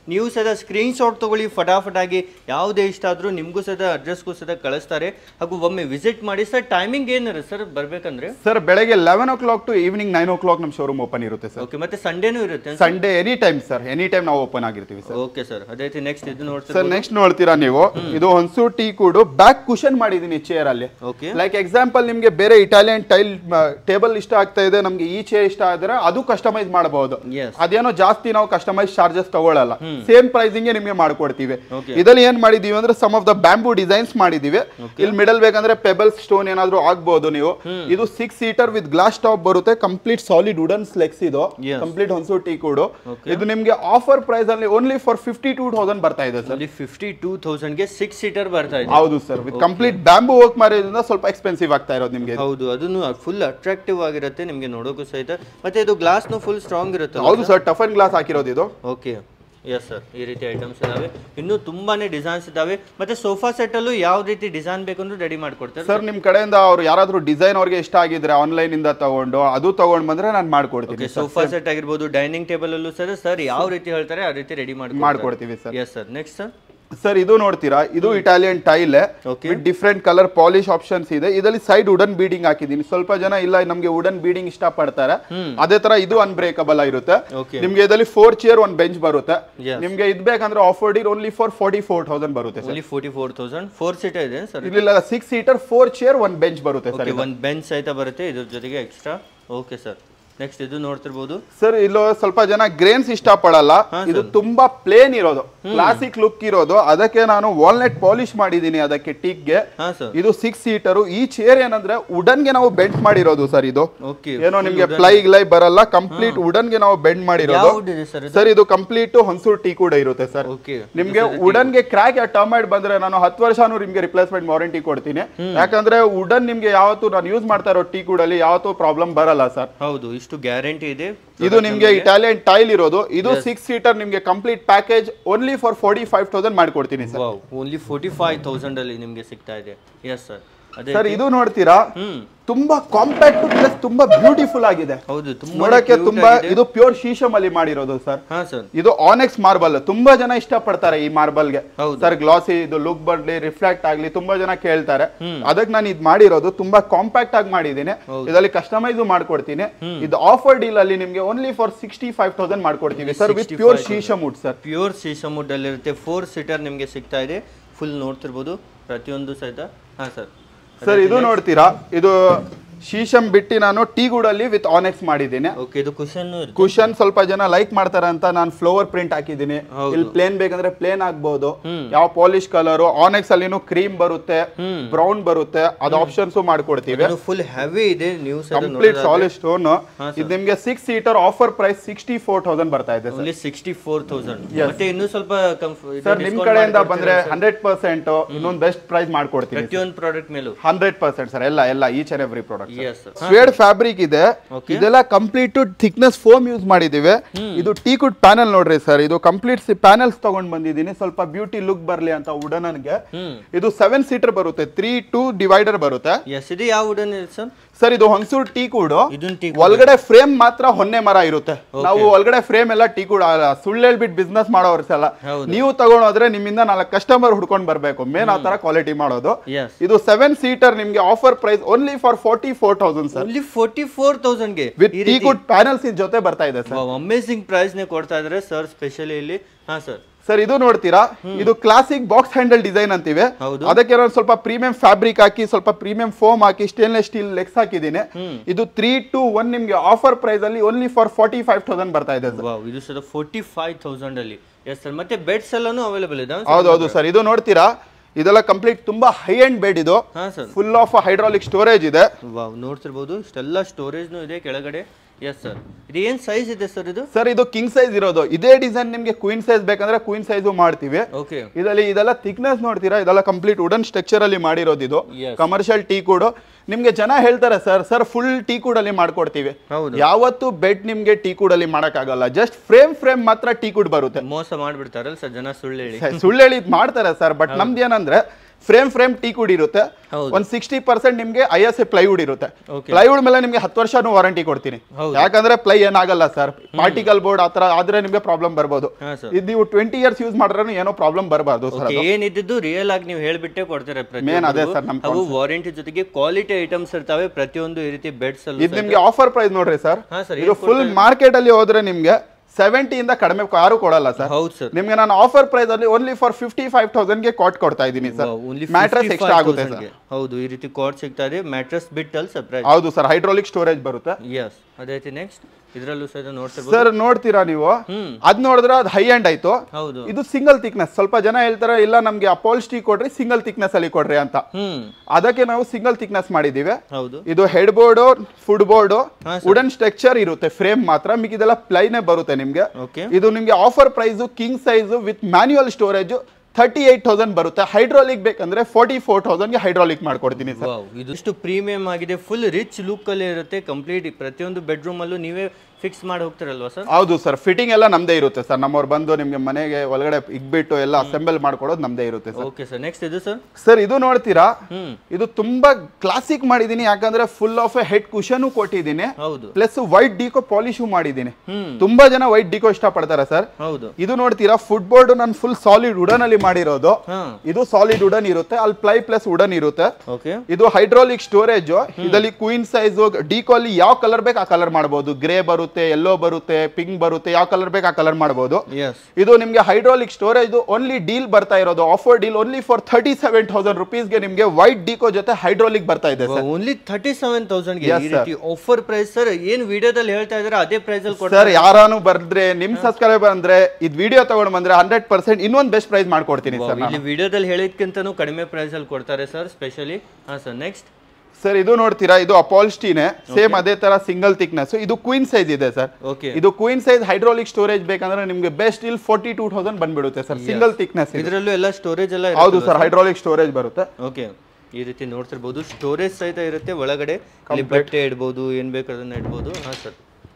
ನೀವು ಸಹ ಸ್ಕ್ರೀನ್ ಶಾಟ್ ತಗೊಳ್ಳಿ ಫಟಾಫಟ್ ಆಗಿ ಯಾವುದೇ ಇಷ್ಟ ಆದರೂ ನಿಮಗೂ ಸಹ ಅಡ್ರೆಸ್ಗೂ ಸಹ ಕಳಿಸ್ತಾರೆ ಹಾಗೂ ಒಮ್ಮೆ ವಿಸಿಟ್ ಮಾಡಿ ಸರ್ ಟೈಮಿಂಗ್ ಏನಿರುತ್ತೆ ಸರ್ ಬರ್ಬೇಕಂದ್ರೆ ಸರ್ ಬೆಳಗ್ಗೆ eleven o'clock to evening nine o'clock ನಮ್ಮ ಶೋರೂಮ್ ಓಪನ್ ಇರುತ್ತೆ ಸರ್ ಓಕೆ ಮತ್ತೆ ಸಂಡೇನೂ ಇರುತ್ತೆ Sunday any time sir any time ನಾವು ಓಪನ್ ಆಗಿರ್ತೀವಿ ಸರ್ ಓಕೆ ಸರ್ ಅದೇ ರೀತಿ ನೆಕ್ಸ್ಟ್ ಇದು ನೋಡ್ತಾರೆ ಸರ್ ನೆಕ್ಸ್ಟ್ ನೋಡ್ತೀರಾ ನೀವು ಇದು Hunsur teakwood back cushion ಮಾಡಿದೀನಿ ಚೇರ್ ಅಲ್ಲಿ ಓಕೆ ಲೈಕ್ ಎಕ್ಸಾಂಪಲ್ ನಿಮ್ಗೆ ಬೇರೆ ಇಟಾಲಿಯನ್ ಟೈಲ್ ಟೇಬಲ್ ಇಷ್ಟ ಆಗ್ತಾ ಇದೆ ನಮ್ಗೆ ಈ ಚೇರ್ ಇಷ್ಟ ಆದ್ರೆ ಅದು ಕಸ್ಟಮೈಸ್ ಮಾಡಬಹುದು Yes. ಅದೇನೋ ಜಾಸ್ತಿ ನಾವು ಕಸ್ಟಮೈಸ್ ಚಾರ್ಜಸ್ ತಗೊಳ್ಳಲ್ಲ ಸೇಮ್ ಪ್ರೈಸಿಂಗ್ ನಿಮ್ಗೆ ಮಾಡ್ಕೊಡ್ತೀವಿ Okay. ಇದ್ರಲ್ಲಿ ಏನ್ ಮಾಡಿದೀವಿ ಅಂದ್ರೆ some of the bamboo designs ಮಾಡಿದೀವಿ ಇಲ್ಲಿ ಮಿಡಲ್ ಬೇಕಂದ್ರೆ ಪೆಬಲ್ ಸ್ಟೋನ್ ಏನಾದ್ರು ಆಗ್ಬಹುದು ನೀವು ಇದು six seater with glass top ಬರುತ್ತೆ ಕಂಪ್ಲೀಟ್ ಸಾಲಿಡ್ ವುಡನ್ ಸ್ಲೆಕ್ಸ್ ಇದು Yes. ಕಂಪ್ಲೀಟ್ ಹೊನ್ಸು ಟೀ ಕೂಡು ಇದು ನಿಮ್ಗೆ ಆಫರ್ ಪ್ರೈಸ್ ಅಲ್ಲಿ only for fifty two thousand ಬರ್ತಾ ಇದೆ ಸರ್ ಅಲ್ಲಿ ಫಿಫ್ಟಿ ಟೂ ತೌಸಂಡ್ಗೆ ಸಿಕ್ಸ್ ಸೀಟರ್ ಬರ್ತಾ ಇದೆ ಹೌದು sir with complete bamboo work ಮಾಡೋದ್ರಿಂದ ಸ್ವಲ್ಪ ಎಕ್ಸ್ಪೆನ್ಸಿವ್ ಆಗ್ತಾ ಇರೋದು ನಿಮ್ಗೆ ಇದು. ಹೌದು ಅದನ್ನು ಫುಲ್ ಅಟ್ರಾಕ್ಟಿವ್ ಆಗಿರುತ್ತೆ ನಿಮಗೆ ನೋಡೋಕ್ಕೂ ಸಹಿತ ಮತ್ತೆ ಇದು ಗ್ಲಾಸ್ನು ಫುಲ್ ಸ್ಟ್ರಾಂಗ್ ಇರುತ್ತೆ ಹೌದು ಸರ್ ಟಫನ್ ಗ್ಲಾಸ್ ಹಾಕಿರೋದು ಇದು ಓಕೆ ಎಸ್ ಸರ್ ಈ ರೀತಿ ಐಟಮ್ಸ್ ಇದಾವೆ ಇನ್ನೂ ತುಂಬಾನೇ ಡಿಸೈನ್ಸ್ ಇದಾವೆ ಮತ್ತೆ ಸೋಫಾ ಸೆಟ್ ಅಲ್ಲೂ ಯಾವ ರೀತಿ ಡಿಸೈನ್ ಬೇಕಂದ್ರೂ ರೆಡಿ ಮಾಡ್ಕೊಡ್ತಾರೆ ಸರ್ ನಿಮ್ ಕಡೆಯಿಂದ ಅವ್ರು ಯಾರಾದ್ರೂ ಡಿಸೈನ್ ಅವ್ರಿಗೆ ಇಷ್ಟ ಆಗಿದ್ರೆ ಆನ್ಲೈನ್ ಇಂದ ತಗೊಂಡು ಅದು ತಗೊಂಡ್ ಬಂದ್ರೆ ನಾನು ಮಾಡ್ಕೊಡ್ತೀನಿ ಸೋಫಾ ಸೆಟ್ ಆಗಿರ್ಬೋದು ಡೈನಿಂಗ್ ಟೇಬಲ್ ಅಲ್ಲೂ ಸರ್ ಸರ್ ಯಾವ ರೀತಿ ಹೇಳ್ತಾರೆ ಆ ರೀತಿ ರೆಡಿ ಮಾಡಿ ಮಾಡ್ಕೊಡ್ತೀವಿ sir yes sir next sir sir ಇದು ನೋಡ್ತೀರಾ ಇದು Italian tile Okay. With different colour polish options ಇದೆ ಇದರಲ್ಲಿ ಸೈಡ್ ವುಡನ್ ಬೀಡಿಂಗ್ ಹಾಕಿದೀನಿ ಸ್ವಲ್ಪ ಜನ ಇಲ್ಲ ನಮ್ಗೆ ವುಡನ್ ಬೀಡಿಂಗ್ ಇಷ್ಟ ಪಡ್ತಾರೆ ಅದೇ ತರ ಇದು ಅನ್ಬ್ರೇಕಬಲ್ ಆಗಿರುತ್ತೆ Okay. ನಿಮ್ಗೆ ಇದರಲ್ಲಿ ಫೋರ್ ಚೇರ್ ಒಂದ್ ಬೆಂಚ್ ಬರುತ್ತೆ Yes. ನಿಮ್ಗೆ ಇದ್ ಬೇಕಂದ್ರೆ ಆಫರ್ಡ್ ಇರ್ only for forty four thousand ಬರುತ್ತೆ sir only forty four thousand four seater ಇದೆ ಸರ್ ಇಲ್ಲ ಸಿಕ್ಸ್ ಸೀಟರ್ ಫೋರ್ ಚೇರ್ ಒಂದ್ ಬೆಂಚ್ ಬರುತ್ತೆ ಸರ್ ಓಕೆ ಒಂದು ಬೆಂಚ್ ಸಹಿತ ಬರುತ್ತೆ ಇದ್ರ ಜೊತೆಗೆ ಎಕ್ಸ್ಟ್ರಾ ಓಕೆ ಸರ್ ನೆಕ್ಸ್ಟ್ ಇದು ನೋಡ್ತಿರ್ಬೋದು ಸರ್ ಇಲ್ಲೋ ಸ್ವಲ್ಪ ಜನ ಗ್ರೇನ್ಸ್ ಇಷ್ಟ ಪಡಲ್ಲ ಇದು ತುಂಬಾ ಪ್ಲೇನ್ ಇರೋದು ಕ್ಲಾಸಿಕ್ ಲುಕ್ ಇರೋದು ಅದಕ್ಕೆ ನಾನು ವಾಲ್ನೆಟ್ ಪಾಲಿಶ್ ಮಾಡಿದೀನಿ ಅದಕ್ಕೆ ಟೀಕ್ಗೆ ಹಾ ಸರ್ ಇದು ಸಿಕ್ಸ್ ಸೀಟರು ಈ ಚೇರ್ ಏನಂದ್ರೆ ವುಡನ್ ಗೆ ನಾವು ಬೆಂಡ್ ಮಾಡಿರೋದು ಸರ್ ಇದು ಓಕೆ ಏನೋ ನಿಮ್ಗೆ ಪ್ಲೈ ಗ್ಲೈ ಬರಲ್ಲ ಕಂಪ್ಲೀಟ್ ವುಡನ್ ಗೆ ನಾವು ಬೆಂಡ್ ಮಾಡಿರೋದು ಯಾವ್ದು ಇದೆ ಸರ್ ಇದು ಸರ್ ಇದು ಕಂಪ್ಲೀಟ್ ಹೊನ್ಸೂರ್ ಟೀ ಕೂಡ ಇರುತ್ತೆ ಸರ್ ಓಕೆ ನಿಮ್ಗೆ ವುಡನ್ ಗೆ ಕ್ರಾಕ್ ಯಾ ಟರ್ಮೈಡ್ ಬಂದ್ರೆ ನಾನು ಹತ್ತು ವರ್ಷನೂ ನಿಮ್ಗೆ ರಿಪ್ಲೇಸ್ಮೆಂಟ್ ವಾರಂಟಿ ಕೊಡ್ತೀನಿ ಯಾಕಂದ್ರೆ ವುಡನ್ ನಿಮ್ಗೆ ಯಾವತ್ತು ನಾನು ಯೂಸ್ ಮಾಡ್ತಾ ಇರೋ ಟೀ ಕೂಡಲ್ಲಿ ಯಾವತ್ತೂ ಪ್ರಾಬ್ಲಮ್ ಬರಲ್ಲ ಸರ್ ಹೌದು ಇಷ್ಟು ಗ್ಯಾರಂಟಿ ಇದೆ ಇದು ನಿಮ್ಗೆ ಇಟಾಲಿಯನ್ ಟೈಲ್ ಇರೋದು ಇದು ಸಿಕ್ಸ್ ಸೀಟರ್ ನಿಮ್ಗೆ complete package only for forty five thousand ಮಾಡ್ಕೊಡ್ತೀನಿ sir wow only forty five thousand ಅಲ್ಲಿ ನಿಮಗೆ ಸಿಗ್ತಾ ಇದೆ ಎಸ್ ಸರ್ ಅದೇ ಸರ್ ಇದು ನೋಡ್ತೀರಾ ಹ್ಮ್ ತುಂಬಾ ಕಾಂಪ್ಯಾಕ್ಟ್ ಪ್ಲಸ್ ತುಂಬಾ ಬ್ಯೂಟಿಫುಲ್ ಆಗಿದೆ ಹೌದು ತುಂಬಾ ನೋಡಕ್ಕೆ ತುಂಬಾ ಇದು ಪ್ಯೂರ್ ಶೀಶಮ್ ಅಲ್ಲಿ ಮಾಡಿರೋದು ಸರ್ ಹಾ ಸರ್ ಇದು ಆನೆಕ್ಸ್ ಮಾರ್ಬಲ್ ತುಂಬಾ ಜನ ಇಷ್ಟಪಡ್ತಾರೆ ಈ ಮಾರ್ಬಲ್ ಗೆ ಹೌದು. ಸರ್ ಗ್ಲಾಸಿ ಇದು ಲುಕ್ ಬರ್ಲಿ ರಿಫ್ಲೆಕ್ಟ್ ಆಗ್ಲಿ ತುಂಬಾ ಜನ ಕೇಳ್ತಾರೆ ಅದಕ್ಕೆ ನಾನು ಇದು ಮಾಡಿರೋದು ತುಂಬಾ ಕಾಂಪ್ಯಾಕ್ಟ್ ಆಗಿ ಮಾಡಿದ್ದೀನಿ ಇದರಲ್ಲಿ ಕಸ್ಟಮೈಸ್ ಮಾಡ್ಕೊಡ್ತೀನಿ ಇದು ಆಫರ್ ಡೀಲ್ ಅಲ್ಲಿ ನಿಮ್ಗೆ only for sixty five thousand ಮಾಡ್ಕೊಡ್ತೀವಿ sir with pure sheesham wood sir pure sheesham wood ಅಲ್ಲಿರುತ್ತೆ ಫೋರ್ ಸೀಟರ್ ನಿಮಗೆ ಸಿಗ್ತಾ ಇದೆ ಫುಲ್ ನೋಡ್ತಿರ್ಬೋದು ಪ್ರತಿಯೊಂದು ಸಹಿತ ಹಾ ಸರ್ ಸರ್ ಇದು ನೋಡ್ತೀರಾ ಇದು ಶೀಶಮ್ ಬಿಟ್ಟು ನಾನು ಟೀ ಗೂಡಲ್ಲಿ ವಿತ್ ಆನೆಕ್ಸ್ ಮಾಡಿದ್ದೀನಿ ಓಕೆ ಇದು ಕುಶನ್ ಇರುತ್ತೆ ಕುಶನ್ ಸ್ವಲ್ಪ ಜನ ಲೈಕ್ ಮಾಡ್ತಾರೆ ಅಂತ ನಾನು ಫ್ಲೋವರ್ ಪ್ರಿಂಟ್ ಹಾಕಿದ್ದೀನಿ ಇಲ್ಲಿ ಪ್ಲೇನ್ ಬೇಕಂದ್ರೆ ಪ್ಲೇನ್ ಆಗ್ಬಹುದು ಯಾವ ಪಾಲಿಶ್ ಕಲರ್ ಆನೆಕ್ಸ್ ಅಲ್ಲಿನೂ ಕ್ರೀಮ್ ಬರುತ್ತೆ ಬ್ರೌನ್ ಬರುತ್ತೆ ಅದು ಆಪ್ಷನ್ಸ್ ಮಾಡ್ಕೊಡ್ತೀವಿ ಫುಲ್ ಹೆವಿ ಇದೆ ನೀವು ಸಹ ಕಂಪ್ಲೀಟ್ ಸಾಲಿಡ್ ಸ್ಟೋನ್ ಇದು ನಿಮ್ಗೆ six seater offer price sixty four thousand ಬರ್ತಾ ಇದೆ ಓನ್ಲಿ ಸಿಕ್ಸ್ಟಿ ಫೋರ್ ತೌಸಂಡ್ ಮತ್ತೆ ಇನ್ನೂ ಸ್ವಲ್ಪ ಸರ್ ನಿಮ್ ಕಡೆಯಿಂದ ಬಂದ್ರೆ ಹಂಡ್ರೆಡ್ ಪರ್ಸೆಂಟ್ ಇನ್ನೊಂದು ಬೆಸ್ಟ್ ಪ್ರೈಸ್ ಮಾಡ್ಕೊಡ್ತೀವಿ ಪ್ರತಿಯೊಂದು ಪ್ರಾಡಕ್ಟ್ ಮೇಲೂ ಹಂಡ್ರೆಡ್ ಪರ್ಸೆಂಟ್ ಸರ್ ಎಲ್ಲ ಎಲ್ಲ each and every product yes sir suede fabric ಇದೆ ಇದೆಲ್ಲ ಕಂಪ್ಲೀಟ್ ಥಿಕ್ನೆಸ್ ಫೋಮ್ ಯೂಸ್ ಮಾಡಿದೀವಿ ಇದು ಟೀ ಕುಡ್ ಪ್ಯಾನಲ್ ನೋಡ್ರಿ ಸರ್ ಇದು ಕಂಪ್ಲೀಟ್ ಪ್ಯಾನಲ್ಸ್ ತಗೊಂಡ್ ಬಂದಿದ್ದೀನಿ ಸ್ವಲ್ಪ ಬ್ಯೂಟಿ ಲುಕ್ ಬರ್ಲಿ ಅಂತ ವುಡನ್ಗೆ ಇದು ಸೆವೆನ್ ಸೀಟರ್ ಬರುತ್ತೆ ತ್ರೀ ಟೂ ಡಿವೈಡರ್ ಬರುತ್ತೆ ಎಸ್ ಇದು ಯಾವ ವುಡನ್ ಇದೆ ಸರ್ ಸರ್ ಇದು ಹೊಂಗಸೂರ್ ಟೀ ಕೂಡು ಇದನ್ನ ಟೀ ಒಳಗಡೆ ಫ್ರೇಮ್ ಮಾತ್ರ ಹೊನ್ನೆ ಮರ ಇರುತ್ತೆ ನಾವು ಒಳಗಡೆ ಫ್ರೇಮ್ ಎಲ್ಲ ಟೀ ಕೂಡ ಸುಳ್ಳು ಹೇಳ್ಬಿಟ್ಟು ಬಿಸ್ನೆಸ್ ಮಾಡೋರ್ಸಲ್ಲ ಹೌದು. ನೀವು ತಗೊಂಡೋದ್ರೆ ನಿಮ್ಮಿಂದ ನಾಲ್ಕು ಕಸ್ಟಮರ್ ಹುಡ್ಕೊಂಡ್ ಬರ್ಬೇಕು ಮೇನ್ ಆ ತರ ಕ್ವಾಲಿಟಿ ಮಾಡೋದು ಎಸ್ ಇದು ಸೆವೆನ್ ಸೀಟರ್ ನಿಮ್ಗೆ offer price only for forty four thousand sir only forty four ತೌಸಂಡ್ಗೆ ವಿತ್ ಟೀ ಗುಡ್ ಪ್ಯಾನಲ್ಸ್ ಇನ್ ಜೊತೆ ಬರ್ತಾ ಇದೆ ಸರ್ ಅಮೇಸಿಂಗ್ ಪ್ರೈಸ್ನೇ ಕೊಡ್ತಾ ಇದ್ದಾರೆ ಸರ್ ಸ್ಪೆಷಲಿ ಇಲ್ಲಿ ಹಾ ಸರ್ ಸರ್ ಇದು ನೋಡ್ತೀರಾ ಇದು ಕ್ಲಾಸಿಕ್ ಬಾಕ್ಸ್ ಹ್ಯಾಂಡಲ್ ಡಿಸೈನ್ ಅಂತೀವಿ ಹೌದು. ಅದಕ್ಕೆ ನಾನು ಸ್ವಲ್ಪ ಪ್ರೀಮಿಯಂ ಫ್ಯಾಬ್ರಿಕ್ ಹಾಕಿ ಸ್ವಲ್ಪ ಪ್ರೀಮಿಯಂ ಫೋಮ್ ಹಾಕಿ ಸ್ಟೇನ್ಲೆಸ್ ಸ್ಟೀಲ್ ಲೆಗ್ಸ್ ಹಾಕಿದ್ದೀನಿ ಇದು ತ್ರೀ ಟು ಒನ್ ನಿಮ್ಗೆ ಆಫರ್ ಪ್ರೈಸ್ ಅಲ್ಲಿ only for forty five thousand ಬರ್ತಾ ಇದೆ ಸರ್ ವಾವ್ ಇದು ಸಹ ಫೋರ್ಟಿ ಫೈವ್ ತೌಸಂಡ್ ಅಲ್ಲಿ ಎಸ್ ಸರ್ ಮತ್ತೆ ಬೆಡ್ಸ್ ಎಲ್ಲಾನು ಅವೈಲೇಬಲ್ ಇದೆ ಹೌದು ಹೌದು ಸರ್ ಇದು ನೋಡ್ತೀರಾ ಇದೆಲ್ಲ ಕಂಪ್ಲೀಟ್ ತುಂಬಾ ಹೈ ಅಂಡ್ ಬೆಡ್ ಇದು ಹಾ sir full of hydraulic storage ಇದೆ ವಾವ್ ನೋಡ್ತಿರ್ಬೋದು ಇಷ್ಟೆಲ್ಲ ಸ್ಟೋರೇಜ್ನು ಇದೆ ಕೆಳಗಡೆ ಎಸ್ ಸರ್ ಇದು ಏನ್ ಸೈಜ್ ಇದೆ ಸರ್ ಇದು ಸರ್ ಇದು ಕಿಂಗ್ ಸೈಜ್ ಇರೋದು ಇದೇ ಡಿಸೈನ್ ನಿಮ್ಗೆ ಕ್ವೀನ್ ಸೈಜ್ ಬೇಕಂದ್ರೆ ಕ್ವೀನ್ ಸೈಜು ಮಾಡ್ತೀವಿ ಓಕೆ ಇದರಲ್ಲಿ ಇದೆಲ್ಲ ಥಿಕ್ನೆಸ್ ನೋಡ್ತೀರಾ ಇದೆಲ್ಲ ಕಂಪ್ಲೀಟ್ ವುಡನ್ ಸ್ಟ್ರಕ್ಚರ್ ಅಲ್ಲಿ ಮಾಡಿರೋದು ಇದು Yes. ಕಮರ್ಷಿಯಲ್ ಟೀ ಕೂಡು ನಿಮ್ಗೆ ಜನ ಹೇಳ್ತಾರೆ ಸರ್ ಸರ್ ಫುಲ್ ಟೀ ಕೂಡಲ್ಲಿ ಮಾಡ್ಕೊಡ್ತೀವಿ ಹೌದು ಯಾವತ್ತು ಬೆಡ್ ನಿಮ್ಗೆ ಟೀ ಕೂಡಲ್ಲಿ ಮಾಡಕ್ಕಾಗಲ್ಲ ಜಸ್ಟ್ ಫ್ರೇಮ್ ಫ್ರೇಮ್ ಮಾತ್ರ ಟೀ ಕೂಡ್ ಬರುತ್ತೆ ಮೋಸ ಮಾಡ್ಬಿಡ್ತಾರಲ್ಲ ಸರ್ ಜನ ಸುಳ್ಳು ಹೇಳಿ ಸುಳ್ಳು ಹೇಳಿ ಇದ್ ಮಾಡ್ತಾರೆ ಸರ್ ಬಟ್ ನಮ್ದು ಏನಂದ್ರೆ ಫ್ರೇಮ್ ಫ್ರೇಮ್ ಟೀಕುಡ್ ಇರುತ್ತೆ ಹೌದು. ಒಂದ್ ಸಿಕ್ಸ್ಟಿ ಪರ್ಸೆಂಟ್ ನಿಮ್ಗೆ ಐ ಎಸ್ ಎ ಪ್ಲೈವುಡ್ ಇರುತ್ತೆ Okay. ಪ್ಲೈವುಡ್ ಮೇಲೆ ನಿಮ್ಗೆ ಹತ್ತು ವರ್ಷನೂ ವಾರಂಟಿ ಕೊಡ್ತೀನಿ ಹೌದು. ಯಾಕಂದ್ರೆ ಪ್ಲೈ ಏನಾಗಲ್ಲ ಸರ್ ಪಾರ್ಟಿಕಲ್ ಬೋರ್ಡ್ ಆತರ ಆದ್ರೆ ನಿಮ್ಗೆ ಪ್ರಾಬ್ಲಮ್ ಬರ್ಬೋದು ಹಾ ಸರ್ ಇದು ನೀವು ಟ್ವೆಂಟಿ ಇಯರ್ಸ್ ಯೂಸ್ ಮಾಡಿದ್ರೆ ಏನೋ ಪ್ರಾಬ್ಲಮ್ ಬರಬಾರ್ದು ಸರ್ ಓಕೆ ಏನಿದ್ದು ರಿಯಲ್ ಆಗಿ ನೀವು ಹೇಳ್ಬಿಟ್ಟೆ ಕೊಡ್ತಾರೆ Main ಅದೇ sir ನಮ್ ಹಾಗೂ ವಾರಂಟಿ ಜೊತೆಗೆ ಕ್ವಾಲಿಟಿ ಐಟಮ್ಸ್ ಇರ್ತಾವೆ ಪ್ರತಿಯೊಂದು ಈ ರೀತಿ ಬೆಡ್ಸ್ ಅಲ್ಲಿ ಇದು ನಿಮ್ಗೆ ಆಫರ್ ಪ್ರೈಸ್ ನೋಡ್ರಿ ಸರ್ ಹಾ ಸರ್ ಇದು ಫುಲ್ ಮಾರ್ಕೆಟ್ ಅಲ್ಲಿ ಹೋದ್ರೆ ನಿಮ್ಗೆ ಸೆವೆಂಟಿ ಇಂದ ಕಡಿಮೆ ಯಾರು ಕೊಡಲ್ಲ ಸರ್ ಹೌದು ಸರ್ ನಿಮ್ಗೆ ನಾನು ಆಫರ್ ಪ್ರೈಸ್ ಅಲ್ಲಿ only for fifty five thousand ಗೆ ಕಾಟ್ ಕೊಡ್ತಾ ಇದ್ದೀನಿ ಸರ್ ಓನ್ಲಿ ಮ್ಯಾಟ್ರಸ್ ಎಕ್ಸ್ಟ್ರಾ ಆಗುತ್ತೆ ಸರ್ ಹೌದು ಈ ರೀತಿ ಕಾರ್ಡ್ ಸಿಗ್ತಾ ಇದೆ ಮ್ಯಾಟ್ರಸ್ ಬಿಟ್ಟಲ್ಲಿ ಸರ್ಪ್ರೈಸ್ ಹೌದು ಸರ್ ಹೈಡ್ರೋಲಿಕ್ ಸ್ಟೋರೇಜ್ ಬರುತ್ತೆ ಎಸ್ ಅದೇ ರೀತಿ ನೆಕ್ಸ್ಟ್ ಇದರಲ್ಲೂ ಸಹ ನೋಡ್ತಿರ್ಬೋದು ಸರ್ ನೋಡ್ತೀರಾ ನೀವು ಹ್ಮ್ ಅದ್ ನೋಡಿದ್ರೆ ಅದು ಹೈ ಅಂಡ್ ಆಯ್ತು ಹೌದು ಇದು ಸಿಂಗಲ್ ಥಿಕ್ನೆಸ್ ಸ್ವಲ್ಪ ಜನ ಹೇಳ್ತಾರೆ ಇಲ್ಲ ನಮ್ಗೆ ಅಪೋಲ್ಸ್ಟಿ ಕೊಡ್ರಿ ಸಿಂಗಲ್ ಥಿಕ್ನೆಸ್ ಅಲ್ಲಿ ಕೊಡ್ರಿ ಅಂತ ಹ್ಮ್ ಅದಕ್ಕೆ ನಾವು ಸಿಂಗಲ್ ಥಿಕ್ನೆಸ್ ಮಾಡಿದೀವಿ ಹೌದು ಇದು ಹೆಡ್ ಬೋರ್ಡ್ ಫುಡ್ ಬೋರ್ಡ್ ಹಾ, ವುಡನ್ ಸ್ಟ್ರಕ್ಚರ್ ಇರುತ್ತೆ ಫ್ರೇಮ್ ಮಾತ್ರ ಮಿಕ್ಕಿದೆಲ್ಲ ಪ್ಲೈನೇ ಬರುತ್ತೆ ನಿಮ್ಗೆ ಓಕೆ ಇದು ನಿಮ್ಗೆ offer price king size with manual storage thirty eight thousand ಬರುತ್ತೆ ಹೈಡ್ರಾಲಿಕ್ ಬೇಕಂದ್ರೆ ಫೋರ್ಟಿ ಫೋರ್ ತೌಸಂಡ್ಗೆ ಹೈಡ್ರಾಲಿಕ್ ಮಾಡ್ಕೊಡ್ತೀನಿ ಸರ್ ವಾವ್ ಇದು ಇಷ್ಟು ಪ್ರೀಮಿಯಂ ಆಗಿದೆ ಫುಲ್ ರಿಚ್ ಲುಕ್ ಅಲ್ಲಿ ಇರುತ್ತೆ ಕಂಪ್ಲೀಟ್ ಪ್ರತಿಯೊಂದು ಬೆಡ್ರೂಮ್ ಅಲ್ಲೂ ನೀವೇ ಫಿಕ್ಸ್ ಮಾಡಿ ಹೋಗ್ತಿರಲ್ವಾ ಸರ್ ಹೌದು ಸರ್ ಫಿಟ್ಟಿಂಗ್ ಎಲ್ಲ ನಮ್ದೇ ಇರುತ್ತೆ ಸರ್ ನಮ್ಮವ್ರು ಬಂದು ನಿಮ್ಗೆ ಮನೆಗೆ ಒಳಗಡೆ ಇಗ್ಬಿಟ್ಟು ಎಲ್ಲ ಅಸೆಂಬಲ್ ಮಾಡ್ಕೊಡೋದು ನಮ್ದೇ ಇರುತ್ತೆ ಸರ್ ಓಕೆ ಸರ್ ನೆಕ್ಸ್ಟ್ ಇದು ಸರ್ ಸರ್ ಇದು ನೋಡ್ತೀರಾ ಹ್ಮ್ ಇದು ತುಂಬಾ ಕ್ಲಾಸಿಕ್ ಮಾಡಿದೀನಿ ಯಾಕಂದ್ರೆ full of a head cushion ಕೊಟ್ಟಿದ್ದೀನಿ ಹೌದು ಪ್ಲಸ್ ವೈಟ್ ಡಿಕೋ ಪಾಲಿಶು ಮಾಡಿದ್ದೀನಿ ಹ್ಮ್ ತುಂಬಾ ಜನ ವೈಟ್ ಡಿಕೋ ಇಷ್ಟಪಡ್ತಾರೆ ಸರ್ ಹೌದು ಇದು ನೋಡ್ತೀರಾ ಫುಟ್ ಬೋರ್ಡ್ ನಾನು ಫುಲ್ ಸಾಲಿಡ್ ವುಡನ್ ಅಲ್ಲಿ ಮಾಡಿರೋದು ಹಾ ಇದು ಸಾಲಿಡ್ ವುಡನ್ ಇರುತ್ತೆ ಅಲ್ಲಿ ಪ್ಲೈ ಪ್ಲಸ್ ವುಡನ್ ಇರುತ್ತೆ ಓಕೆ ಇದು ಹೈಡ್ರಾಲಿಕ್ ಸ್ಟೋರೇಜ್ ಇದರಲ್ಲಿ ಕ್ವೀನ್ ಸೈಜ್ ಡಿಕೋ ಅಲ್ಲಿ ಯಾವ ಕಲರ್ ಬೇಕು ಆ ಕಲರ್ ಮಾಡಬಹುದು ಗ್ರೇ ಬರುತ್ತೆ ಎಲ್ಲೋ ಬರುತ್ತೆ ಪಿಂಕ್ ಬರುತ್ತೆ ಯಾವ ಕಲರ್ ಬೇಕು ಆ ಕಲರ್ ಮಾಡಬಹುದು ಎಸ್ ಇದು ನಿಮ್ಗೆ ಹೈಡ್ರಾಲಿಕ್ ಸ್ಟೋರೇಜ್ ಓನ್ಲಿ ಡೀಲ್ ಬರ್ತಾ ಇರೋದು offer deal only for thirty seven thousand ರುಪೀಸ್ಗೆ ನಿಮ್ಗೆ ವೈಟ್ ಡಿಕೋ ಜೊತೆ ಹೈಡ್ರಾಲಿಕ್ ಬರ್ತಾ ಇದೆ ಸರ್ ಓನ್ಲಿ ಥರ್ಟಿ ಸೆವೆನ್ ತೌಸಂಡ್ಗೆ Yes, ಈ ರೀತಿ ಆಫರ್ ಪ್ರೈಸ್ ಸರ್ ಏನ್ ವಿಡಿಯೋದಲ್ಲಿ ಹೇಳ್ತಾ ಇದಾರೆ ಅದೇ ಪ್ರೈಸ್ ಅಲ್ಲಿ ಕೊಡ್ತಾರೆ ಸರ್ ಯಾರಾನು ಬರ್ದ್ರೆ ನಿಮ್ ಸಬ್ಸ್ಕ್ರೈಬರ್ ಅಂದ್ರೆ ಇದು ವಿಡಿಯೋ ತಗೊಂಡ್ ಬಂದ್ರೆ ಹಂಡ್ರೆಡ್ ಪರ್ಸೆಂಟ್ ಇನ್ನೊಂದು ಬೆಸ್ಟ್ ಪ್ರೈಸ್ ಮಾಡ್ಕೊಡ್ತೀನಿ ಸರ್ ಇಲ್ಲಿ ವಿಡಿಯೋದಲ್ಲಿ ಹೇಳಿದ್ಕಿಂತನೂ ಕಡಿಮೆ ಪ್ರೈಸ್ ಅಲ್ಲಿ ಕೊಡ್ತಾರೆ ಸರ್ ಸ್ಪೆಷಲಿ ಹಾ ಸರ್ ನೆಕ್ಸ್ಟ್ ಸರ್ ಇದು ನೋಡ್ತೀರಾ ಇದು ಅಪಾಲ್ಸ್ಟಿನೇ ಸೇಮ್ ಅದೇ ತರ ಸಿಂಗಲ್ ಥಿಕ್ನೆಸ್ ಇದು ಕ್ವೀನ್ ಸೈಜ್ ಇದೆ ಸರ್ ಓಕೆ ಇದು ಕ್ವೀನ್ ಸೈಜ್ ಹೈಡ್ರಾಲಿಕ್ ಸ್ಟೋರೇಜ್ ಬೇಕಂದ್ರೆ ನಿಮ್ಗೆ ಬೆಸ್ಟ್ ಇಲ್ಲಿ ಫೋರ್ಟಿ ಟೂ ತೌಸಂಡ್ ಬಂದ್ಬಿಡುತ್ತೆ ಸರ್ ಸಿಂಗಲ್ ಥಿಕ್ನೆಸ್ ಇದರಲ್ಲೂ ಎಲ್ಲ ಸ್ಟೋರೇಜ್ ಎಲ್ಲ ಹೌದು ಸರ್ ಹೈಡ್ರಾಲಿಕ್ ಸ್ಟೋರೇಜ್ ಬರುತ್ತೆ ಓಕೆ ಈ ರೀತಿ ನೋಡ್ತಿರ್ಬೋದು ಸ್ಟೋರೇಜ್ ಸಹಿತ ಇರುತ್ತೆ ಒಳಗಡೆ ಇಲ್ಲಿ ಬಟ್ಟೆ ಇಡ್ಬೋದು ಏನ್ ಬೇಕು ಅದನ್ನ ಇಡ್ಬೋದು ಹಾ ಸರ್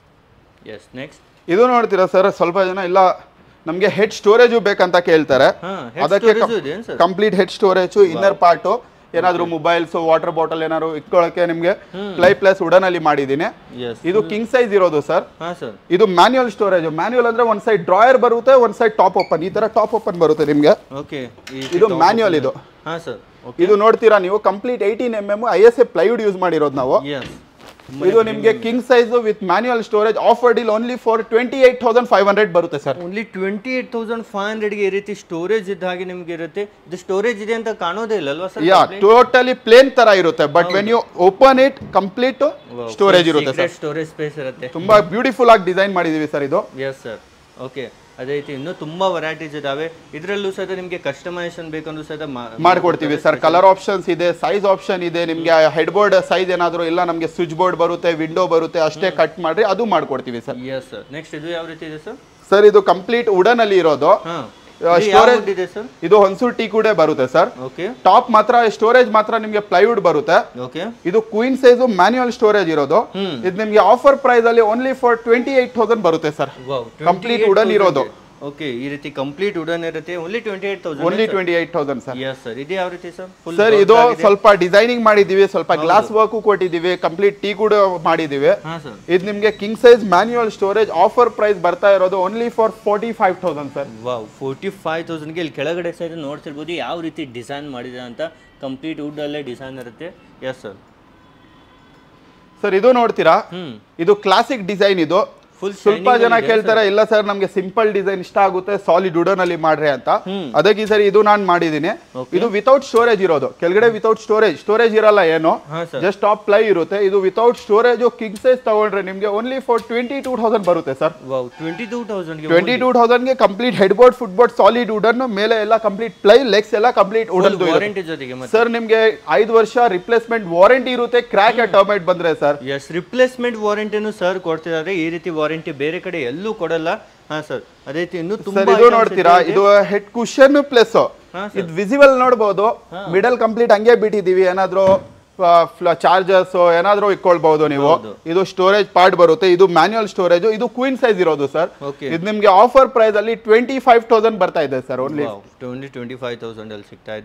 ಎಸ್ ನೆಕ್ಸ್ಟ್ ಇದು ನೋಡ್ತೀರಾ ಸರ್ ಸ್ವಲ್ಪ ಜನ ಇಲ್ಲ ನಮ್ಗೆ ಹೆಡ್ ಸ್ಟೋರೇಜು ಬೇಕಂತ ಕೇಳ್ತಾರೆ ಹಾ ಹೆಡ್ ಅದಕ್ಕೆ ಸ್ಟೋರೇಜ್ ಇದೆ sir complete head storage inner part ಏನಾದ್ರು ಮೊಬೈಲ್ಸ್ ವಾಟರ್ ಬಾಟಲ್ ಏನಾದ್ರು ಇಟ್ಕೊಳ್ಳೋಕೆ ನಿಮ್ಗೆ ಪ್ಲೈ ಪ್ಲಸ್ ವುಡನ್ ಅಲ್ಲಿ ಮಾಡಿದ್ದೀನಿ ಎಸ್ ಇದು ಕಿಂಗ್ ಸೈಜ್ ಇರೋದು ಸರ್ ಹಾ ಸರ್ ಇದು ಮ್ಯಾನ್ಯುಯಲ್ ಸ್ಟೋರೇಜ್ ಮ್ಯಾನ್ಯುಯಲ್ ಅಂದ್ರೆ ಒಂದ್ ಸೈಡ್ ಡ್ರಾಯರ್ ಬರುತ್ತೆ ಒಂದ್ ಸೈಡ್ ಟಾಪ್ ಓಪನ್ ಈ ತರ ಟಾಪ್ ಓಪನ್ ಬರುತ್ತೆ ನಿಮ್ಗೆ ಓಕೆ ಇದು ಮ್ಯಾನ್ಯುಯಲ್ ಇದು ಹಾ ಸರ್ ಓಕೆ ಇದು ನೋಡ್ತೀರಾ ನೀವು complete eighteen M M I S A plywood use ಮಾಡಿರೋದು ನಾವು ಎಸ್ ಇದು ನಿಮ್ಗೆ king size with manual storage offer deal only for twenty eight thousand five hundred ಬರುತ್ತೆ sir only twenty eight thousand five ಹಂಡ್ರೆಡ್ಗೆ ಈ ರೀತಿ ಸ್ಟೋರೇಜ್ ಇದ್ದ ಹಾಗೆ ನಿಮ್ಗೆ ಇರುತ್ತೆ ಇದು ಸ್ಟೋರೇಜ್ ಇದೆ ಅಂತ ಕಾಣೋದೇ ಇಲ್ಲಲ್ವಾ ಸರ್ ಯಾ ಟೋಟಲಿ ಪ್ಲೇನ್ ತರ ಇರುತ್ತೆ but when you open it complete storage ಇರುತ್ತೆ ಸರ್ ಸ್ಟೋರೇಜ್ ಸ್ಪೇಸ್ ಇರುತ್ತೆ ತುಂಬಾ ಬ್ಯೂಟಿಫುಲ್ ಆಗಿ ಡಿಸೈನ್ ಮಾಡಿದೀವಿ ಸರ್ ಇದು ಎಸ್ ಸರ್ ಓಕೆ ಅದೇ ರೀತಿ ಇನ್ನೂ ತುಂಬಾ ವೆರೈಟೀಸ್ ಇದಾವೆ ಇದರಲ್ಲೂ ಸಹಿತ ನಿಮಗೆ ಕಸ್ಟಮೈಸೇಷನ್ ಬೇಕಂದ್ರೂ ಸಹಿತ ಮಾ- ಮಾಡ್ಕೊಡ್ತೀವಿ ಸರ್ ಕಲರ್ ಆಪ್ಷನ್ಸ್ ಇದೆ ಸೈಜ್ ಆಪ್ಷನ್ ಇದೆ ನಿಮ್ಗೆ ಹೆಡ್ ಬೋರ್ಡ್ ಸೈಜ್ ಏನಾದ್ರು ಇಲ್ಲ ನಮ್ಗೆ ಸ್ವಿಚ್ ಬೋರ್ಡ್ ಬರುತ್ತೆ ವಿಂಡೋ ಬರುತ್ತೆ ಅಷ್ಟೇ ಕಟ್ ಮಾಡ್ರಿ ಅದು ಮಾಡ್ಕೊಡ್ತೀವಿ ಸರ್ ಎಸ್ ಸರ್ ನೆಕ್ಸ್ಟ್ ಇದು ಯಾವ ರೀತಿ ಇದೆ ಸರ್ ಸರ್ ಇದು ಕಂಪ್ಲೀಟ್ ವುಡನ್ ಅಲ್ಲಿ ಇರೋದು ಹಾ ಆ, ಇದು ಯಾವ storage- wood ಇದೆ ಸರ್ ಇದು ಹೊನ್ಸೂರ್ ಟೀ ಕೂಡ ಬರುತ್ತೆ ಸರ್ ಓಕೆ ಟಾಪ್ ಮಾತ್ರ ಸ್ಟೋರೇಜ್ ಮಾತ್ರ ನಿಮ್ಗೆ ಪ್ಲೈವುಡ್ ಬರುತ್ತೆ ಓಕೆ ಇದು ಕ್ವೀನ್ ಸೈಜ್ ಮ್ಯಾನ್ಯುಯಲ್ ಸ್ಟೋರೇಜ್ ಇರೋದು ಹ್ಮ್. ಇದು ನಿಮ್ಗೆ ಆಫರ್ ಪ್ರೈಸ್ ಅಲ್ಲಿ only for twenty eight thousand ಬರುತ್ತೆ ಸರ್ ವಾವ್ Complete wooden ಇರೋದು. ಓಕೆ ಈ ರೀತಿ ಕಂಪ್ಲೀಟ್ ವುಡನ್ ಇರುತ್ತೆ only twenty eight only thousand twenty eight thousand sir yes sir ಇದು ಯಾವ ರೀತಿ ಸರ್ ಫುಲ್ ಸರ್ ಇದು ಸ್ವಲ್ಪ ಡಿಸೈನಿಂಗ್ ಮಾಡಿದೀವಿ ಸ್ವಲ್ಪ ಗ್ಲಾಸ್ ವರ್ಕ್ ಕೊಟ್ಟಿದೀವಿ ಕಂಪ್ಲೀಟ್ ಟೀ ಕೂಡ ಮಾಡಿದೀವಿ ಹಾ ಸರ್ ಇದು ನಿಮ್ಗೆ king size manual storage offer price ಬರ್ತಾ ಇರೋದು only for forty five thousand sir wow forty five ತೌಸಂಡ್ಗೆ ಇಲ್ಲಿ ಕೆಳಗಡೆ ಸೈಡ್ ನೋಡ್ತಿರ್ಬೋದು ಯಾವ ರೀತಿ ಡಿಸೈನ್ ಮಾಡಿದೆ ಅಂತ ಕಂಪ್ಲೀಟ್ ವುಡ್ ಅಲ್ಲೇ ಡಿಸೈನ್ ಇರುತ್ತೆ ಎಸ್ ಸರ್ ಸರ್ ಇದು ನೋಡ್ತೀರಾ ಹ್ಮ್ ಇದು ಕ್ಲಾಸಿಕ್ ಡಿಸೈನ್ ಇದು ಫುಲ್ ಸ್ವಲ್ಪ ಜನ ಕೇಳ್ತಾರೆ ಇಲ್ಲ ಸರ್ ನಮ್ಗೆ ಸಿಂಪಲ್ ಡಿಸೈನ್ ಇಷ್ಟ ಆಗುತ್ತೆ ಸಾಲಿಡ್ ವುಡನ್ ಅಲ್ಲಿ ಮಾಡ್ರಿ ಅಂತ ಹ್ಮ್. ಅದಕ್ಕೆ ಸರ್ ಇದು ನಾನು ಮಾಡಿದ್ದೀನಿ Okay. ಇದು ವಿತೌಟ್ ಸ್ಟೋರೇಜ್ ಇರೋದು ಕೆಳಗಡೆ ವಿತೌಟ್ ಸ್ಟೋರೇಜ್ ಸ್ಟೋರೇಜ್ ಇರಲ್ಲ ಏನು ಹಾ ಸರ್ ಜಸ್ಟ್ ಟಾಪ್ ಪ್ಲೈ ಇರುತ್ತೆ ಇದು ವಿತೌಟ್ ಸ್ಟೋರೇಜ್ ಕಿಂಗ್ ಸೈಜ್ ತಗೊಂಡ್ರೆ ನಿಮ್ಗೆ only for twenty two thousand ಬರುತ್ತೆ ಸರ್ ವಾವ್ ಟ್ವೆಂಟಿ ಟೂ ತೌಸಂಡ್ಗೆ ಟ್ವೆಂಟಿ ಟೂ ತೌಸಂಡ್ಗೆ complete headboard footboard solid wooden ಮೇಲೆ ಎಲ್ಲ ಕಂಪ್ಲೀಟ್ ಪ್ಲೈ ಲೆಗ್ಸ್ ಎಲ್ಲ ಕಂಪ್ಲೀಟ್ ವುಡನ್ ವಾರಂಟಿ ಜೊತೆಗೆ ಮತ್ತೆ ಸರ್ ನಿಮ್ಗೆ ಐದು ವರ್ಷ ರಿಪ್ಲೇಸ್ಮೆಂಟ್ ವಾರಂಟಿ ಇರುತ್ತೆ ಕ್ರ್ಯಾಕ್ ಟರ್ಮೇಟ್ ಬಂದ್ರೆ ಸರ್ ಎಸ್ ರಿಪ್ಲೇಸ್ಮೆಂಟ್ ವಾರಂಟಿನೂ ಸರ್ ಕೊಡ್ತಿದ್ದಾರೆ ಈ ರೀತಿ ವಾರಂಟಿ ಬೇರೆ ಕಡೆ ಎಲ್ಲೂ ಕೊಡಲ್ಲ ಹಾ ಸರ್ ಅದೇ ರೀತಿ ಇನ್ನೂ ಸರ್ ತುಂಬಾ ಇದು items ನೋಡ್ತೀರಾ ಇದೆ. ಇದು ಹೆಡ್ ಕುಶನ್ ಪ್ಲಸ್ ಹಾ ಇದು ವಿಸಿಬಲ್ ನೋಡ್ಬೋದು ಮಿಡಲ್ ಕಂಪ್ಲೀಟ್ ಹಂಗೆ ಬಿಟ್ಟಿದೀವಿ ಏನಾದ್ರು ಚಾರ್ಜಸ್ ಏನಾದ್ರು ಇಟ್ಕೊಳ್ಬಹುದು ನೀವು ಹೌದು. ಇದು ಸ್ಟೋರೇಜ್ ಪಾರ್ಟ್ ಬರುತ್ತೆ ಇದು ಮ್ಯಾನ್ಯುಯಲ್ ಸ್ಟೋರೇಜ್ ಇದು ಕ್ವೀನ್ ಸೈಜ್ ಇರೋದು ಸರ್ Okay. ಇದು ನಿಮ್ಗೆ ಆಫರ್ ಪ್ರೈಸ್ ಅಲ್ಲಿ ಟ್ವೆಂಟಿ ಫೈವ್ ತೌಸಂಡ್ ಬರ್ತಾ ಇದೆ sir only twenty twenty five thousand ಅಲ್ಲಿ ಸಿಗ್ತಾ ಇದೆ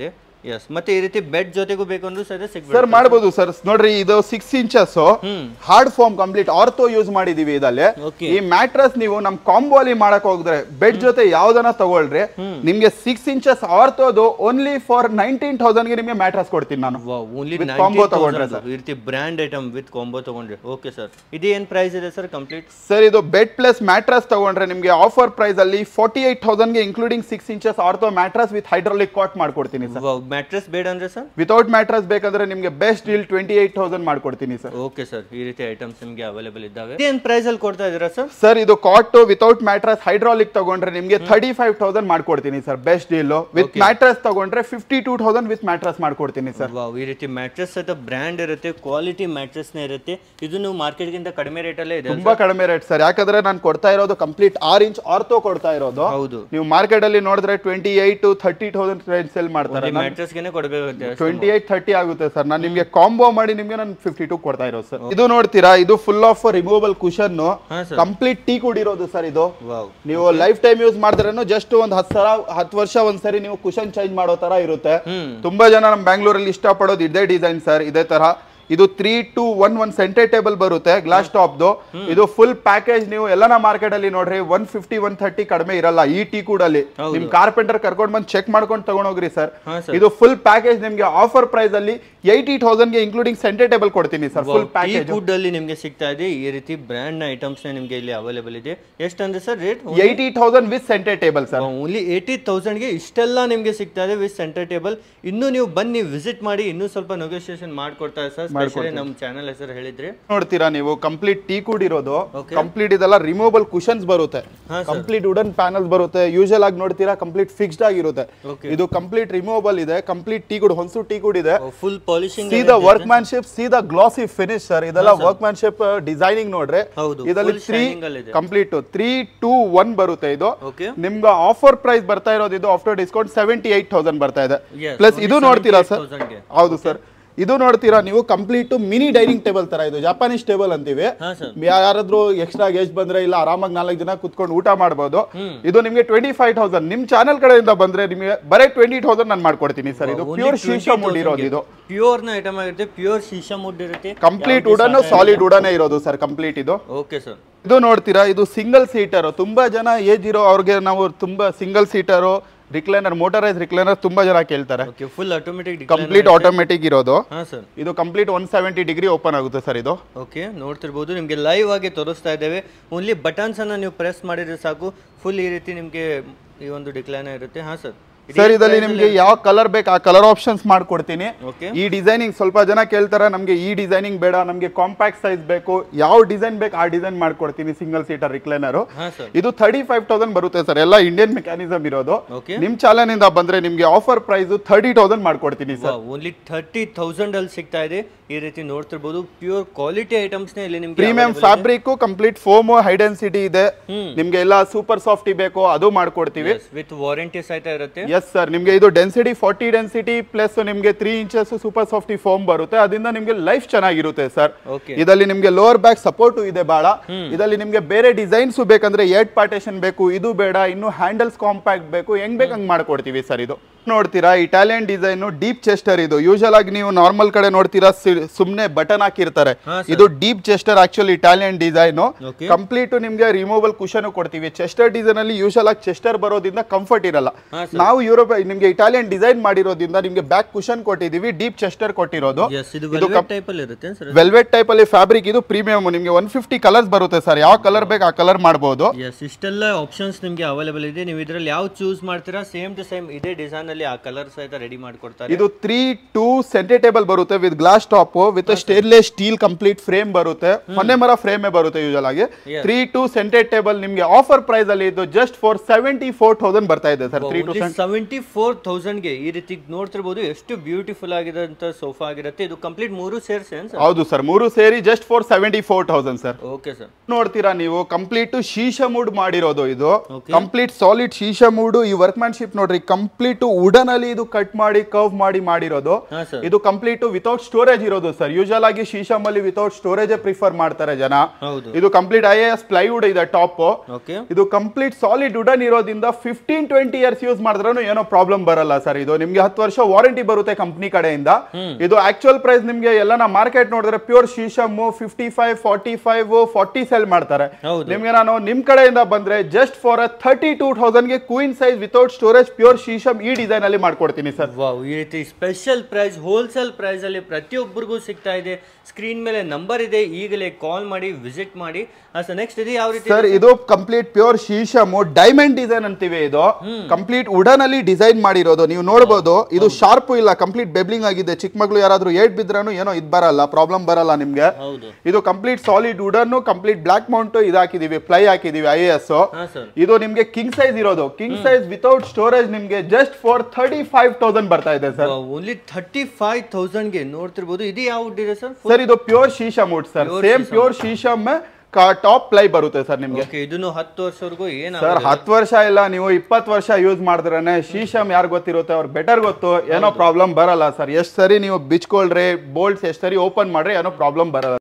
ಎಸ್ ಮತ್ತೆ ಈ ರೀತಿ ಬೆಡ್ ಜೊತೆಗೂ ಬೇಕು ಅಂದ್ರೂ ಸಹಿತ ಸರ್ ಸಿಗ್ಬೋದು ಮಾಡ್ಬೋದು ಸರ್ ನೋಡ್ರಿ ಇದು ಸಿಕ್ಸ್ ಇಂಚಸ್ ಹ್ಮ್ hard foam complete ortho use ಮಾಡಿದೀವಿ ಇದಲ್ಲಿ ಓಕೆ ಈ ಮ್ಯಾಟ್ರಸ್ ನೀವು ನಮ್ ಕಾಂಬೋ ಅಲ್ಲಿ ಮಾಡಕ್ ಹೋಗಿದ್ರೆ ಬೆಡ್ ಜೊತೆ ಯಾವ್ದನ್ನ ತಗೊಳ್ರಿ ನಿಮ್ಗೆ ಸಿಕ್ಸ್ ಇಂಚಸ್ ಆರ್ಥೋದು ಓನ್ಲಿ ಫಾರ್ ನೈನ್ಟೀನ್ ತೌಸಂಡ್ ಗೆ ನಿಮ್ಗೆ ಮ್ಯಾಟ್ರಸ್ ಕೊಡ್ತೀನಿ ನಾನು ಓನ್ಲಿ With combo ತಗೊಂಡ್ರೆ ಈ ರೀತಿ ಬ್ರ್ಯಾಂಡ್ ಐಟಮ್ ವಿತ್ ಕಾಂಬೋ ತಗೊಂಡ್ರೆ ಓಕೆ ಸರ್ ಇದೇನ್ ಪ್ರೈಸ್ ಇದೆ ಸರ್ ಕಂಪ್ಲೀಟ್ ಸರ್ ಇದು ಬೆಡ್ ಪ್ಲಸ್ ಮ್ಯಾಟ್ರಸ್ ತಗೊಂಡ್ರೆ ನಿಮ್ಗೆ ಆಫರ್ ಪ್ರೈಸ್ ಅಲ್ಲಿ ಫಾರ್ಟಿ ಏಟ್ ತೌಸಂಡ್ ಗೆ including six inches ortho mattress with hydraulic cot ಮಾಡ್ಕೊಡ್ತೀನಿ ಸರ್ ಮ್ಯಾಟ್ರೆಸ್ ಬೇಡ ಅಂದ್ರೆ ಸರ್ ವಿತೌಟ್ ಮ್ಯಾಟ್ರಸ್ ಬೇಕಂದ್ರೆ ನಿಮ್ಗೆ best deal twenty eight thousand ಮಾಡ್ಕೊಡ್ತೀನಿ ಸರ್ ಓಕೆ ಸರ್ ಈ ರೀತಿ ಐಟಮ್ಸ್ ನಿಮಗೆ ಅವೈಲೇಬಲ್ ಇದ್ದಾವೆ ಏನ್ ಪ್ರೈಸ್ ಅಲ್ಲಿ ಕೊಡ್ತಾ ಇದ್ದೀರಾ ಸರ್ ಸರ್ ಇದು ಕಾಟ್ ವಿತೌಟ್ ಮ್ಯಾಟ್ರಸ್ ಹೈಡ್ರಾಲಿಕ್ ತಗೊಂಡ್ರೆ ನಿಮ್ಗೆ ಥರ್ಟಿ ಫೈವ್ ತೌಸಂಡ್ ಮಾಡ್ಕೊಡ್ತೀನಿ sir best deal with mattress ತಗೊಂಡ್ರೆ fifty two thousand with mattress ಮಾಡ್ಕೊಡ್ತೀನಿ ಸರ್ ವಾವ್ ಈ ರೀತಿ ಮ್ಯಾಟ್ರೆಸ್ ಸಹಿತ ಬ್ರ್ಯಾಂಡ್ ಇರುತ್ತೆ ಕ್ವಾಲಿಟಿ ಮ್ಯಾಟ್ರೆಸ್ ನೇ ಇರುತ್ತೆ ಇದು ನೀವು ಮಾರ್ಕೆಟ್ ಗಿಂತ ಕಡಿಮೆ ರೇಟ್ ಅಲ್ಲೇ ಇದೆ ತುಂಬಾ ಕಡಿಮೆ ರೇಟ್ ಸರ್ ಯಾಕಂದ್ರೆ ನಾನು ಕೊಡ್ತಾ ಇರೋದು ಕಂಪ್ಲೀಟ್ ಆರ್ ಇಂಚ್ ಆರ್ಥೋ ಕೊಡ್ತಾ ಇರೋದು ಹೌದು ನೀವು ಮಾರ್ಕೆಟ್ ಅಲ್ಲಿ ನೋಡಿದ್ರೆ twenty eight thirty thousand range sell ಮಾಡ್ತಾರೆ ಮ್ಯಾಟ್ರೆಸ್ ಗೆನೆ ಕೊಡಬೇಕಾಗುತ್ತೆ ಟ್ವೆಂಟಿ ಏಟ್ ಥರ್ಟಿ ಆಗುತ್ತೆ ಸರ್ ನಾನು ನಿಮ್ಗೆ ಕಾಂಬೋ ಮಾಡಿ ನಿಮ್ಗೆ ನಾನು ಫಿಫ್ಟಿ ಟೂ ಕೊಡ್ತಾ ಇರೋದು ಸರ್ ಇದು ನೋಡ್ತೀರಾ ಇದು ಫುಲ್ ಆಫ್ ರಿಮೂವಬಲ್ ಕುಶನ್ ಹಾ ಸರ್ ಕಂಪ್ಲೀಟ್ ಟೀ ಕುಡಿರೋದು ಸರ್ ಇದು ವಾವ್ ನೀವು ಲೈಫ್ ಟೈಮ್ ಯೂಸ್ ಮಾಡಿದ್ರೇನು ಜಸ್ಟ್ ಒಂದ್ ಹತ್ತು ಸಲ ಹತ್ತು ವರ್ಷ ಒಂದ್ಸರಿ ನೀವು ಕುಶನ್ ಚೇಂಜ್ ಮಾಡೋ ತರ ಇರುತ್ತೆ ಹ್ಮ್ ತುಂಬಾ ಜನ ನಮ್ಮ ಬ್ಯಾಂಗ್ಳೂರಲ್ಲಿ ಇಷ್ಟಪಡೋದು ಇದೇ ಡಿಸೈನ್ ಸರ್ ಇದೇ ತರ ಇದು three two one one center table ಬರುತ್ತೆ ಗ್ಲಾಸ್ ಟಾಪ್ದು ಇದು ಫುಲ್ ಪ್ಯಾಕೇಜ್ ನೀವು ಎಲ್ಲನ ಮಾರ್ಕೆಟ್ ಅಲ್ಲಿ ನೋಡ್ರಿ ಒನ್ ಫಿಫ್ಟಿ ಒನ್ ಥರ್ಟಿ ಕಡಿಮೆ ಇರಲ್ಲ ಈ ಟೀ ಕೂಡಲ್ಲಿ ಹೌದು. ನಿಮ್ ಕಾರ್ಪೆಂಟರ್ ಕರ್ಕೊಂಡ್ ಬಂದು ಚೆಕ್ ಮಾಡ್ಕೊಂಡು ತಗೊಂಡೋಗ್ರಿ ಸರ್ ಹಾ ಸರ್ ಇದು ಫುಲ್ ಪ್ಯಾಕೇಜ್ ನಿಮ್ಗೆ ಆಫರ್ ಪ್ರೈಸ್ ಅಲ್ಲಿ ಏಯ್ಟಿ ತೌಸಂಡ್ ಗೆ ಇನ್ಕ್ಲೂಡಿಂಗ್ ಸೆಂಟರ್ ಟೇಬಲ್ ಕೊಡ್ತೀನಿ ಸರ್ ಫುಲ್ ಈ ಪ್ಯಾಕೇಜ್ ಫುಡ್ ಅಲ್ಲಿ ನಿಮಗೆ ಸಿಗ್ತಾ ಇದೆ ಈ ರೀತಿ ಬ್ರ್ಯಾಂಡ್ ನ ಐಟಮ್ಸ್ ನಿಮಗೆ ಇಲ್ಲಿ ಅವೈಲೇಬಲ್ ಇದೆ ಎಷ್ಟು ಅಂದ್ರೆ sir rate eighty thousand with centre table sir only eighty ತೌಸಂಡ್ಗೆ ಇಷ್ಟೆಲ್ಲ ನಿಮಗೆ ಸಿಗ್ತಾ ಇದೆ ವಿತ್ ಸೆಂಟರ್ ಟೇಬಲ್ ಇನ್ನೂ ನೀವು ಬನ್ನಿ ವಿಸಿಟ್ ಮಾಡಿ ಇನ್ನೂ ಸ್ವಲ್ಪ ನೆಗೋಸಿಯೇಷನ್ ಮಾಡ್ಕೊಡ್ತಾರೆ ಸರ್ ಸ್ಪೆಷಲಿ ನಮ್ಮ ಚಾನಲ್ ಹೆಸರು ಹೇಳಿದ್ರಿ ನೋಡ್ತೀರಾ ನೀವು ಕಂಪ್ಲೀಟ್ ಟೀ ಕೂಡ್ ಇರೋದು Okay. ಕಂಪ್ಲೀಟ್ ಇದೆಲ್ಲ ರಿಮೂವಬಲ್ ಕುಶನ್ಸ್ ಬರುತ್ತೆ ಹಾ ಸರ್ ಕಂಪ್ಲೀಟ್ ವುಡನ್ ಪ್ಯಾನಲ್ಸ್ ಬರುತ್ತೆ ಯೂಶಲ್ ಆಗಿ ನೋಡ್ತೀರಾ ಕಂಪ್ಲೀಟ್ ಫಿಕ್ಸ್ಡ್ ಆಗಿರುತ್ತೆ ಓಕೆ ಇದು ಕಂಪ್ಲೀಟ್ ರಿಮೂವಬಲ್ ಇದೆ ಕಂಪ್ಲೀಟ್ ಟೀ ಗುಡ್ ಹೊಸು ಟೀ ಗುಡ್ ಇದೆ full polishing see the workmanship see the glossy finish sir ಇದೆಲ್ಲ ವರ್ಕ್ ಮ್ಯಾನ್ಶಿಪ್ ಡಿಸೈನಿಂಗ್ ನೋಡ್ರಿ ಹೌದು ಇದರಲ್ಲಿ full ತ್ರೀ shining ಅಲ್ಲಿ ಇದೆ ಕಂಪ್ಲೀಟ್ ತ್ರೀ ಟೂ ಒನ್ ಬರುತ್ತೆ ಇದು ಓಕೆ ನಿಮ್ಗೆ ಆಫರ್ ಪ್ರೈಸ್ ಬರ್ತಾ ಇರೋದು ಇದು after discount seventy eight thousand ಬರ್ತಾ ಇದೆ Yes, ಪ್ಲಸ್ only ಇದು ನೋಡ್ತೀರಾ ಸರ್ 78,000 ಗೆ. ಹೌದು ಸರ್ ಇದು ನೋಡ್ತೀರಾ ನೀವು ಕಂಪ್ಲೀಟ್ ಮಿನಿ ಡೈನಿಂಗ್ ಟೇಬಲ್ ತರ ಇದು ಜಾಪಾನೀಸ್ ಟೇಬಲ್ ಅಂತೀವಿ ಹಾ ಸರ್ ಯಾರಾದ್ರೂ ಎಕ್ಸ್ಟ್ರಾ ಗೆಸ್ಟ್ ಬಂದ್ರೆ ಇಲ್ಲ ಆರಾಮಾಗಿ ನಾಲ್ಕು ಜನ ಕುತ್ಕೊಂಡು ಊಟ ಮಾಡ್ಬೋದು ಹ್ಮ್. ಇದು ನಿಮ್ಗೆ ಟ್ವೆಂಟಿ ಫೈವ್ ತೌಸಂಡ್ ನಿಮ್ ಚಾನಲ್ ಕಡೆಯಿಂದ ಬಂದ್ರೆ ನಿಮಗೆ ಬರೀ ಟ್ವೆಂಟಿ ತೌಸಂಡ್ ನಾನು ಮಾಡ್ಕೊಡ್ತೀನಿ ಸರ್ ಇದು ಪ್ಯೂರ್ ಶೀಶಾ ಮುಡ್ ಇರೋದು ಇದು ಪ್ಯೂರ್ ನ ಐಟಮ್ ಆಗಿರುತ್ತೆ ಪ್ಯೂರ್ ಶೀಶಾ ಮುಡ್ ಇರುತ್ತೆ ಕಂಪ್ಲೀಟ್ ವುಡನ್ ಸಾಲಿಡ್ ವುಡನೇ ಇರೋದು ಸರ್ ಕಂಪ್ಲೀಟ್ ಇದು ಓಕೆ ಸರ್ ಇದು ನೋಡ್ತೀರಾ ಇದು ಸಿಂಗಲ್ ಸೀಟರ್ ತುಂಬಾ ಜನ ಏಜ್ ಇರೋ ಅವ್ರಿಗೆ ನಾವು ತುಂಬಾ single seater recliner motorise recliner ತುಂಬಾ ಜನ ಕೇಳ್ತಾರೆ okay full automatic complete automatic ಇರೋದು ಹಾ ಸರ್ ಇದು complete one seventy degree open ಆಗುತ್ತೆ ಸರ್ ಇದು ಓಕೆ ನೋಡ್ತಿರ್ಬೋದು ನಿಮಗೆ ಲೈವ್ ಆಗಿ ತೋರಿಸ್ತಾ ಇದ್ದೇವೆ ಓನ್ಲಿ ಬಟನ್ಸ್ ಅನ್ನ ನೀವು ಪ್ರೆಸ್ ಮಾಡಿದ್ರೆ ಸಾಕು ಫುಲ್ ಈ ರೀತಿ ನಿಮಗೆ ಈ ಒಂದು ಡಿಕ್ಲೈನ್ ಇರುತ್ತೆ ಹಾ ಸರ್ ಸರ್ ಇದರಲ್ಲಿ ನಿಮ್ಗೆ ಯಾವ ಕಲರ್ ಬೇಕು ಆ ಕಲರ್ ಆಪ್ಷನ್ಸ್ ಮಾಡ್ಕೊಡ್ತೀನಿ ಓಕೆ ಈ ಡಿಸೈನಿಂಗ್ ಸ್ವಲ್ಪ ಜನ ಕೇಳ್ತಾರೆ ನಮ್ಗೆ ಈ ಡಿಸೈನಿಂಗ್ ಬೇಡ ನಮ್ಗೆ ಕಾಂಪ್ಯಾಕ್ಟ್ ಸೈಜ್ ಬೇಕು ಯಾವ ಡಿಸೈನ್ ಬೇಕು ಆ ಡಿಸೈನ್ ಮಾಡ್ಕೊಡ್ತೀನಿ ಸಿಂಗಲ್ ಸೀಟರ್ ರಿಕ್ಲೈನರ್ ಹಾ ಸರ್ ಇದು ಥರ್ಟಿ ಫೈವ್ ತೌಸಂಡ್ ಬರುತ್ತೆ ಸರ್ ಎಲ್ಲ ಇಂಡಿಯನ್ ಮೆಕ್ಯಾನಿಸಮ್ ಇರೋದು ಓಕೆ ನಿಮ್ ಚಾಲನಿಂದ ಬಂದ್ರೆ ನಿಮ್ಗೆ ಆಫರ್ ಪ್ರೈಸ್ ಥರ್ಟಿ ತೌಸಂಡ್ ಮಾಡ್ಕೊಡ್ತೀನಿ ಸರ್ ಓನ್ಲಿ ಥರ್ಟಿ ತೌಸಂಡ್ ಅಲ್ಲಿ ಸಿಗ್ತಾ ಇದೆ ಈ ರೀತಿ ನೋಡ್ತಿರ್ಬೋದು ಪ್ಯೂರ್ ಕ್ವಾಲಿಟಿ ಐಟಮ್ಸ್ ನೇ ಇಲ್ಲಿ ನಿಮ್ಗೆ premium fabric complete foam high density ಇದೆ ಹ್ಮ್. ನಿಮ್ಗೆ ಎಲ್ಲ ಸೂಪರ್ ಸಾಫ್ಟಿ ಬೇಕು ಅದು ಮಾಡ್ಕೊಡ್ತೀವಿ ವಿತ್ ವಾರಂಟಿ ಸಹಿತ ಇರುತ್ತೆ ಎಸ್ ಸರ್ ನಿಮ್ಗೆ ಇದು ಡೆನ್ಸಿಟಿ ಫಾರ್ಟಿ ಡೆನ್ಸಿಟಿ ಪ್ಲಸ್ ನಿಮ್ಗೆ three inches super softy foam ಬರುತ್ತೆ ಅದರಿಂದ ನಿಮ್ಗೆ ಲೈಫ್ ಚೆನ್ನಾಗಿರುತ್ತೆ ಸರ್ ಓಕೆ ಇದರಲ್ಲಿ ನಿಮ್ಗೆ ಲೋವರ್ ಬ್ಯಾಕ್ ಸಪೋರ್ಟ್ ಇದೆ ಬಹಳ ಇದರಲ್ಲಿ ನಿಮ್ಗೆ ಬೇರೆ ಡಿಸೈನ್ಸ್ ಬೇಕಂದ್ರೆ ಏಟ್ ಪಾರ್ಟೇಷನ್ ಬೇಕು ಇದು ಬೇಡ ಇನ್ನು ಹ್ಯಾಂಡಲ್ಸ್ ಕಾಂಪ್ಯಾಕ್ಟ್ ಬೇಕು ಹೆಂಗ್ ಬೇಕು ಹಂಗ್ ಮಾಡ್ಕೊಡ್ತೀವಿ ಸರ್ ಇದು ನೋಡ್ತೀರಾ ಇಟಾಲಿಯನ್ ಡಿಸೈನ್ ಡೀಪ್ ಚೆಸ್ಟರ್ ಇದು ಯೂಶಲ್ ಆಗಿ ನೀವು ನಾರ್ಮಲ್ ಕಡೆ ನೋಡ್ತೀರಾ ಸುಮ್ನೆ ಬಟನ್ ಹಾಕಿರ್ತಾರೆ ಹಾ, ಇದು deep chester actually Italian design okay complete ನಿಮ್ಗೆ ರಿಮೂವಲ್ ಕುಶನ್ ಕೊಡ್ತೀವಿ ಚೆಸ್ಟರ್ ಡಿಸೈನ್ ಅಲ್ಲಿ ಯೂಶಲ್ ಆಗಿ ಚೆಸ್ಟರ್ ಬರೋದ್ರಿಂದ ಕಂಫರ್ಟ್ ಇರಲ್ಲ ಹಾ, ನಾವು ಯುರೋಪ್ ನಿಮ್ಗೆ ಇಟಾಲಿಯನ್ ಡಿಸೈನ್ ಮಾಡಿರೋದ್ರಿಂದ ನಿಮ್ಗೆ ಬ್ಯಾಕ್ ಕುಶನ್ ಕೊಟ್ಟಿದೀವಿ ಡೀಪ್ ಚೆಸ್ಟರ್ ಕೊಟ್ಟಿರೋದು ಎಸ್ ಇದು ವೆಲ್ವೆಟ್ ಟೈಪ್ ಅಲ್ಲಿ ಇರುತ್ತೆ ಸರ್ ವೆಲ್ವೆಟ್ ಟೈಪ್ ಅಲ್ಲಿ ಫ್ಯಾಬ್ರಿಕ್ ಇದು ಪ್ರೀಮಿಯಂ ನಿಮ್ಗೆ ಒನ್ ಫಿಫ್ಟಿ ಕಲರ್ಸ್ ಬರುತ್ತೆ ಸರ್ ಯಾವ ಕಲರ್ ಬೇಕು ಆ ಕಲರ್ ಮಾಡಬಹುದು ಎಸ್ ಇಷ್ಟೆಲ್ಲ ಆಪ್ಷನ್ಸ್ ನಿಮಗೆ ಅವೈಲೇಬಲ್ ಇದೆ ನೀವು ಇದರಲ್ಲಿ ಯಾವ ಚೂಸ್ ಮಾಡ್ತೀರಾ ಸೇಮ್ ಟು ಸೇಮ್ ಇದೇ ಡಿಸೈನ್ ಅಲ್ಲಿ ಆ ಕಲರ್ ಸಹಿತ ರೆಡಿ ಮಾಡ್ಕೊಡ್ತಾರೆ ಇದು ತ್ರೀ ಟೂ ಸೆಂಟರ್ ಟೇಬಲ್ ಬರುತ್ತೆ with glass top with stainless steel complete frame ಬರುತ್ತೆ ಮೊನ್ನೆ ಮರ ಫ್ರೇಮೇ ಬರುತ್ತೆ ಯೂಶಲ್ ಆಗಿ ತ್ರೀ ಟೂ ಸೆಂಟರ್ ಟೇಬಲ್ ನಿಮ್ಗೆ ಆಫರ್ ಪ್ರೈಸ್ ಅಲ್ಲಿ ಇದು just for seventy four thousand ಬರ್ತಾ ಇದೆ sir three two seventy four ಗೆ ಈ ರೀತಿ ನೋಡ್ತಿರ್ಬೋದು ಎಷ್ಟು ಬ್ಯೂಟಿಫುಲ್ ಆಗಿರೋಂಥ ಸೋಫಾ ಆಗಿರುತ್ತೆ ಇದು ಕಂಪ್ಲೀಟ್ ಮೂರು ಸೇರ್ಸ್ ಏನ್ ಸರ್ ಹೌದು ಸರ್ ಮೂರು ಸೇರಿ just for seventy four thousand sir okay sir ನೋಡ್ತೀರಾ ನೀವು ಕಂಪ್ಲೀಟ್ ಶೀಶ ಮೂಡ್ ಮಾಡಿರೋದು ಇದು Okay. Complete solid sheesham wood ಈ ವರ್ಕ್ ಮ್ಯಾನ್ಶಿಪ್ ನೋಡ್ರಿ ಕಂಪ್ಲೀಟ್ ವುಡನ್ ಅಲ್ಲಿ ಇದು ಕಟ್ ಮಾಡಿ ಕರ್ವ್ ಮಾಡಿ ಮಾಡಿರೋದು ಹಾ ಸರ್ ಇದು ಕಂಪ್ಲೀಟ್ ವಿತೌಟ್ ಸ್ಟೋರೇಜ್ ಇರೋದು ಸರ್ ಯೂಶಲ್ ಆಗಿ ಶೀಶಮ್ ಅಲ್ಲಿ ವಿತೌಟ್ ಸ್ಟೋರೇಜ್ ಪ್ರಿಫರ್ ಮಾಡ್ತಾರೆ ಜನ ಹೌದು ಇದು ಕಂಪ್ಲೀಟ್ ಐ ಎಸ್ ಪ್ಲೈವುಡ್ ಇದೆ ಟಾಪ್ ಓಕೆ ಇದು ಕಂಪ್ಲೀಟ್ ಸಾಲಿಡ್ ವುಡನ್ ಇರೋದ್ರಿಂದ ಫಿಫ್ಟೀನ್ ಟ್ವೆಂಟಿ ಇಯರ್ಸ್ ಯೂಸ್ ಮಾಡಿದ್ರೂ ಏನೋ ಪ್ರಾಬ್ಲಮ್ ಬರಲ್ಲ ಸರ್ ಇದು ನಿಮ್ಗೆ ಹತ್ತು ವರ್ಷ ವಾರಂಟಿ ಬರುತ್ತೆ ಕಂಪ್ನಿ ಕಡೆಯಿಂದ ಇದು ಆಕ್ಚುಯಲ್ ಪ್ರೈಸ್ ನಿಮ್ಗೆ ಎಲ್ಲ ನಾ ಮಾರ್ಕೆಟ್ ನೋಡಿದ್ರೆ pure sheesham fifty five forty five forty sell ಮಾಡ್ತಾರೆ ಹೌದು ನಿಮ್ಗೆ ನಾನು ನಿಮ್ ಕಡೆಯಿಂದ ಬಂದ್ರೆ just for uh thirty two thousand ಗೆ queen size without storage pure sheesham ಈ ಡಿಸೈನ್ ಅಲ್ಲಿ ಮಾಡ್ಕೊಡ್ತೀನಿ ಸರ್ ವಾವ್ ಈ ರೀತಿ ಸ್ಪೆಷಲ್ ಪ್ರೈಸ್ ಹೋಲ್ಸೇಲ್ ಪ್ರೈಸ್ ಅಲ್ಲಿ ಪ್ರತಿಯೊಬ್ಬರಿಗೂ ಸಿಗ್ತಾ ಇದೆ ಸ್ಕ್ರೀನ್ ಮೇಲೆ ನಂಬರ್ ಇದೆ ಈಗಲೇ ಕಾಲ್ ಮಾಡಿ ವಿಸಿಟ್ ಮಾಡಿ ಸರ್ ನೆಕ್ಸ್ಟ್ ಇದು ಯಾವ ರೀತಿ ಸರ್ ಇದು complete pure sheesham diamond design ಅಂತೀವಿ ಇದು ಕಂಪ್ಲೀಟ್ ವುಡನ್ ಅಲ್ಲಿ ಡಿಸೈನ್ ಮಾಡಿರೋದು ನೀವು ನೋಡಬಹುದು ಇದು ಶಾರ್ಪ್ ಇಲ್ಲ ಕಂಪ್ಲೀಟ್ ಬೆಬ್ಲಿಂಗ್ ಆಗಿದೆ ಚಿಕ್ಕ ಮಗಳು ಯಾರಾದ್ರೂ ಏಟ್ ಬಿದ್ರೂ ಏನೋ ಇದು ಬರಲ್ಲ ಪ್ರಾಬ್ಲಮ್ ಬರಲ್ಲ ನಿಮ್ಗೆ ಹೌದು ಇದು complete solid wooden complete block mount ಇದು ಹಾಕಿದೀವಿ ಪ್ಲೈ ಹಾಕಿದೀವಿ ಐ ಎಸ್ ಹಾ ಸರ್ ಇದು ನಿಮ್ಗೆ ಕಿಂಗ್ ಸೈಜ್ ಇರೋದು ಕಿಂಗ್ ಸೈಜ್ ವಿತೌಟ್ ಸ್ಟೋರೇಜ್ ನಿಮ್ಗೆ just for thirty five thousand ಬರ್ತಾ ಇದೆ ಸರ್ ಓನ್ಲಿ ಥರ್ಟಿ ಫೈವ್ ತೌಸಂಡ್ಗೆ ನೋಡ್ತಿರ್ಬೋದು ಇದು ಯಾವ wood ಇದೆ ಸರ್ ಸರ್ ಇದು pure sheesham wood sir Pure same pure sheesham top ply ಬರುತ್ತೆ ಸರ್ ನಿಮ್ಗೆ ಓಕೆ ಇದನ್ನು ಹತ್ತು ವರ್ಷವರೆಗೂ ಏನ ಸರ್ ಹತ್ತು ವರ್ಷ ಇಲ್ಲ ನೀವು ಇಪ್ಪತ್ತು ವರ್ಷ ಯೂಸ್ ಮಾಡಿದ್ರೇನೆ ಶೀಶಮ್ ಯಾರು ಗೊತ್ತಿರುತ್ತೆ ಅವ್ರು ಬೆಟರ್ ಗೊತ್ತು ಏನೋ ಪ್ರಾಬ್ಲಮ್ ಬರಲ್ಲ ಸರ್ ಎಷ್ಟು ಸರಿ ನೀವು ಬಿಚ್ಕೊಳ್ರಿ ಬೋಲ್ಟ್ಸ್ ಎಷ್ಟು ಸರಿ ಓಪನ್ ಮಾಡ್ರಿ ಏನೋ ಪ್ರಾಬ್ಲಮ್ ಬರಲ್ಲ